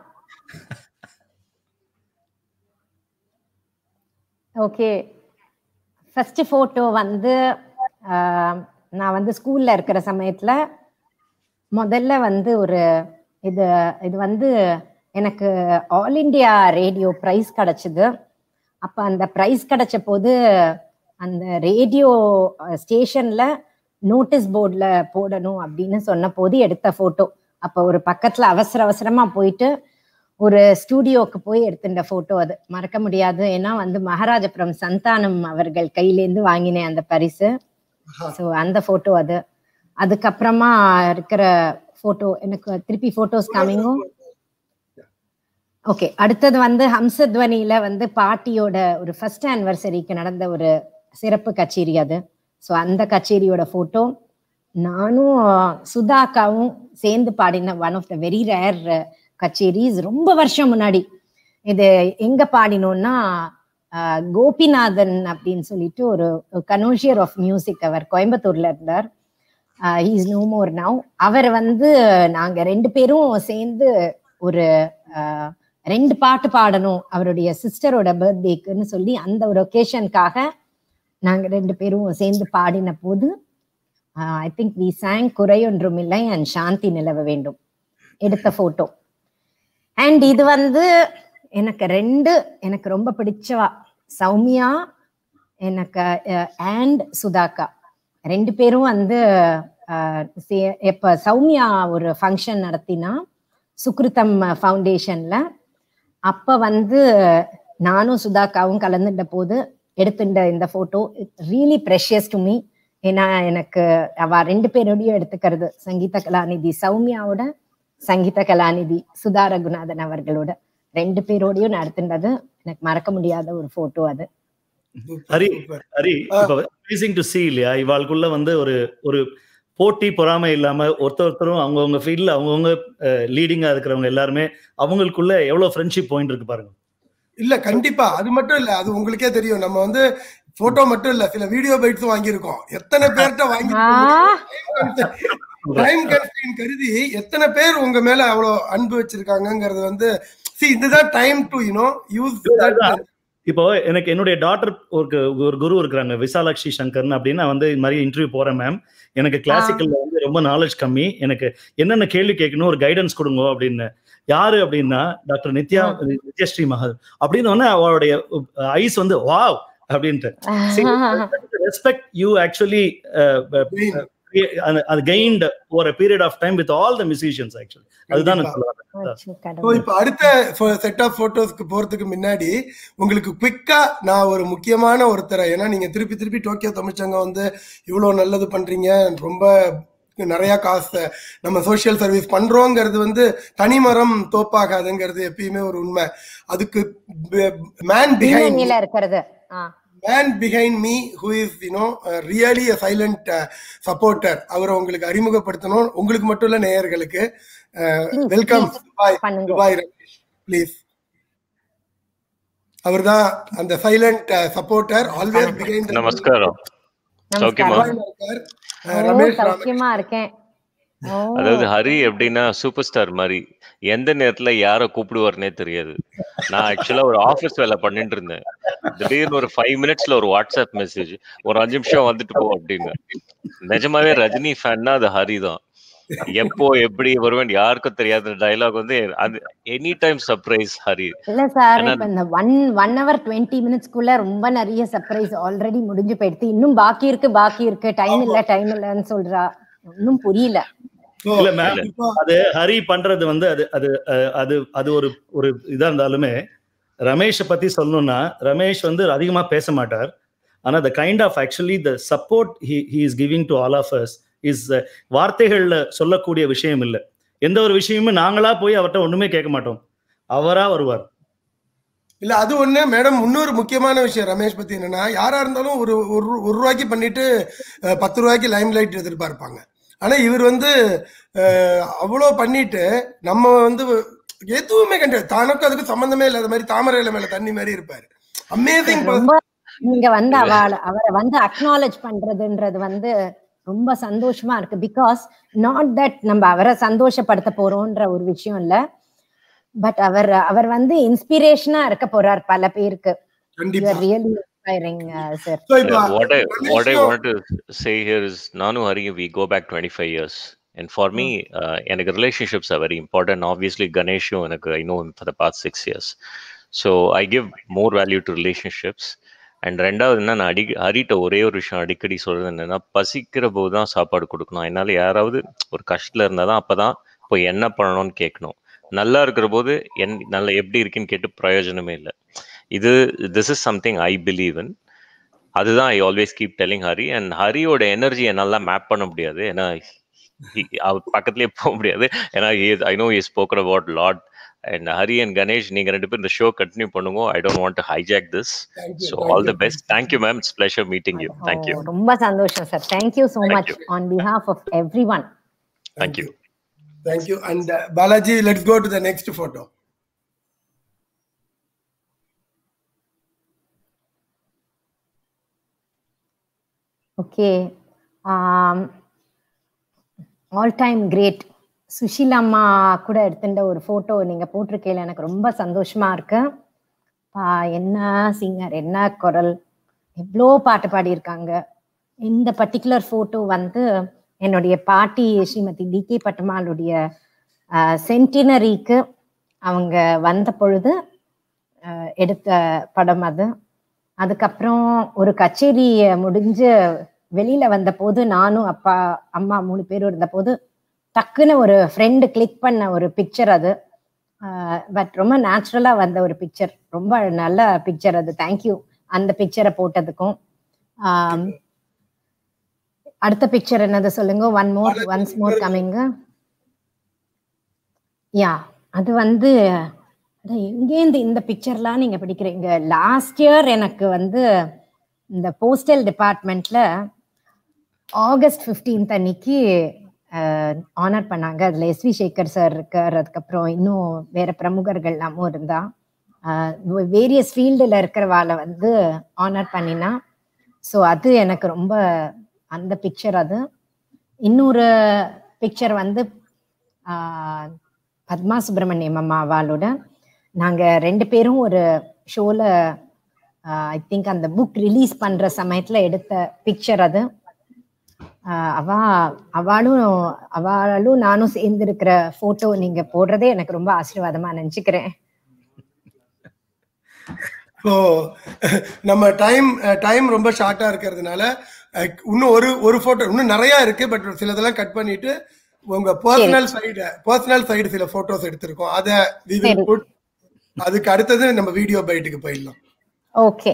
S10: ஓகே ஃபர்ஸ்ட் ஃபோட்டோ வந்து ஆஹ், நான் வந்து ஸ்கூல்ல இருக்கிற சமயத்துல முதல்ல வந்து ஒரு இது இது வந்து எனக்கு ஆல் இந்தியா ரேடியோ ப்ரைஸ் கிடைச்சது அப்ப அந்த ப்ரைஸ் கிடைச்ச போது அந்த ரேடியோ ஸ்டேஷன்ல நோட்டீஸ் போர்டில் போடணும் அப்படின்னு சொன்ன போது எடுத்த போட்டோ அப்போ ஒரு பக்கத்துல அவசர அவசரமா போயிட்டு ஒரு ஸ்டூடியோக்கு போய் எடுத்துட்ட போட்டோ அது மறக்க முடியாது ஏன்னா வந்து மகாராஜபுரம் சந்தானம் அவர்கள் கையிலேருந்து வாங்கினேன் அந்த பரிசு ஸோ அந்த போட்டோ அது அதுக்கப்புறமா இருக்கிற போட்டோ எனக்கு திருப்பி போட்டோஸ் காமிங்கோ ஓகே அடுத்தது வந்து ஹம்சத்வனியில வந்து பாட்டியோட ஒரு ஃபர்ஸ்ட் ஆனிவர்சரிக்கு நடந்த ஒரு சிறப்பு கச்சேரி அது ஸோ அந்த கச்சேரியோட போட்டோ நானும் சுதாக்காவும் சேர்ந்து பாடின one of the very rare கச்சேரிஸ் ரொம்ப வருஷம் முன்னாடி இது எங்க பாடினோம்னா ஆஹ், கோபிநாதன் அப்படின்னு சொல்லிட்டு ஒரு கனோஷியர் ஆஃப் மியூசிக் அவர் கோயம்புத்தூர்ல இருந்தார் இஸ் நோ மோர் நவ் அவர் வந்து நாங்க ரெண்டு பேரும் சேர்ந்து ஒரு ஆஹ், ரெண்டு பாட்டு பாடணும் அவருடைய சிஸ்டரோட பர்த்டேக்குன்னு சொல்லி அந்த ஒரு ஒகேஷனுக்காக நாங்க ரெண்டு பேரும் சேர்ந்து பாடின போது ஐ திங்க் வி சாங் குறையொன்றும் இல்லை அண்ட் சாந்தி நிலவ வேண்டும் எடுத்த போட்டோ அண்ட் இது வந்து எனக்கு ரெண்டு எனக்கு ரொம்ப பிடிச்சவா சௌமியா எனக்கு அண்ட் சுதாக்கா ரெண்டு பேரும் வந்து அஹ், சே- எப்ப சௌமியா ஒரு ஃபங்க்ஷன் நடத்தினா சுக்ருதம் ஃபவுண்டேஷன்ல அப்ப வந்து நானும் சுதாக்காவும் கலந்துட்ட போது எடுத்துட்ட இந்த photo really precious to me ஏன்னா எனக்கு அவ ரெண்டு பேரோடையும் எடுத்துக்கிறது சங்கீத கலாநிதி சௌமியாவோட சங்கீத கலாநிதி சுதா ரகுநாதன் அவர்களோட ரெண்டு பேரோடையும் நான் எடுத்துட்டது எனக்கு மறக்க முடியாத ஒரு போட்டோ அது
S7: ஹரி ஹரி இப்ப அமேசிங் டு see இல்லையா இவாளுக்குள்ள வந்து ஒரு ஒரு போட்டி பொறாமை இல்லாம ஒருத்தர் ஒருத்தரும் அவங்கவுங்க ஃபீல்ட்ல அவங்கவுங்க லீடிங்கா இருக்கிறவங்க எல்லாருமே அவங்களுக்குள்ள எவ்வளவு ஃப்ரெண்ட்ஷிப் பாயிண்ட் இருக்கு பாருங்க
S8: இல்ல கண்டிப்பா அது மட்டும் இல்ல அது உங்களுக்கே தெரியும் நம்ம வந்து போட்டோ மட்டும் இல்ல சில வீடியோ பைட்ஸும் வாங்கியிருக்கோம் எத்தனை பேர்கிட்ட வாங்கி டைம் கன்ஸ்டன்ட் கருதி எத்தனை பேர் உங்க மேல அவ்வளவு அன்பு வச்சிருக்காங்கங்கிறது வந்து see இதுதான் டைம் டு யூனோ யூஸ்
S7: இப்போ எனக்கு என்னுடைய டாட்டர் ஒரு ஒரு குரு இருக்கிறாங்க விசாலாட்சி சங்கர்னு அப்படின்னு நான் வந்து இந்த மாதிரி இன்டர்வியூ போறேன் மேம் எனக்கு கிளாசிக்கல்ல வந்து ரொம்ப நாலேஜ் கம்மி எனக்கு என்னென்ன கேள்வி கேட்கணும் ஒரு கைடன்ஸ் கொடுங்க அப்படின்னு யாரு அப்படின்னா டாக்டர் நித்யா நித்யஸ்ரீ மஹல் அப்படின்னு உடனே அவளுடைய ஐஸ் வந்து வாவ் அப்படின்ட்டு ரெஸ்பெக்ட் யூ ஆக்சுவலி அது கெயின்ட் ஒரு period of time with all the musicians actually அதுதான் நான் சொல்ல வரேன்.
S8: ஸோ இப்போ அடுத்த செட் ஆஃப் போட்டோஸ்க்கு போறதுக்கு முன்னாடி உங்களுக்கு குவிக்கா நான் ஒரு முக்கியமான ஒருத்தரை ஏன்னா நீங்க திருப்பி திருப்பி டோக்கியோ தமிழ்ச்சங்கம் வந்து இவ்வளவு நல்லது பண்றீங்க ரொம்ப நிறைய காசு நம்ம சோஷியல் சர்வீஸ் பண்றோங்கிறது வந்து தனிமரம் தோப்பாகாதுங்கிறது எப்பயுமே ஒரு உண்மை அதுக்கு மேன் பிஹைண்ட்
S10: பின்னணியில இருக்கிறது ஆ
S8: man behind me who is you know really a silent supporter அவரை உங்களுக்கு அறிமுகப்படுத்தணும் உங்களுக்கு மட்டும் இல்ல நேயர்களுக்கு welcome Dubai Dubai Ramesh please அவர்தான் அந்த சைலண்ட் சப்போர்ட்டர் ஆல்வேஸ் பிஹைண்ட்
S16: நமஸ்காரம் சௌக்கியமா
S8: இருக்கார்
S10: ஓ,
S8: ரமேஷ் ராமன்
S10: சௌக்கியமா இருக்கேன் ஓ
S16: அதாவது ஹரி எப்படின்னா சூப்பர் ஸ்டார் மாதிரி எந்த நேரத்துல யார கூப்பிடுவார்னே தெரியாது நான் ஆக்சுவலா ஒரு ஆபீஸ் வேலை பண்ணிட்டு இருந்தேன் திடீர்னு ஒரு ஃபைவ் மினிட்ஸ்ல ஒரு வாட்ஸ்அப் மெசேஜ் ஒரு அஞ்சு நிமிஷம் வந்துட்டு போ அப்படின்னு நிஜமாவே ரஜினி ஃபேன்னா அது ஹரி தான் எப்போ எப்படி வருவேன் யாருக்கும் தெரியாத டயலாக் வந்து அது எனி டைம் சர்ப்ரைஸ் ஹரி
S10: இல்ல சார்
S16: ஏன்னா-
S10: இப்ப இந்த ஒன் ஒன் ஹவர் டுவெண்ட்டி மினிட்ஸ்க்குள்ள ரொம்ப நிறைய சர்ப்ரைஸ் ஆல்ரெடி முடிஞ்சு போயிடுது இன்னும் பாக்கி இருக்கு பாக்கி இருக்கு டைம் இல்ல டைம் இல்லன்னு சொல்றா ஒன்னும் புரியல
S7: இல்ல மேம் அது ஹரி பண்றது வந்து அது அது அஹ், அது அது ஒரு ஒரு இதா இருந்தாலுமே ரமேஷை பத்தி சொல்லணும்னா ரமேஷ் வந்து அதிகமா பேச மாட்டார் ஆனா the kind of actually the support he is giving to all of us is வார்த்தைகள்ல சொல்லக்கூடிய விஷயம் இல்லை எந்த ஒரு விஷயமுமே நாங்களா போய் அவர்கிட்ட ஒண்ணுமே கேட்க மாட்டோம் அவரா வருவார்
S8: இல்ல அது ஒண்ணு மேடம் இன்னொரு முக்கியமான விஷயம் ரமேஷ் பத்தி என்னன்னா யாரா இருந்தாலும் ஒரு ஒரு ரூ- ஒரு ரூபாய்க்கு பண்ணிட்டு அஹ், பத்து ரூபாய்க்கு லைம் லைட் எதிர்பார்ப்பாங்க ஆனா இவர் வந்து அஹ், அவ்வளோ பண்ணிட்டு நம்ம வந்து எதுவுமே கண்டு தனக்கு அதுக்கு சம்பந்தமே இல்லாத மாதிரி தாமரை இலை மேல தண்ணி மாதிரி இருப்பாரு அமேசிங்
S10: ரொம்ப நீங்க வந்து அவள அவரை வந்து அக்னாலேஜ் பண்றதுன்றது வந்து ரொம்ப சந்தோஷமா இருக்கு பிகாஸ் நாட் தட் நம்ம அவரை சந்தோஷப்படுத்த போறோம்ன்ற ஒரு விஷயம் இல்ல பட் அவர் அவர் வந்து இன்ஸ்பிரேஷனா இருக்க போறார் பல பேருக்கு really inspiring sir
S16: Yeah, what I what I want to say here is Nanu Hari, we go back 25 years. And for me, uh, எனக்கு relationships are very important. Obviously, Ganesh, எனக்கு I know him for the past six years. So I give more value to relationships. And ரெண்டாவது என்ன நான் அடி ஹரிட்ட ஒரே ஒரு விஷயம் அடிக்கடி சொல்றது என்னன்னா பசிக்கிற போது தான் சாப்பாடு கொடுக்கணும் அதனால யாராவது ஒரு கஷ்டத்துல இருந்தால் தான் அப்பதான் இப்போ என்ன பண்ணணும்னு கேட்கணும் நல்லா இருக்கிற போது என் நல்ல எப்படி இருக்குன்னு கேட்டு பிரயோஜனமே இல்லை இது this is something I believe in அதுதான் I always keep telling Hari and ஹரியோட எனர்ஜி என்னால மேப் பண்ண முடியாது ஏன்னா he- அவர் பக்கத்துலயே போக முடியாது ஏன்னா I know is spoken about lot and Hari and Ganesh நீங்க ரெண்டு பேரும் இந்த ஷோ கண்டினியூ பண்ணுங்க I don't want to hijack this so all the best thank you ma'am it's pleasure meeting you thank you
S10: ரொம்ப சந்தோஷம் sir thank you so
S16: Thank
S10: much on behalf of everyone
S16: thank you
S8: thank you and Balaji let's go to the next photo
S10: okay all time great Sushil அம்மா கூட எடுத்துட்ட ஒரு photo நீங்கள் போட்டிருக்கையில எனக்கு ரொம்ப சந்தோஷமா இருக்கு பா, என்ன சிங்கர் என்ன குரல் எவ்வளோ பாட்டு பாடியிருக்காங்க இந்த பர்டிகுலர் ஃபோட்டோ வந்து என்னுடைய பாட்டி ஸ்ரீமதி டி கே பட்டமாளுடைய சென்டினரிக்கு அவங்க வந்த பொழுது அஹ், எடுத்த படம் அது அதுக்கப்புறம் ஒரு கச்சேரி முடிஞ்சு வெளியில வந்த போது நானும் அப்பா அம்மா மூணு பேரும் இருந்த போது டக்குன்னு ஒரு ஃப்ரெண்டு கிளிக் பண்ண ஒரு பிக்சர் அது பட் ரொம்ப நேச்சுரலா வந்த ஒரு பிக்சர் ரொம்ப நல்ல பிக்சர் அது தேங்க்யூ அந்த பிக்சரை போட்டதுக்கும் ஆம், அடுத்த பிக்சர் என்னது சொல்லுங்க ஒன் மோர் ஒன்ஸ் மோர் கமிங்க யா அது வந்து அட, எங்கேருந்து இந்த பிக்சர்லாம் நீங்க பிடிக்கிறீங்க லாஸ்ட் இயர் எனக்கு வந்து இந்த போஸ்டல் டிபார்ட்மெண்ட்ல ஆகஸ்ட் 15th அன்னைக்கு ஆனர் பண்ணாங்க அதுல எஸ் வி சேகர் சார் இருக்கார் அதுக்கப்புறம் இன்னும் வேற பிரமுகர்கள் எல்லாமும் இருந்தா வேரியஸ் ஃபீல்டில் இருக்கிறவாளை வந்து ஆனர் பண்ணினா ஸோ அது எனக்கு ரொம்ப அந்த பிக்சர் அது இன்னொரு பிக்சர் வந்து ஆஹ், பத்மா சுப்பிரமணியம் அம்மா அவளோட நாங்க ரெண்டு பேரும் ஒரு ஷோல ஐ திங்க் அந்த புக் ரிலீஸ் பண்ற சமயத்துல எடுத்த பிக்சர் அது ஆஹ் அவ அவளும் அவளும் நானும் சேர்ந்து இருக்கிற போட்டோ நீங்க போடுறதே எனக்கு ரொம்ப ஆசீர்வாதமா நினைச்சுக்கிறேன்
S8: ஸோ நம்ம டைம் டைம் ரொம்ப ஷார்ட்டா இருக்கிறதுனால அஹ், இன்னும் ஒரு ஒரு போட்டோ இன்னும் நிறைய இருக்கு பட் சிலதெல்லாம் கட் பண்ணிட்டு உங்க பர்சனல் சைடு பர்சனல் சைடு சில போட்டோஸ் எடுத்திருக்கோம் அதை we will
S10: சரி.
S8: put அதுக்கு அடுத்தது நம்ம வீடியோ பைட்டுக்கு போயிடலாம்
S10: ஓகே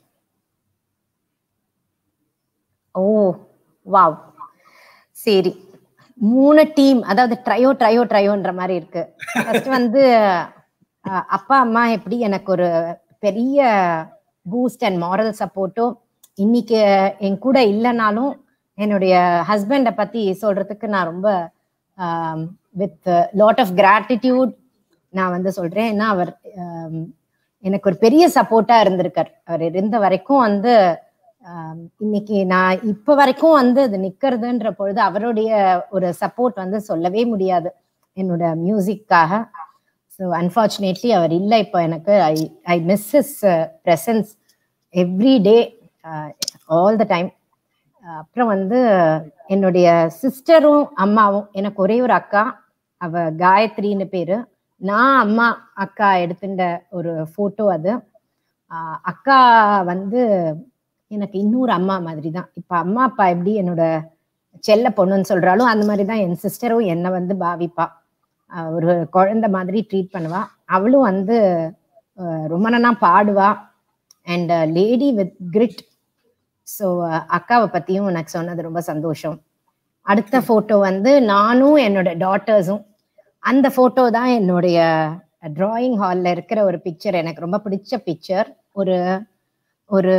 S10: ஓ வாவ் சரி மூணு டீம் அதாவது ட்ரையோ ட்ரையோ ட்ரையோன்ற மாதிரி இருக்கு ஃபர்ஸ்ட் வந்து அஹ், அப்பா அம்மா எப்படி எனக்கு ஒரு பெரிய பூஸ்ட் அண்ட் மாரல் சப்போர்ட்டும் இன்னைக்கு என் கூட இல்லைனாலும் என்னுடைய ஹஸ்பண்டை பத்தி சொல்றதுக்கு நான் ரொம்ப வித் லாட் ஆஃப் கிராட்டிடியூட் நான் வந்து சொல்றேன் ஏன்னா அவர் ஆம், எனக்கு ஒரு பெரிய சப்போர்ட்டா இருந்திருக்கார் அவர் இருந்த வரைக்கும் வந்து ஆம், இன்னைக்கு நான் இப்ப வரைக்கும் வந்து அது நிக்கிறதுன்ற பொழுது அவருடைய ஒரு சப்போர்ட் வந்து சொல்லவே முடியாது என்னோட மியூசிக்காக ஸோ அன்ஃபார்ச்சுனேட்லி அவர் இல்லை இப்போ எனக்கு I I miss is presence every day all the time அப்புறம் வந்து என்னுடைய சிஸ்டரும் அம்மாவும் எனக்கு ஒரே ஒரு அக்கா அவ காயத்ரின்னு பேரு நான் அம்மா அக்கா எடுத்துட்ட ஒரு போட்டோ அது ஆஹ் அக்கா வந்து எனக்கு இன்னொரு அம்மா மாதிரி தான் இப்ப அம்மா அப்பா எப்படி என்னோட செல்ல பொண்ணுன்னு சொல்றாலும் அந்த மாதிரி தான் என் சிஸ்டரும் என்னை வந்து பாவிப்பா ஆஹ் ஒரு குழந்தை மாதிரி ட்ரீட் பண்ணுவா அவளும் வந்து ஆஹ் ரொம்ப நல்லா பாடுவா and lady with grit so அக்காவை பத்தியும் எனக்கு சொன்னது ரொம்ப சந்தோஷம் அடுத்த போட்டோ வந்து நானும் என்னோட டாட்டர்ஸும் அந்த போட்டோ தான் என்னுடைய டிராயிங் ஹாலில் இருக்கிற ஒரு பிக்சர் எனக்கு ரொம்ப பிடிச்ச பிக்சர் ஒரு ஒரு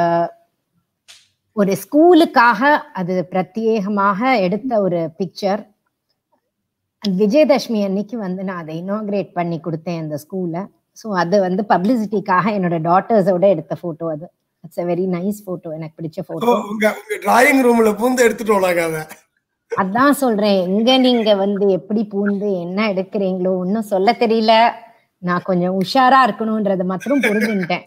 S10: ஒரு ஸ்கூலுக்காக அது பிரத்யேகமாக எடுத்த ஒரு பிக்சர் விஜயதசமி அன்னைக்கு வந்து நான் அதை இனாகிரேட் பண்ணி கொடுத்தேன் அந்த ஸ்கூல்ல ஸோ அது வந்து பப்ளிசிட்டிக்காக என்னோட டாட்டர்ஸோட எடுத்த போட்டோ அது it's a very nice photo எனக்கு பிடிச்ச
S8: So,
S10: போட்டோ
S8: உங்க உங்க டிராயிங் ரூம்ல பூந்து எடுத்துட்டோம் நாங்க அதை
S10: அதான் சொல்றேன் எங்க நீங்க வந்து எப்படி பூந்து என்ன எடுக்கிறீங்களோ ஒன்னும் சொல்ல தெரியல நான் கொஞ்சம் உஷாரா இருக்கணும்ன்றத மாத்திரம் புரிஞ்சுட்டேன்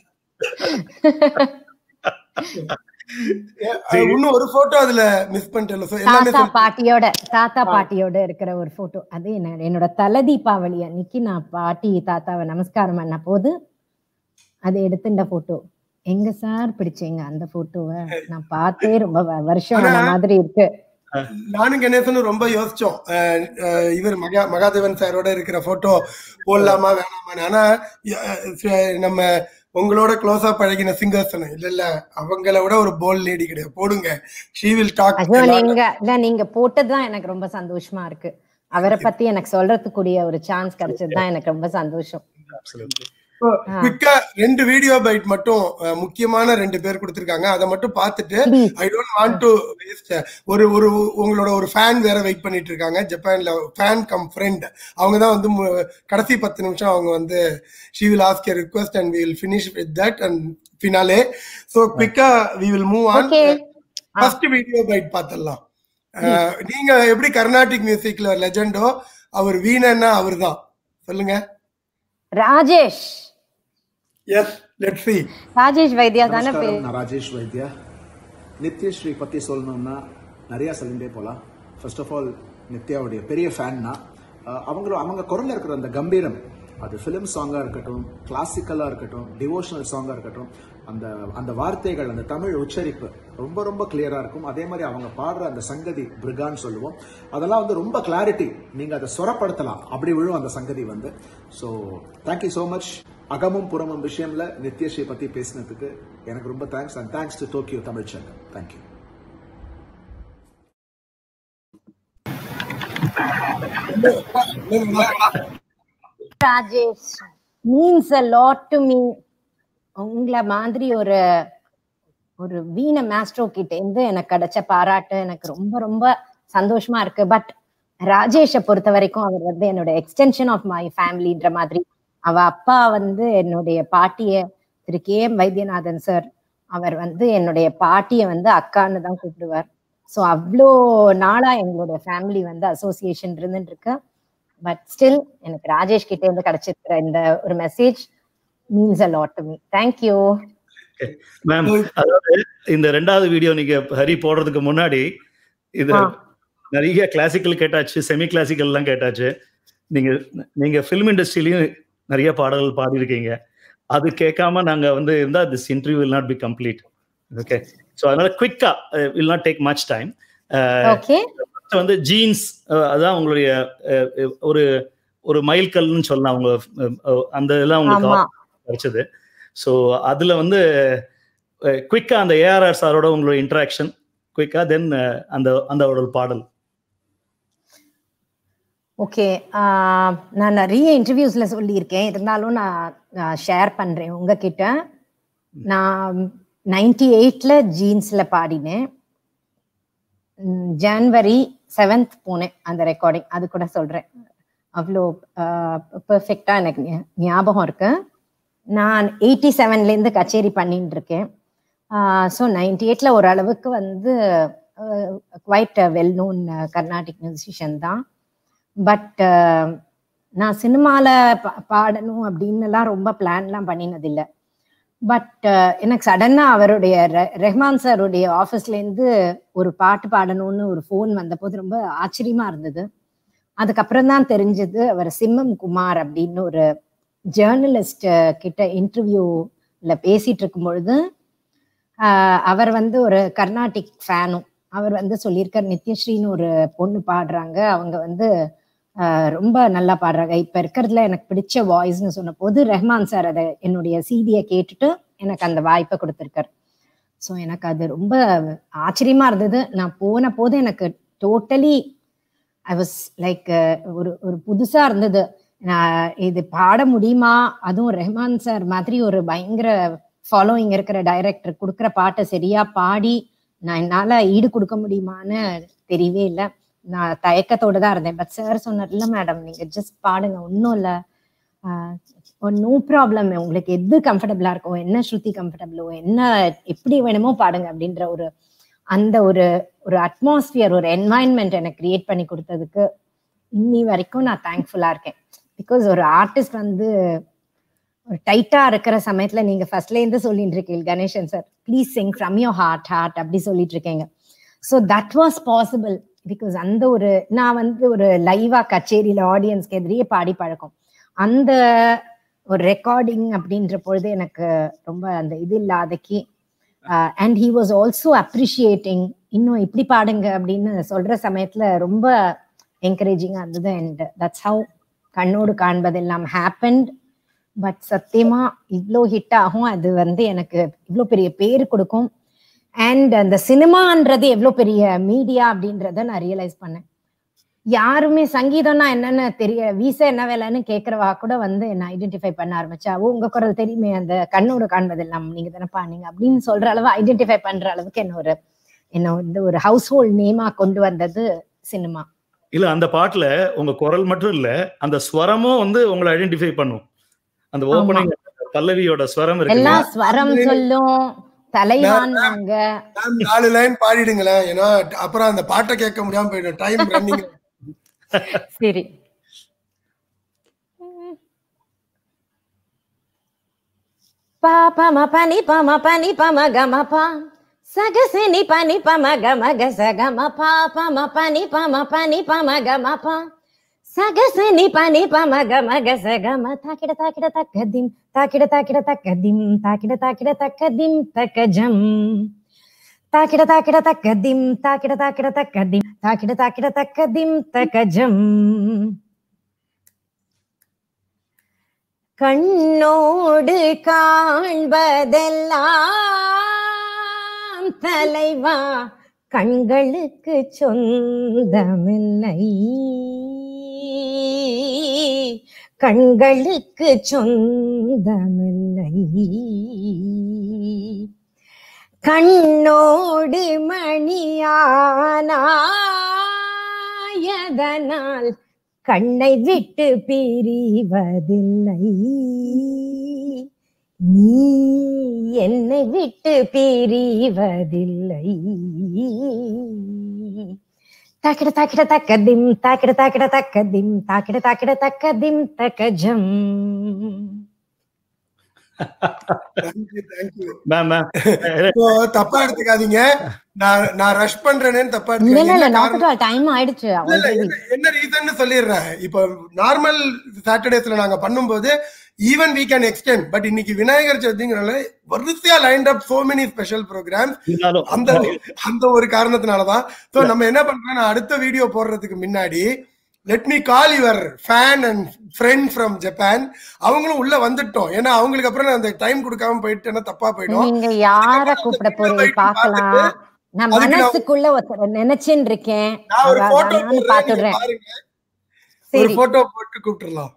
S8: அஹ், இன்னும் ஒரு போட்டோ அதுல மிஸ் பண்ணிட்டேன் So, எல்லாமே
S10: தாத்தா
S8: சொல்லி-
S10: பாட்டியோட தாத்தா பாட்டியோட இருக்கிற ஒரு போட்டோ அது என்ன என்னோட தலை தீபாவளி அன்னைக்கு நான் பாட்டி தாத்தாவை நமஸ்காரம் பண்ண போது அது எடுத்துட்ட போட்டோ எங்க சார் பிடிச்சீங்க அந்த போட்டோவை நான் பார்த்தே ரொம்ப வ- வருஷம் ஆன மாதிரி இருக்கு
S8: நானும் கணேசனும் ரொம்ப யோசிச்சோம் அஹ், அஹ், இவர் மகா மகாதேவன் சாரோட இருக்கிற போட்டோ போடலாமா வேணாமான்னு ஆனா அஹ், ச- நம்ம உங்களோட க்ளோஸா பழகின சிங்கர்ஸ் இல்ல இல்ல அவங்கள விட ஒரு போல் லேடி கிடையாது போடுங்க ஷீ வில் டாக்
S10: ஐயோ நீங்க இல்ல நீங்க போட்டதுதான் எனக்கு ரொம்ப சந்தோஷமா இருக்கு அவரை பத்தி எனக்கு சொல்றதுக்குரிய ஒரு சான்ஸ் கிடைச்சதுதான் எனக்கு ரொம்ப சந்தோஷம்
S8: குவிக்கா ரெண்டு வீடியோ பைட் மட்டும் அஹ், முக்கியமான ரெண்டு பேர் கொடுத்திருக்காங்க அதை மட்டும் பார்த்துட்டு I don't want to waste ஒரு ஒரு உங்களோட ஒரு ஃபேன் வேற வெயிட் பண்ணிட்டு இருக்காங்க ஜப்பான்ல ஃபேன் கம் ஃப்ரெண்ட் அவங்க தான் வந்து மு- கடைசி பத்து நிமிஷம் அவங்க வந்து she will ask a request and we will finish with that and finale so குவிக்கா we will move on first video byte பார்த்துடலாம் அஹ், நீங்க எப்படி கர்நாடிக் மியூசிக்ல லெஜெண்டோ அவர் வீணன்னா அவர் தான் சொல்லுங்க
S10: Rajesh
S8: yes let see
S10: Rajesh Vaidhya தானே
S17: நமஸ்காரம்,
S10: பேர்
S17: நான் ராஜேஷ் வைத்யா நித்யஸ்ரீ பத்தி சொல்லணும்னா நிறைய சொல்லிட்டே போலாம் ஃபர்ஸ்ட் ஆஃப் ஆல் நித்யாவுடைய பெரிய ஃபேன்னா அவங்க அவங்க குரல்ல இருக்கிற அந்த கம்பீரம் அது ஃபிலிம் சாங்கா இருக்கட்டும் கிளாசிக்கலா இருக்கட்டும் டிவோஷனல் சாங்கா இருக்கட்டும் அந்த அந்த வார்த்தைகள் அந்த தமிழ் உச்சரிப்பு ரொம்ப ரொம்ப கிளியரா இருக்கும் அதே மாதிரி அவங்க பாடுற அந்த சங்கதி பிரிகான்னு சொல்லுவோம் அதெல்லாம் வந்து ரொம்ப கிளாரிட்டி நீங்க அதை சொரப்படுத்தலாம் அப்படி விழும் அந்த சங்கதி வந்து ஸோ தேங்க்யூ ஸோ மச் அகமும் புறமும் விஷயம்ல நித்யஸ்ரீ பத்தி பேசினதுக்கு எனக்கு ரொம்ப thanks and thanks to Tokyo Tamil Sangam thank you
S10: Rajesh means a lot to me உங்களை மாதிரி ஒரு ஒரு வீண மாஸ்ட்ரோ கிட்ட இருந்து எனக்கு கிடைச்ச பாராட்டு எனக்கு ரொம்ப ரொம்ப சந்தோஷமா இருக்கு பட் ராஜேஷை பொறுத்த வரைக்கும் அவர் வந்து என்னோட எக்ஸ்டென்ஷன் ஆஃப் மை ஃபேமிலின்ற மாதிரி அவ அப்பா வந்து என்னுடைய பாட்டிய Thiru K M Vaidyanathan sir அவர் வந்து என்னுடைய பாட்டிய வந்து அக்கான்னு தான் கூப்பிடுவார் ஸோ அவ்வளோ நாளா எங்களோட ஃபேமிலி வந்து அசோசியேஷன் இருந்துட்டு இருக்கு பட் ஸ்டில் எனக்கு ராஜேஷ் கிட்ட இருந்து கிடைச்சிருக்கிற இந்த ஒரு message means a lot to me thank you
S7: ma'am அதாவது இந்த ரெண்டாவது வீடியோ நீங்க ஹரி போடுறதுக்கு முன்னாடி இது
S10: ஆ.
S7: நிறைய கிளாசிக்கல் கேட்டாச்சு செமி கிளாசிக்கல் எல்லாம் கேட்டாச்சு நீங்க நீங்க ஃபிலிம் இண்டஸ்ட்ரியிலயும் நிறைய பாடல்கள் பாடியிருக்கீங்க அது கேட்காம நாங்க வந்து இருந்தா this interview will not be complete okay so அதனால குவிக்கா will not take much time
S10: okay
S7: வந்து ஜீன்ஸ் அதான் உங்களுடைய அஹ், அஹ், ஒரு ஒரு மைல்கல்னு சொல்லலாம் அவங்க அஹ், அந்த இதெல்லாம் உங்களுக்கு
S10: ஆமா.
S7: கிடைச்சது ஸோ அதுல வந்து குவிக்கா அந்த ஏஆர்ஆர் சாரோட உங்களோட இன்ட்ராக்ஷன் குயிக்கா தென் அந்த அந்த ஒரு பாடல்
S10: ஓகே நான் நிறைய இன்டர்வியூஸ்ல சொல்லியிருக்கேன் இருந்தாலும் நான் ஷேர் பண்றேன் உங்ககிட்ட நான் நைன்டி எயிட்ல ஜீன்ஸ்ல பாடினேன் ஜான்வரி செவன்த் போனேன் அந்த ரெக்கார்டிங் அது கூட சொல்றேன் அவ்வளோ பெர்ஃபெக்டா எனக்கு ஞா- ஞாபகம் இருக்கு நான் எயிட்டி செவன்லேருந்து கச்சேரி பண்ணிட்டு இருக்கேன் ஸோ நைன்டி எயிட்ல ஓரளவுக்கு வந்து quite well known Carnatic musician தான் பட் நான் சினிமாவில் பாடணும் அப்படின்னுலாம் ரொம்ப பிளான்லாம் பண்ணினதில்லை பட் எனக்கு சடனாக அவருடைய ரெ- ரெஹ்மான் சாருடைய ஆஃபீஸ்லேருந்து ஒரு பாட்டு பாடணும்னு ஒரு ஃபோன் வந்தபோது ரொம்ப ஆச்சரியமா இருந்தது அதுக்கப்புறம் தான் தெரிஞ்சது அவர் சிம்மம் குமார் அப்படின்னு ஒரு ஜேர்னலிஸ்ட் கிட்ட இன்டர்வியூல பேசிட்டு இருக்கும் பொழுது ஆஹ் அவர் வந்து ஒரு கர்நாடிக் ஃபேனும் அவர் வந்து சொல்லியிருக்கார் நித்யஸ்ரீன்னு ஒரு பொண்ணு பாடுறாங்க அவங்க வந்து ஆஹ் ரொம்ப நல்லா பாடுறாங்க இப்ப இருக்கிறதுல எனக்கு பிடிச்ச வாய்ஸ்னு சொன்ன போது ரெஹ்மான் சார் அதை என்னுடைய சிடியை கேட்டுட்டு எனக்கு அந்த வாய்ப்பை கொடுத்துருக்காரு ஸோ எனக்கு அது ரொம்ப ஆச்சரியமா இருந்தது நான் போன போது எனக்கு டோட்டலி ஐ வாஸ் லைக் ஒரு ஒரு புதுசா இருந்தது நான் இது பாட முடியுமா அதுவும் ரெஹ்மான் சார் மாதிரி ஒரு பயங்கர ஃபாலோயிங் இருக்கிற டைரக்டர் கொடுக்குற பாட்டை சரியா பாடி நான் என்னால ஈடு கொடுக்க முடியுமான்னு தெரியவே இல்லை நான் தயக்கத்தோட தான் இருந்தேன் பட் சார் சொன்னார் இல்லை மேடம் நீங்க ஜஸ்ட் பாடுங்க ஒன்றும் இல்லை நோ ப்ராப்ளம் உங்களுக்கு எது கம்ஃபர்டபுளா இருக்கோ என்ன ஸ்ருதி கம்ஃபர்டபுளோ என்ன எப்படி வேணுமோ பாடுங்க அப்படின்ற ஒரு அந்த ஒரு ஒரு அட்மாஸ்பியர் ஒரு என்வாயன்மெண்ட் எனக்கு கிரியேட் பண்ணி கொடுத்ததுக்கு இன்னி வரைக்கும் நான் தேங்க்ஃபுல்லா இருக்கேன் பிகாஸ் ஒரு ஆர்டிஸ்ட் வந்து ஒரு டைட்டா இருக்கிற சமயத்துல நீங்க ஃபர்ஸ்ட்ல இருந்து சொல்லிட்டு இருக்கீங்க Ganesan sir please sing from your heart heart அப்படி சொல்லிட்டு இருக்கீங்க so that was possible because அந்த ஒரு நான் வந்து ஒரு லைவா கச்சேரியில ஆடியன்ஸ்க்கு எதிரியே பாடி பழக்கம் அந்த ஒரு ரெக்கார்டிங் அப்படின்ற பொழுது எனக்கு ரொம்ப அந்த இது இல்லாதக்கி and he was also appreciating இன்னும் இப்படி பாடுங்க அப்படின்னு சொல்ற சமயத்துல ரொம்ப என்கரேஜிங்கா இருந்தது அண்ட் தட்ஸ் ஹவு கண்ணோடு காண்பதெல்லாம் ஹேப்பன்ட் பட் சத்தியமா இவ்வளோ ஹிட் ஆகும் அது வந்து எனக்கு இவ்வளோ பெரிய பேர் கொடுக்கும் அண்ட் அந்த சினிமான்றது எவ்வளோ பெரிய மீடியா அப்படின்றத நான் ரியலைஸ் பண்ணேன் யாருமே சங்கீதம்னா என்னன்னு தெரிய வீச என்ன வேலைன்னு கேட்கறவா கூட வந்து என்ன ஐடென்டிஃபை பண்ண ஆரம்பிச்சா ஓ உங்க குரல் தெரியுமே அந்த கண்ணோடு காண்பதெல்லாம் நீங்க தானே பாடுங்க அப்படின்னு சொல்ற அளவு ஐடென்டிஃபை பண்ற அளவுக்கு என்ன ஒரு என்ன வந்து ஒரு ஹவுஸ் ஹோல்ட் நேமா கொண்டு வந்தது சினிமா
S7: இல்ல அந்த பாட்டுல உங்க குரல் மட்டும் இல்ல அந்த ஸ்வரமும் வந்து உங்களை ஐடென்டிஃபை பண்ணும் அந்த ஓப்பனிங் பல்லவியோட ஸ்வரம் இருக்கு
S10: எல்லாம் ஸ்வரம் சொல்லும் தலைவான்வாங்க
S8: மேம் நாலு லைன் பாடிடுங்களேன் ஏன்னா அப்புறம் அந்த பாட்டை கேட்க முடியாம போயிடும் டைம் ரன்னிங்
S10: சரி பா பம பனி பம பனி பம கம பா சகசி நி பனி பம கம க சகம பா பம பனி பம பனி பம கம பா சகசி நி பனி பம கம க சகம தாக்கிட தாக்கிட தக்க திம் தாக்கிட தாக்கிட தக்க திம் தாக்கிட தாக்கிட தக்க திம் தக்க ஜம் தாக்கிட தாக்கிட தக்க திம் தாக்கிட தாக்கிட தக்க திம் தாக்கிட தாக்கிட தக்க திம் தக்க ஜம் கண்ணோடு காண்பதெல்லாம் தலைவா கண்களுக்கு சொந்தமில்லை கண்களுக்கு சொந்தமில்லை கண்ணோடு மணியானாயதனால் கண்ணை விட்டு பிரிவதில்லை நீ என்னை விட்டு பிரிவதில்லை தாக்கிட தாக்கிட தக்க திம் தாக்கிட தாக்கிட தக்க திம் தாக்கிட தாக்கிட தக்க திம் தக்க ஜம்
S8: தேங்க்யூ தேங்க்யூ
S7: மேம் மேம்
S8: இப்போ தப்பா எடுத்துக்காதீங்க நான் நான் ரஷ் பண்றேனேன்னு தப்பா
S10: இல்ல இல்ல
S8: எடுத்துக்காதீங்க
S10: இல்ல
S8: என்ன
S10: நாட்
S8: காரணம்
S10: அட் டைம் ஆயிடுச்சு
S8: இல்ல, இல்ல,
S10: ஆல்ரெடி
S8: என்ன- என்ன ரீசன் சொல்லிடுறேன் இப்போ நார்மல் சாட்டர்டேஸ்ல நாங்க பண்ணும்போது even we can extend but இன்னைக்கு விநாயகர் சதுர்த்திங்கிறனால வரிசையா line up so many special programs
S7: இருந்தாலும்
S8: அந்த அந்த ஒரு காரணத்தினாலதான் சோ நம்ம என்ன பண்றோம் நான் அடுத்த வீடியோ போடுறதுக்கு முன்னாடி let me call your fan and friend from Japan அவங்களும் உள்ள வந்துட்டோம் ஏன்னா அவங்களுக்கு அப்புறம் நான் அந்த டைம் கொடுக்காம போயிட்டேன்னா தப்பா போயிடும்
S10: நீங்க யார கூப்பிட போறீங்க பாக்கலாம் நான்
S8: அதுக்கு நான்
S10: மனசுக்குள்ள ஒருத்தர் நினைச்சுன்னு இருக்கேன்
S8: நான் ஒரு
S10: அவ-
S8: போட்டோ
S10: நானும் பாத்துடுறேன்
S8: பாருங்க ஒரு
S10: சரி
S8: போட்டோ போட்டு கூப்பிட்டுறலாம்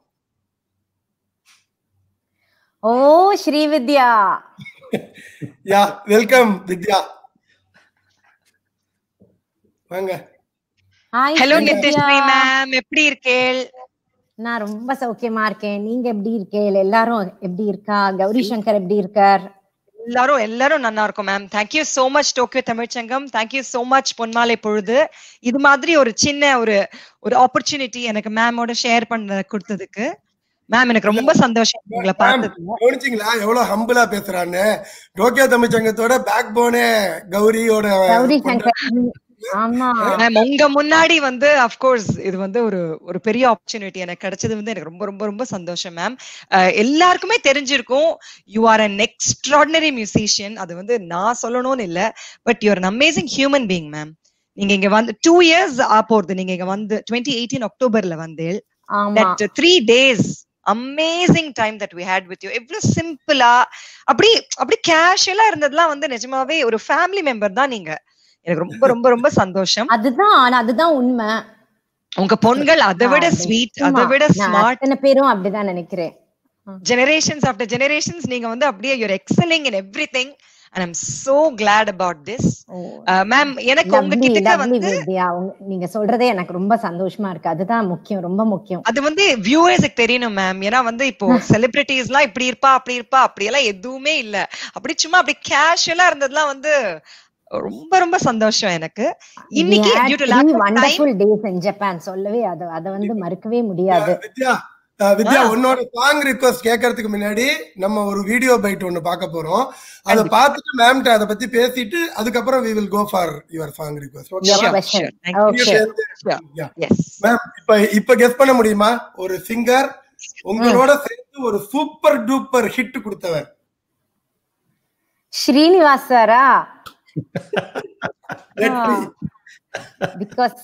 S10: ஓ ஸ்ரீவித்யா
S8: யா வெல்கம் வித்யா வாங்க
S10: hi
S18: hello
S10: Srividya
S18: Nithyasree ma'am எப்படி இருக்கேள்
S10: நான் ரொம்ப சௌக்கியமா இருக்கேன் நீங்க எப்படி இருக்கீங்க எல்லாரும் எப்படி இருக்கா கௌரி சங்கர் எப்படி இருக்கார்
S18: எல்லாரும் எல்லாரும் நல்லா இருக்கும் ma'am thank you so much Tokyo Tamil Sangam thank you so much பொன்மாலை பொழுது இது மாதிரி ஒரு சின்ன ஒரு ஒரு ஆப்பர்ச்சுனிட்டி எனக்கு மேமோட ஷேர் பண்ண கொடுத்ததுக்கு மேம் எனக்கு ரொம்ப சந்தோஷம் உங்களை
S8: மேம்
S18: பார்த்தது
S8: கவனிச்சிங்களா எவ்வளவு ஹம்பிளா பேசுறான்னு டோக்கியோ தமிழ்ச்சங்கத்தோட பேக் போனே கௌரியோட
S10: கௌரி
S8: பண்ற
S10: சங்கர் ஆமா
S18: மேம் உங்க முன்னாடி வந்து அப்கோர்ஸ் இது வந்து ஒரு ஒரு பெரிய ஆப்பர்ச்சுனிட்டி எனக்கு கிடைச்சது வந்து எனக்கு ரொம்ப ரொம்ப ரொம்ப சந்தோஷம் மேம் எல்லாருக்குமே தெரிஞ்சிருக்கும் you are an extraordinary musician அது வந்து நான் சொல்லணும்னு இல்ல but you are an amazing human being ma'am நீங்க இங்க வந்து டூ இயர்ஸ் ஆ போறது நீங்க இங்க வந்து டுவெண்ட்டி எயிட்டீன் அக்டோபர்ல வந்து
S10: ஆமா
S18: that three days amazing time that we had with you எவ்வளவு சிம்பிளா அப்படி அப்படி கேஷுவலா இருந்ததுலாம் வந்து நிஜமாவே ஒரு ஃபேமிலி மெம்பர் தான் நீங்க எனக்கு ரொம்ப ரொம்ப ரொம்ப சந்தோஷம்
S10: அதுதான் ஆனா அதுதான் உண்மை
S18: உங்க பொண்கள் அதை விட
S10: நான்
S18: ஸ்வீட்
S10: நிச்சயமா,
S18: அதை விட
S10: நான்
S18: ஸ்மார்ட்
S10: அத்தனை பேரும் அப்படிதான் நினைக்கிறேன்
S18: ஜெனரேஷன்ஸ் ஆஃப்டர் ஜெனரேஷன்ஸ் நீங்க வந்து அப்படியே you're excelling in everything and I'm so glad about this ma'am எனக்கு
S10: லவ்லி
S18: உங்ககிட்ட
S10: லவ்லி
S18: வந்து
S10: வித்யா உங்க- நீங்க சொல்றதே எனக்கு ரொம்ப சந்தோஷமா இருக்கு அதுதான் முக்கியம் ரொம்ப முக்கியம்
S18: அது வந்து வியூவர்ஸுக்கு தெரியணும் மேம் ஏன்னா வந்து இப்போ செலிபிரிட்டிஸ் எல்லாம் இப்படி இருப்பா அப்படி இருப்பா அப்படி எல்லாம் எதுவுமே இல்ல அப்படி சும்மா அப்படி கேஷுவலா இருந்ததுலாம் வந்து ரொம்ப ரொம்ப சந்தோஷம் எனக்கு இன்னைக்கு due to lack of time
S10: wonderful days in Japan சொல்லவே அது அதை வந்து மறுக்கவே முடியாது
S8: வித்யா அஹ் வித்யா உன்னோட சாங் ரிக்வஸ்ட் கேட்கறதுக்கு முன்னாடி நம்ம ஒரு வீடியோ பைட் ஒன்னு பார்க்க போறோம் அதை பார்த்துட்டு மேம்கிட்ட அதை பத்தி பேசிட்டு அதுக்கப்புறம் we will go for your song request
S10: Your question. Okay.
S8: Ma'am இப்ப இப்ப கெஸ் பண்ண முடியுமா ஒரு சிங்கர் உங்களோட சேர்ந்து ஒரு சூப்பர் டூப்பர் ஹிட் கொடுத்தவர்
S10: ஸ்ரீனிவாஸ் சாரா பிகாஸ்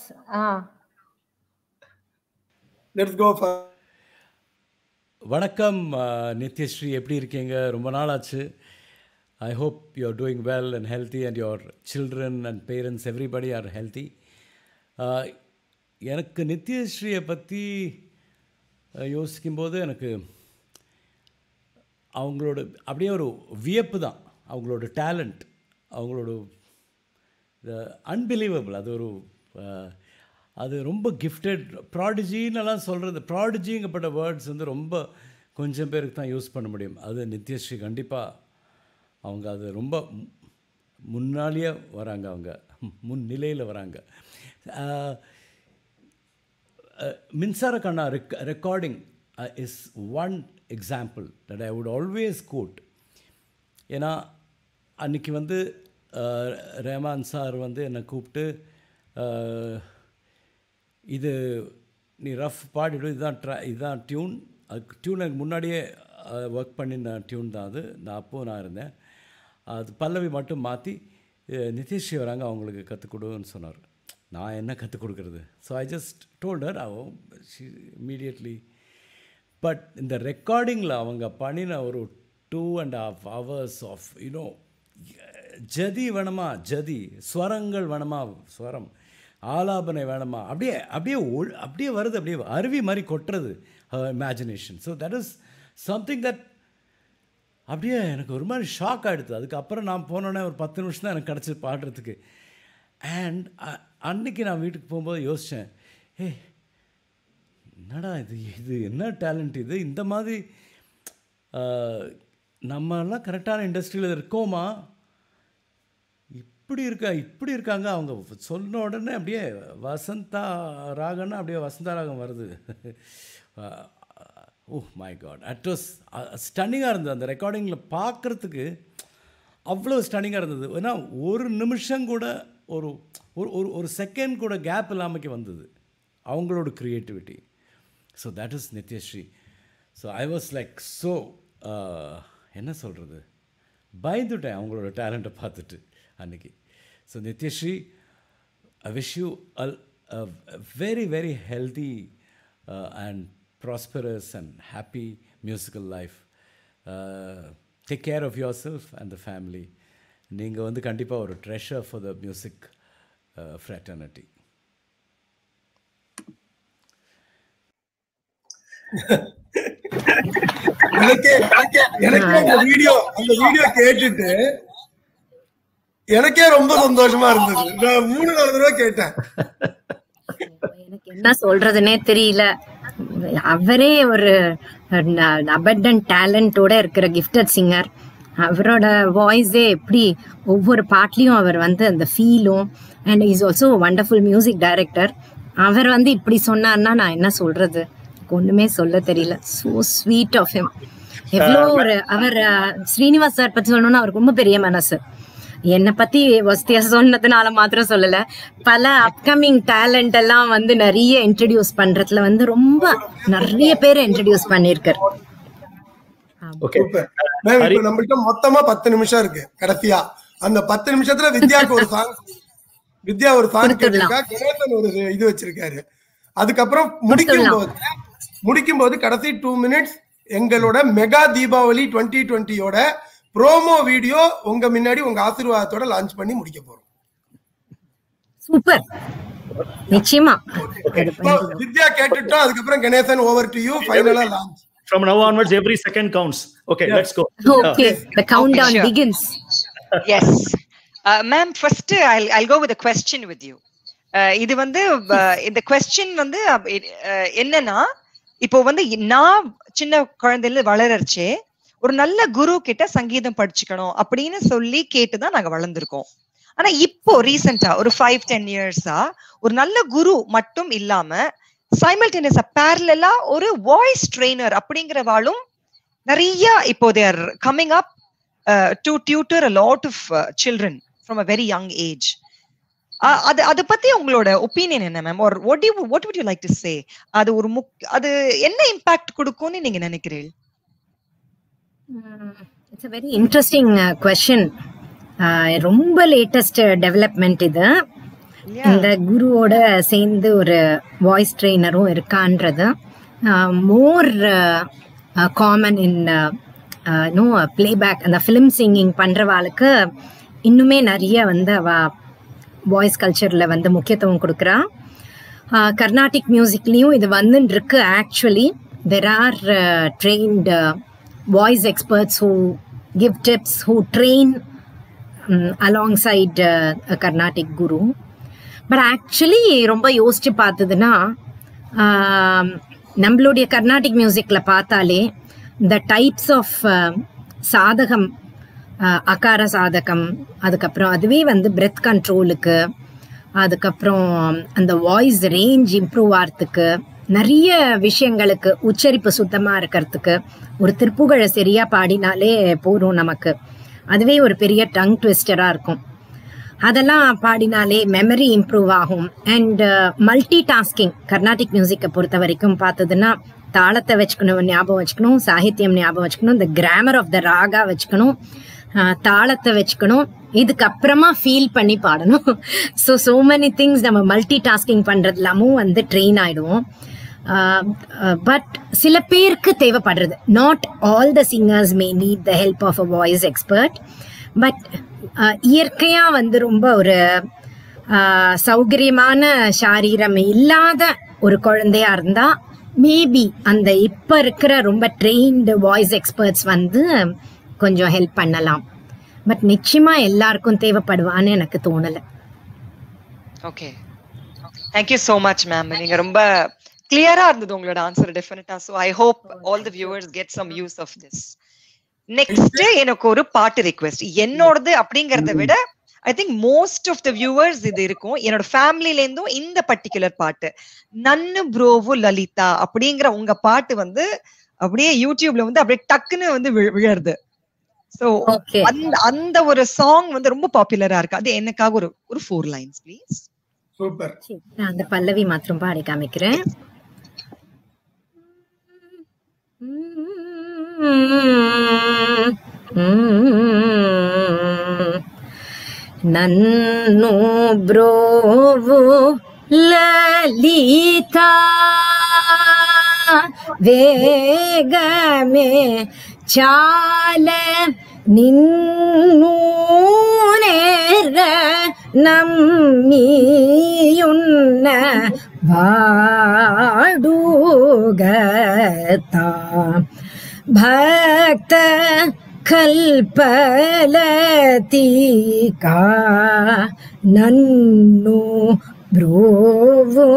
S8: லெட்ஸ் கோ ஃபார்
S19: வணக்கம் அஹ், நித்யஸ்ரீ எப்படி இருக்கீங்க ரொம்ப நாள் ஆச்சு I hope you are doing well and healthy and your children and parents everybody are healthy எனக்கு நித்யஸ்ரீயை பற்றி யோசிக்கும்போது எனக்கு அவங்களோட அப்படியே ஒரு வியப்பு தான் அவங்களோட டேலண்ட் அவங்களோட அன்பிலீவபிள் அது ஒரு அஹ், அது ரொம்ப கிஃப்டட் ப்ராடிஜின்னெல்லாம் சொல்கிறது ப்ராடிஜிங்கப்பட்ட வேர்ட்ஸ் வந்து ரொம்ப கொஞ்சம் பேருக்கு தான் யூஸ் பண்ண முடியும் அது நித்யஸ்ரீ கண்டிப்பாக அவங்க அது ரொம்ப மு- முன்னாலேயே வராங்க அவங்க முன்னிலையில் வராங்க அஹ், அஹ், Minsara Kanna rec recording is one example that I would always quote ஏன்னா அன்னைக்கு வந்து அஹ், ரஹ்மான் சார் வந்து என்னை கூப்பிட்டு அஹ், இது நீ ரஃப் பாடிவிடு இதுதான் ட்ரா இதுதான் டியூன் அதுக்கு டியூன் எனக்கு முன்னாடியே ஒர்க் பண்ணின டியூன் தான் அது நான் அப்போது நான் இருந்தேன் அது பல்லவி மட்டும் மாற்றி நிதிஷ்ரீ வராங்க அவங்களுக்கு கற்றுக் கொடுன்னு சொன்னார் நான் என்ன கற்றுக் கொடுக்குறது ஸோ ஐ ஜஸ்ட் டோல்டர் அவன் இமீடியட்லி பட் இந்த ரெக்கார்டிங்கில் அவங்க பண்ணின ஒரு two and half hours of you know ஜதி வேணுமா ஜதி ஸ்வரங்கள் வேணுமா ஸ்வரம் ஆலாபனை வேணுமா அப்படியே அப்படியே ஒழு அப்படியே வருது அப்படியே அருவி மாதிரி கொட்டுறது imagination so that is something that அப்படியே எனக்கு ஒரு மாதிரி ஷாக் ஆகிடுது அதுக்கப்புறம் நான் போனோன்னே ஒரு பத்து நிமிஷம் தான் எனக்கு கிடச்சி பாடுறதுக்கு அண்ட் அன்னைக்கு நான் வீட்டுக்கு போகும்போது யோசித்தேன் ஏ என்னடா இது இது என்ன டேலண்ட் இது இந்த மாதிரி ஆஹ், நம்மலாம் கரெக்டான இண்டஸ்ட்ரியில் இருக்கோமா இப்படி இருக்கா இப்படி இருக்காங்க அவங்க சொன்ன உடனே அப்படியே வசந்தா ராகம்னா அப்படியே வசந்தா ராகம் வருது oh my god it was ஸ்டன்னிங்காக இருந்தது அந்த ரெக்கார்டிங்கில் பார்க்குறதுக்கு அவ்வளோ ஸ்டன்னிங்காக இருந்தது ஏன்னா ஒரு நிமிஷம் கூட ஒரு ஒரு ஒரு ஒரு செகண்ட் கூட கேப் இல்லாமக்கு வந்தது அவங்களோட creativity so that is Nithyasree so I was like so என்ன சொல்கிறது பயந்துட்டேன் அவங்களோட டேலண்ட்டை பார்த்துட்டு அன்னைக்கு ஸோ Nithyasree I wish you a, a, a very, very healthy uh, and prosperous and happy musical life. Uh, take care of yourself and the family. நீங்கள் வந்து கண்டிப்பாக ஒரு treasure for the music fraternity
S8: எனக்கே எனக்கே எனக்கே அந்த வீடியோ அந்த வீடியோ கேட்டுட்டு எனக்கே ரொம்ப சந்தோஷமா இருந்தது நான் மூணு நாலு தடவை கேட்டேன்
S10: என்ன சொல்றதுனே தெரியல அவரே ஒரு அபண்டன் டேலண்டோட இருக்கிற கிஃப்டட் சிங்கர் அவரோட வாய்ஸே எப்படி ஒவ்வொரு பாட்லயும் அவர் வந்து அந்த ஃபீலும் and is also wonderful music director அவர் வந்து இப்படி சொன்னார்னா நான் என்ன சொல்றது எனக்கு ஒண்ணுமே சொல்ல தெரியல சோ ஸ்வீட் ஆஃப் ஹிம் எவ்வளோ ஒரு அவர் அஹ், ஸ்ரீனிவாஸ் சார் பத்தி சொல்லணும்னா அவருக்கு ரொம்ப பெரிய மனசு என்னை பத்தி வசதியா சொன்னதுனால மாத்திரம் சொல்லல பல அப்கமிங் டேலண்ட் எல்லாம் வந்து நிறைய இன்ட்ரடியூஸ் பண்றதுல வந்து ரொம்ப நிறைய பேரை இன்ட்ரடியூஸ் பண்ணியிருக்காரு
S7: ஓகே
S8: மேம் இப்ப நம்மள்ட்ட மொத்தமா பத்து நிமிஷம் இருக்கு கடைசியா அந்த பத்து நிமிஷத்துல வித்யாக்கு ஒரு சாங் வித்யா ஒரு சாங் கேட்டிருக்கா கணேசன் ஒரு இது வச்சிருக்காரு அதுக்கப்புறம் முடிக்கும் போது முடிக்கும் போது கடைசி டூ மினிட்ஸ் எங்களோட மெகா தீபாவளி டுவெண்ட்டி டுவெண்ட்டியோட ப்ரோமோ வீடியோ உங்க முன்னாடி உங்க ஆசீர்வாதத்தோட லான்ச் பண்ணி முடிக்க போறோம்
S10: சூப்பர் நிச்சயமா
S8: இப்போ வித்யா கேட்டுட்டோம் அதுக்கப்புறம் கணேசன் ஓவர் டு யூ ஃபைனலா launch
S7: From now onwards, every second counts. Okay, let's go.
S10: Okay the countdown
S18: sure.
S10: Begins
S18: yes ma'am first I I go with question with you இது வந்து uh, இந்த question வந்து அப்- uh, என்னன்னா இப்போ வந்து நான் சின்ன குழந்தையில வளரச்சே ஒரு நல்ல குரு கிட்ட சங்கீதம் படிச்சுக்கணும் அப்படின்னு சொல்லி கேட்டுதான் நாங்க வளர்ந்துருக்கோம் ஆனா இப்போ ரீசெண்டா ஒரு ஃபைவ் டென் இயர்ஸா ஒரு நல்ல குரு மட்டும் இல்லாம சைமல்டேனியஸா பேரலா ஒரு வாய்ஸ் ட்ரெயினர் அப்படிங்கிறவாளும் நிறைய இப்போ there coming up to tutor a lot of children from a very young age அது அதை பத்தி உங்களோட ஒப்பீனியன் என்ன மேம் ஒரு what you what would you like to say அது ஒரு முக் அது என்ன இம்பாக்ட் கொடுக்கும்னு நீங்க நினைக்கிறீர்கள்
S10: it's a very interesting question ரொம்ப லேட்டஸ்ட் டெவலப்மெண்ட் இது இந்த குருவோட சேர்ந்து ஒரு வாய்ஸ் ட்ரெயினரும் இருக்கான்றது more common in no playback அந்த ஃபிலிம் சிங்கிங் பண்ணுறவாளுக்கு இன்னுமே நிறைய வந்து அவ வாய்ஸ் கல்ச்சரில் வந்து முக்கியத்துவம் கொடுக்குறா கர்நாடிக் மியூசிக்லேயும் இது வந்துன்னு இருக்கு actually there are trained voice experts who give tips who train alongside Carnatic guru but actually ரொம்ப யோசிச்சு பார்த்ததுன்னா ஆம், நம்மளுடைய கர்நாடிக் மியூசிக்கில் பார்த்தாலே இந்த டைப்ஸ் ஆஃப் சாதகம் அஹ், அகார சாதகம் அதுக்கப்புறம் அதுவே வந்து பிரெத் கண்ட்ரோலுக்கு அதுக்கப்புறம் அந்த வாய்ஸ் ரேஞ்ச் இம்ப்ரூவ் ஆகிறதுக்கு நிறைய விஷயங்களுக்கு உச்சரிப்பு சுத்தமாக இருக்கிறதுக்கு ஒரு திருப்புகழை சரியாக பாடினாலே போதும் நமக்கு அதுவே ஒரு பெரிய டங் ட்விஸ்டராக இருக்கும் அதெல்லாம் பாடினாலே மெமரி இம்ப்ரூவ் ஆகும் அண்ட் மல்டி டாஸ்கிங் கர்நாடிக் மியூசிக்கை பொறுத்த வரைக்கும் பார்த்ததுன்னா தாளத்தை வச்சுக்கணும் ஞாபகம் வச்சுக்கணும் சாகித்யம் ஞாபகம் வச்சுக்கணும் இந்த கிராமர் ஆஃப் த ராகா வச்சுக்கணும் ஆஹ் தாளத்தை வச்சுக்கணும் இதுக்கப்புறமா ஃபீல் பண்ணி பாடணும் ஸோ so many திங்ஸ் நம்ம மல்டி டாஸ்கிங் பண்ணுறதுலாமும் வந்து ட்ரெயின் ஆயிடுவோம் பட் சில பேருக்கு தேவைப்படுறது not all the singers may need the help of a voice expert but இயற்கையாக வந்து ரொம்ப ஒரு ஆஹ், சௌகரியமான சாரீரம் இல்லாத ஒரு குழந்தையா இருந்தா மேபி அந்த இப்போ இருக்கிற ரொம்ப ட்ரெயின்டு வாய்ஸ் எக்ஸ்பர்ட்ஸ் வந்து கொஞ்சம் ஹெல்ப் பண்ணலாம் பட் நிச்சயமா எல்லாருக்கும் தேவைப்படுவான்னு எனக்கு தோணலை
S18: okay thank you so much ma'am நீங்க ரொம்ப கிளியரா இருந்தது உங்களோட ஆன்சர் டெஃபினட்டா so I hope all the viewers get some use of this next எனக்கு ஒரு பாட்டு ரிக்வெஸ்ட் என்னோடது அப்படிங்கறத விட I think most of the viewers இது இருக்கும் என்னோட ஃபேமிலில இருந்தும் இந்த பர்டிகுலர் பாட்டு நன்னு ப்ரோவு லலிதா அப்படிங்கிற உங்க பாட்டு வந்து அப்படியே யூடியூப்ல வந்து அப்படியே டக்குன்னு வந்து விழ- விழருது சோ அந்த அந்த ஒரு சாங் வந்து ரொம்ப பாப்புலரா இருக்கு அது எனக்காக ஒரு ஒரு ஃபோர் லைன்ஸ் ப்ளீஸ்
S8: சூப்பர்
S10: நான் அந்த பல்லவி மாத்திரம் பாடி காமிக்கிறேன் నన్ను బ్రోవు లలిత వేగమే చాల నిన్ను నేర నమ్మియున్న వాడుగతా భక్త కల్పలతికా నన్ను బ్రోవు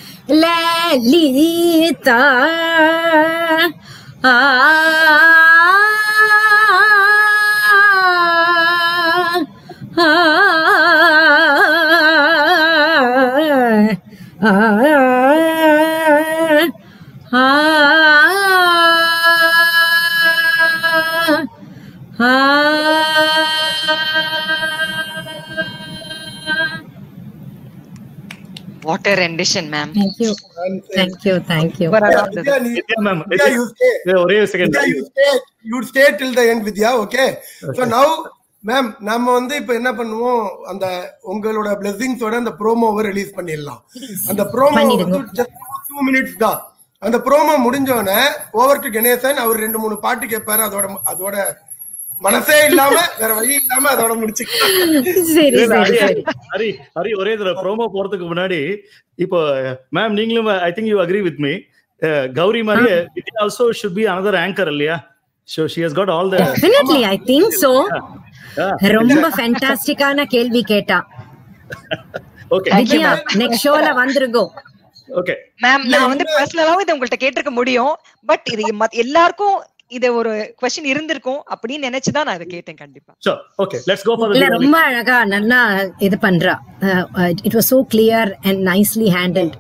S10: లలిత ఆ
S18: what a rendition ma'am
S10: Thank you. Thank you. Thank you.
S8: Vidya, நீ-
S7: மேம்
S8: Vidya, you stay.
S7: ஒரே second
S8: Vidya, you stay. You stay till the end, Vidya, okay? So now, ma'am, நம்ம வந்து இப்ப என்ன பண்ணுவோம் அந்த உங்களோட பிளெஸிங்ஸோட அந்த ப்ரோமோவை ரிலீஸ் பண்ணிடலாம் அந்த ப்ரோமோ
S10: பண்ணிடுங்க.
S8: வந்து just டூ மினிட்ஸ் தான் அந்த ப்ரோமோ முடிஞ்சோடனே ஓவர் டு கணேசன் அவர் ரெண்டு மூணு பாட்டு கேட்பாரு அதோட அதோட மனசே இல்லாம வேற வழி இல்லாம அதோட முடிச்சுக்கலாம்
S7: இல்ல, ஹரி, ஹரி ஹரி ஒரே தடவை ப்ரோமோ போறதுக்கு முன்னாடி இப்போ மேம் நீங்களும் I think you agree with me Gowri மாதிரியே Vidya also should be another anchor இல்லையா show she has got all the
S10: Definitely, I think so. ரொம்ப ஃபேண்டாஸ்டிக்கான கேள்வி கேட்டா
S7: ஓகே
S10: விஜயா நெக்ஸ்ட் ஷோல வந்துருங்கோ
S7: ஓகே
S18: மேம் நான் வந்து பர்சனலாவும் இதை உங்கள்ட்ட கேட்டிருக்க முடியும் பட் இது மத்- எல்லாருக்கும் இது ஒரு கொஸ்டின் இருந்திருக்கும் அப்படின்னு நினைச்சுதான் நான் இதை கேட்டேன் கண்டிப்பா
S7: show okay let's go for
S10: இல்ல ரொம்ப அழகா நல்லா இது பண்றா it was so clear and nicely handled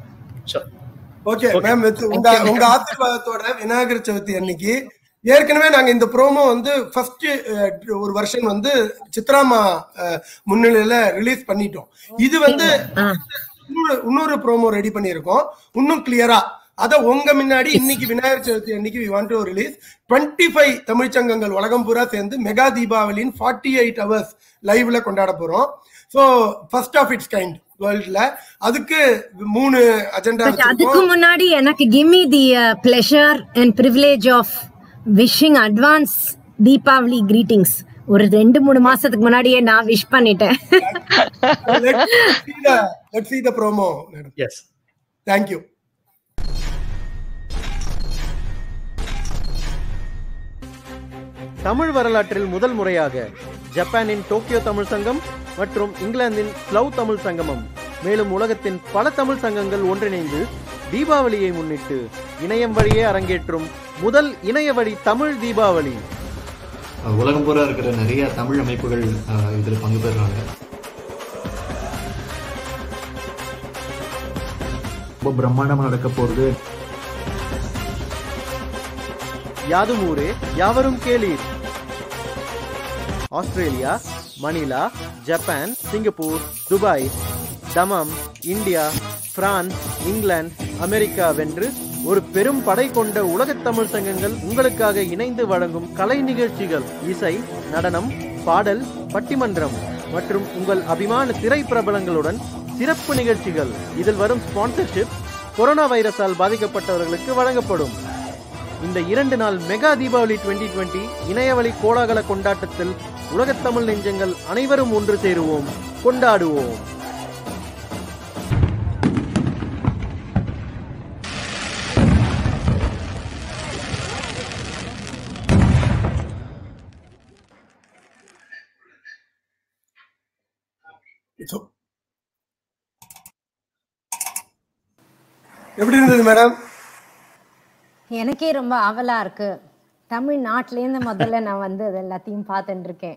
S8: okay ma'am உங்க உங்க ஆசீர்வாதத்தோட விநாயகர் சதுர்த்தி அன்னைக்கு ஏற்கனவே நாங்க இந்த ப்ரோமோ வந்து ஃபர்ஸ்ட் ஒரு வருஷன் வந்து சித்ராமா அஹ், முன்னிலையில ரிலீஸ் பண்ணிட்டோம் இது வந்து இன்னொரு இன்னொரு ப்ரோமோ ரெடி பண்ணியிருக்கோம் இன்னும் கிளியரா அத உங்க முன்னாடி இன்னைக்கு விநாயகர் சதுர்த்தி அன்னைக்கு we want to release twenty five தமிழ்ச்சங்கங்கள் உலகம் பூரா சேர்ந்து மெகா தீபாவளியின் ஃபார்ட்டி எயிட் ஹவர்ஸ் லைவ்ல கொண்டாட போறோம் so first of its kind வேர்ல்ட்ல அதுக்கு மூணு அஜெண்டா
S10: பட் அதுக்கு முன்னாடி எனக்கு gimme the pleasure and privilege of wishing advance Deepavali greetings ஒரு ரெண்டு மூணு மாசத்துக்கு முன்னாடியே நான் விஷ் பண்ணிட்டேன்
S8: let's see the promo madam
S7: yes
S8: thank you
S20: தமிழ் வரலாற்றில் முதல் முறையாக ஜப்பானின் டோக்கியோ தமிழ் சங்கம் மற்றும் இங்கிலாந்தின் ஸ்லவ் தமிழ் சங்கமம் மேலும் உலகத்தின் பல தமிழ் சங்கங்கள் ஒன்றிணைந்து தீபாவளியை முன்னிட்டு இணையம் வழியே அரங்கேற்றும் முதல் இணைய வழி தமிழ் தீபாவளி
S21: உலகம் பூரா இருக்கிற நிறைய தமிழ் அமைப்புகள் அஹ், இதுல பங்கு பெறுறாங்க ரொம்ப பிரம்மாண்டமா நடக்க போறது
S20: யாதும் ஊரே யாவரும் கேளீர் Australia Manila Japan Singapore Dubai Dammam India France England America வென்று ஒரு பெரும் படை கொண்ட உலகத் தமிழ் சங்கங்கள் உங்களுக்காக இணைந்து வழங்கும் கலை நிகழ்ச்சிகள் இசை நடனம் பாடல் பட்டிமன்றம் மற்றும் உங்கள் அபிமான திரை பிரபலங்களுடன் சிறப்பு நிகழ்ச்சிகள் இதில் வரும் ஸ்பான்சர்ஷிப் கொரோனா வைரஸால் பாதிக்கப்பட்டவர்களுக்கு வழங்கப்படும் இந்த இரண்டு நாள் மெகா தீபாவளி 2020 இணையவழி கோலாகல கொண்டாட்டத்தில் உலகத் தமிழ் நெஞ்சங்கள் அனைவரும் ஒன்று சேருவோம் கொண்டாடுவோம்
S8: எப்படி இருந்தது மேடம்
S10: எனக்கே ரொம்ப ஆவலா இருக்கு தமிழ்நாட்டிலேருந்து முதல்ல நான் வந்து அது எல்லாத்தையும் பார்த்துட்டு இருக்கேன்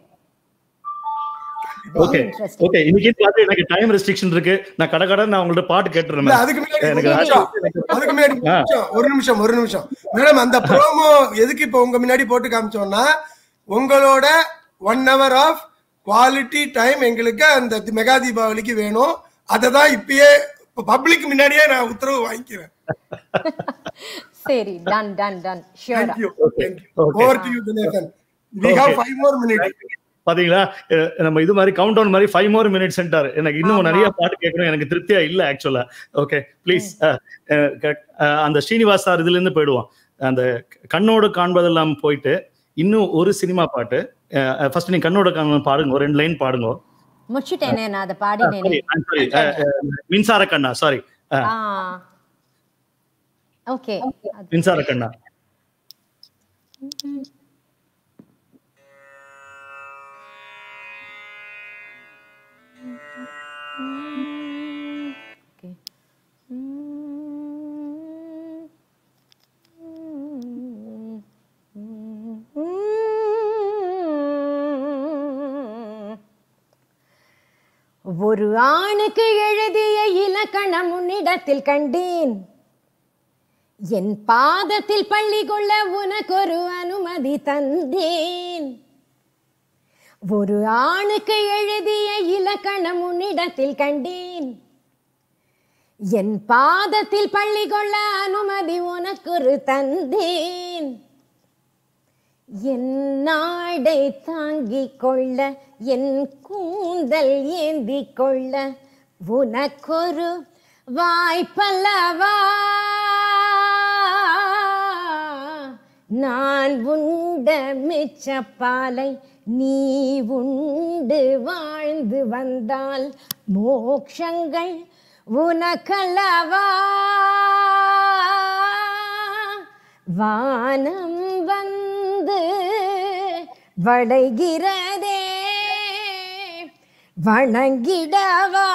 S7: ஓகே ஓகே இன்னைக்கு பார்த்து எனக்கு டைம் ரெஸ்ட்ரிக்ஷன் இருக்கு நான் கடை கடை நான் உங்கள்ட்ட பாட்டு கேட்டுறேன்
S8: இல்ல, அதுக்கு முன்னாடி ஒரு நிமிஷம், அதுக்கு முன்னாடி ஒரு
S7: ஆ.
S8: நிமிஷம், ஒரு நிமிஷம் ஒரு நிமிஷம் மேடம் அந்த ப்ரோமோ எதுக்கு இப்ப உங்க முன்னாடி போட்டு காமிச்சோம்னா உங்களோட one hour of quality time எங்களுக்கு அந்த தி- மெகா தீபாவளிக்கு வேணும் அதை தான் இப்பயே பப்ளிக் முன்னாடியே நான் உத்தரவு வாங்கிக்கிறேன்
S10: சரி டன் டன் டன் ஷியோரா
S8: Thank you. Thank you. Over to you, Dinesan. We have
S7: Okay.
S8: five more minutes.
S7: பாத்தீங்களா அஹ் நம்ம இது மாதிரி கவுண்ட் டவுன் மாதிரி ஃபைவ் மோர் மினிட்ஸ் சென்டார் எனக்கு இன்னும் நிறைய பாட்டு கேட்கணும் எனக்கு திருப்தியா இல்ல ஆக்சுவலா ஓகே ப்ளீஸ் அந்த ஸ்ரீனிவாஸ் சார் இதுல இருந்து போயிடுவோம் அந்த கண்ணோடு காண்பதெல்லாம் போயிட்டு இன்னும் ஒரு சினிமா பாட்டு ஃபர்ஸ்ட் நீங்க கண்ணோட காண்பது பாடுங்க ஒரு ரெண்டு லைன் பாடுங்க
S10: முடிச்சுட்டேனே நான் அதை
S7: Sorry,
S10: பாடினேனே
S7: I'm sorry. அஹ், அஹ், மின்சார கண்ணா சாரி
S10: ஆ ஓகே
S7: மின்சார கண்ணா
S10: ஒரு ஆணுக்கு எழுதிய இலக்கணம் உன்னிடத்தில் கண்டேன் என் பாதத்தில் பள்ளி கொள்ள உனக்கு ஒரு அனுமதி தந்தேன் ஒரு ஆணுக்கு எழுதிய இலக்கணம் உன்னிடத்தில் கண்டேன் என் பாதத்தில் பள்ளி கொள்ள அனுமதி உனக்கு ஒரு தந்தேன் என் நாடை தாங்கிக் கொள்ள என் கூந்தல் ஏந்திக் கொள்ள உனக்கொரு வாய்ப்பல்லவா நான் உண்ட மிச்சப்பாலை நீ உண்டு வாழ்ந்து வந்தால் மோக்ஷங்கள் உனக்கல்லவா வானம் வந்து வளைகிறதே வணங்கிடவா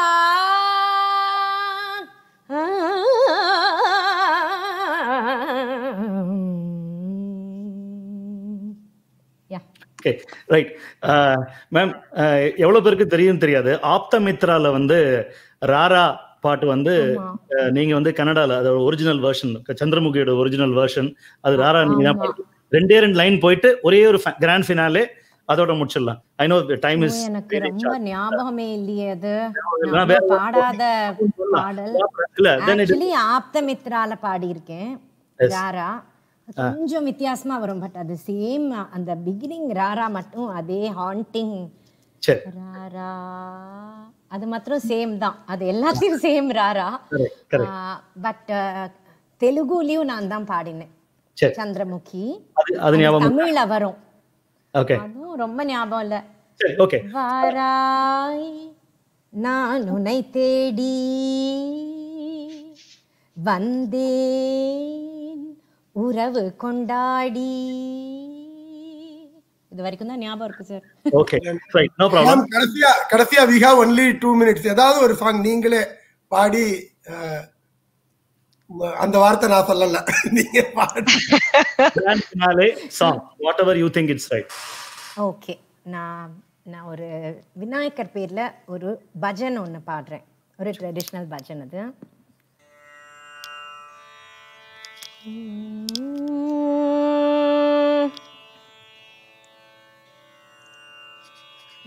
S7: ஓகே ரைட் மேம் எவ்வளவு பேருக்கு தெரியும் தெரியாது ஆப்தமித்ரால வந்து ராரா பாட்டு வந்து அஹ், நீங்க வந்து கன்னடால அதோட ஒரிஜினல் வெர்ஷன் சந்திரமுகியோட ஒரிஜினல் வெர்ஷன் அது ராரா நீங்க தான் பாடி- ரெண்டே ரெண்டு லைன் போயிட்டு ஒரே ஒரு கிராண்ட் ஃபினாலே அதோட முடிச்சிடலாம் ஐ நோ டைம் இஸ்
S10: எனக்கு ரொம்ப ஞாபகமே இல்லையே அது
S7: நான்
S10: நான்
S7: வேற-
S10: பாடாத பாடல்
S7: இல்ல then it-
S10: ஆக்சுவலி ஆப்தமித்ரால பாடியிருக்கேன்
S7: Yes.
S10: ராரா
S7: ஆ.
S10: கொஞ்சம் வித்தியாசமா வரும் பட் அது சேம் அந்த பிகினிங் ராரா மட்டும் அதே ஹாண்டிங்
S7: சரி
S10: ராரா அது மாத்திரம் சேம் தான் அது எல்லாத்தையும் சேம் ராரா
S7: Correct, correct.
S10: பட் தெலுங்குலயும் நான் தான் பாடினேன்
S7: சரி.
S10: சந்திரமுகி
S7: அது- அது ஞாபகம் இருக்கா?
S10: தமிழ்ல வரும்
S7: ஓகே
S10: அதுவும் ரொம்ப ஞாபகம் இல்ல
S7: சரி ஓகே
S10: வாராய் நான் உன்னை தேடி வந்தேன் உறவு கொண்டாடி இது வரைக்கும் தான் ஞாபகம் இருக்கு sir
S7: okay right no problem
S8: ma'am, கடைசியா கடைசியா we have only two minutes ஏதாவது ஒரு சாங் நீங்களே பாடி அஹ், அந்த வார்த்தை நான் சொல்லல நீங்க பாடி
S7: grand finale song whatever you think it's right
S10: okay நான் நான் ஒரு விநாயகர் பேர்ல ஒரு பஜன் ஒன்று பாடுறேன் ஒரு ட்ரெடிஷ்னல் பஜன் அது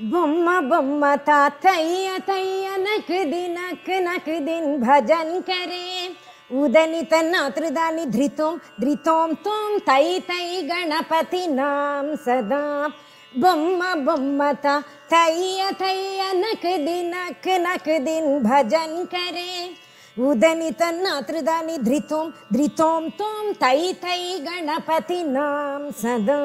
S10: బొమ్మ బొమ్మ తాతయ్య తయ్య నక్ దినక్ నక్ దిన్ భజన్ కరే ఉదని తన్నాతృదాని ధృతం ధృతం తం తై తై గణపతి నాం సదా బొమ్మ బొమ్మ తయ్య తయ్య నక్ దినక్ నక్ దిన్ భజన్ కరే ఉదని తన్నాతృదాని ధృతం ధృతం తం తై తై గణపతి నాం సదా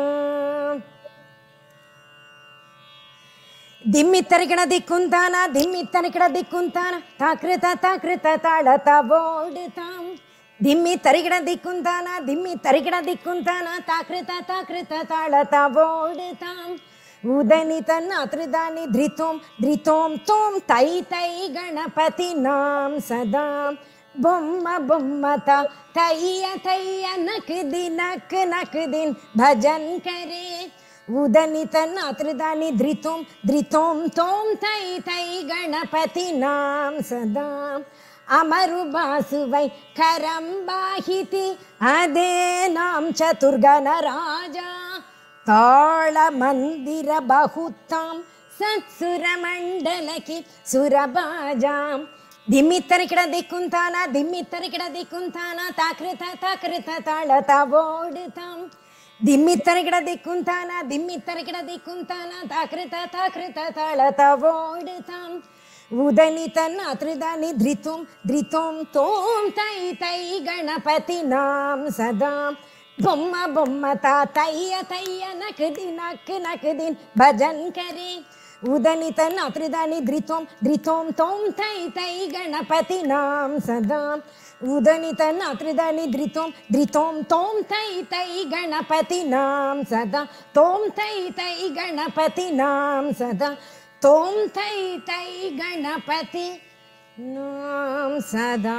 S10: ದಿಮ್ಮಿ ತರಿಗಣ ದಿಕ್ಕುಂತಾನ ದಿಮ್ಮಿ ತನಿಕಡ ದಿಕ್ಕುಂತಾನ ತಾಕೃತ ತಾಕೃತ ತಾಳತ ಓಡುತ್ತಾಂ ದಿಮ್ಮಿ ತರಿಗಣ ದಿಕ್ಕುಂತಾನ ದಿಮ್ಮಿ ತರಿಗಣ ದಿಕ್ಕುಂತಾನ ತಾಕೃತ ತಾಕೃತ ತಾಳತ ಓಡುತ್ತಾಂ ಉದನಿ ತನ್ನ ತ್ರಿದಾನಿ ಧೃತೋಂ ಧೃತೋಂ ತೋಂ ತೈ ತೈ ಗಣಪತಿ ನಾಂ ಸದಾ ಬೊಮ್ಮ ಬೊಮ್ಮತ ತಯ್ಯ ತಯ್ಯ ನಕ್ ದಿನಕ್ ನಕ್ ದಿನ್ ಭಜನ್ ಕರೆ ಉದನಿ ತನ್ನ ತ್ರಿದಾನಿ ಧೃತೋಂ ಧೃತೋಂ ತೋಂ ತೈ ತೈ ಗಣಪತಿ ನಾಂ ಸದಾ ಅಮರು ಬಾಸುವೈ ಕರಂಬಾಹಿತಿ ಅದೇ ನಾಂ ಚತುರ್ಗಣ ರಾಜ ತಾಳ ಮಂದಿರ ಬಹುತ್ತಾಂ ಸತ್ಸುರ ಮಂಡಲಕಿ ಸುರಬಾಜಾಂ ದಿಮ್ಮಿ ತರಿಕಿಡ ದಿಕ್ಕುಂತಾನ ದಿಮ್ಮಿ ತರಿಕಿಡ ದಿಕ್ಕುಂತಾನ ತಾಕೃತ ತಾಕೃತ ತಾಳತ ಓಡುತ್ತಾಂ ದಿಮ್ಮಿ ತರಗಿಡ ದಿಕ್ಕುಂತಾನ ದಿಮ್ಮಿ ತರಗಿಡ ದಿಕ್ಕುಂತಾನ ತಾಕೃತ ತಾಕೃತ ತಾಳತ ಓಡುತ್ತಾಂ ಉದನಿ ತನ್ನ ತ್ರಿದಾನಿ ಧೃತುಂ ಧೃತುಂ ತೋಂ ತೈ ತೈ ಗಣಪತಿ ನಾಂ ಸದಾ ಬೊಮ್ಮ ಬೊಮ್ಮ ತಾ ತಯ್ಯ ತಯ್ಯ ನಕ್ ದಿನಕ್ ನಕ್ ದಿನ್ ಭಜನ್ ಕರೆ ಉದನಿ ತನ್ನ ತ್ರಿದಾನಿ ಧೃತೋಂ ಧೃತೋಂ ತೋಂ ತೈ ತೈ ಗಣಪತಿ ನಾಂ ಸದಾ ಉದನಿ ತನ್ನ ತ್ರಿದಾನಿ ಧೃತೋಂ ಧೃತೋಂ ತೋಂ ತೈ ತೈ ಗಣಪತಿ ನಾಂ ಸದಾ ತೋಂ ತೈ ತೈ ಗಣಪತಿ ನಾಂ ಸದಾ ತೋಂ ತೈ ತೈ ಗಣಪತಿ ನಾಂ ಸದಾ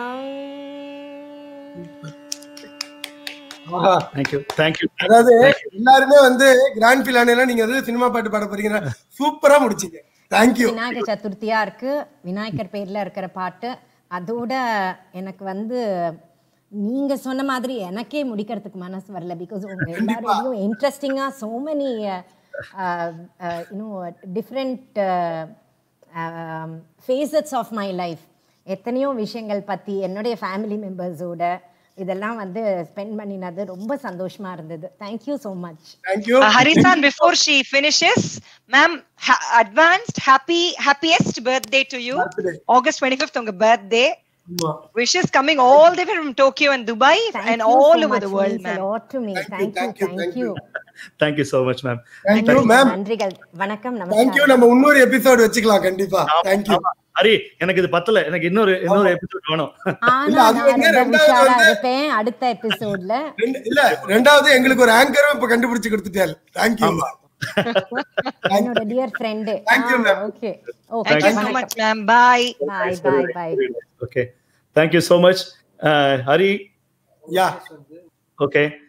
S7: தேங்க்யூ தேங்க்யூ
S8: அதாவது எல்லாருமே வந்து கிராண்ட் பிலானேல நீங்க வந்து சினிமா பாட்டு பாட போறீங்க சூப்பரா முடிச்சீங்க தேங்க்யூ
S10: விநாயகர் சதுர்த்தியா இருக்கு விநாயகர் பேர்ல இருக்கிற பாட்டு அதோட எனக்கு வந்து நீங்க சொன்ன மாதிரி எனக்கே முடிக்கிறதுக்கு மனசு வரல பிகாஸ் உங்க எல்லாரோடையும் இன்ட்ரெஸ்டிங்கா so many you know different facets of my life எத்தனையோ விஷயங்கள் பத்தி என்னுடைய ஃபேமிலி மெம்பர்ஸோட இதெல்லாம் வந்து ஸ்பெண்ட் பண்ணினது ரொம்ப சந்தோஷமா இருந்தது thank you so much
S18: Uh, Harisan, before she finishes, ma'am, ha- advanced happy happiest birthday to you. August 25th, உங்க birthday. Wishes coming all the way from Tokyo and Dubai and all over the world, ma'am.
S10: to me. Thank you, thank you.
S7: Thank you so much ma'am
S8: thank you ma'am
S10: நன்றிகள் வணக்கம்
S8: thank you
S10: நமஸ்காரம்
S8: நம்ம இன்னொரு episode வச்சுக்கலாம் கண்டிப்பா thank you
S7: Hari எனக்கு இது பத்தல எனக்கு இன்னொரு இன்னொரு எபிசோட் வேணும்
S10: ஆனா
S8: அது
S10: நான்
S8: வந்து
S10: ரொம்ப
S8: ரெண்டாவது
S10: உஷாரா
S8: வந்து-
S10: இருப்பேன் அடுத்த எபிசோட்ல
S8: இல்ல ரெண்டாவது எங்களுக்கு ஒரு ஆங்கரும் இப்ப கண்டுபிடிச்சு கொடுத்துட்டாரு தேங்க்யூ
S10: என்னோட dear friend
S8: Thank you, ma'am.
S10: Okay
S18: Thank you so much, ma'am. Bye.
S10: Bye bye bye
S7: okay thank you so much Hari
S8: yeah
S7: okay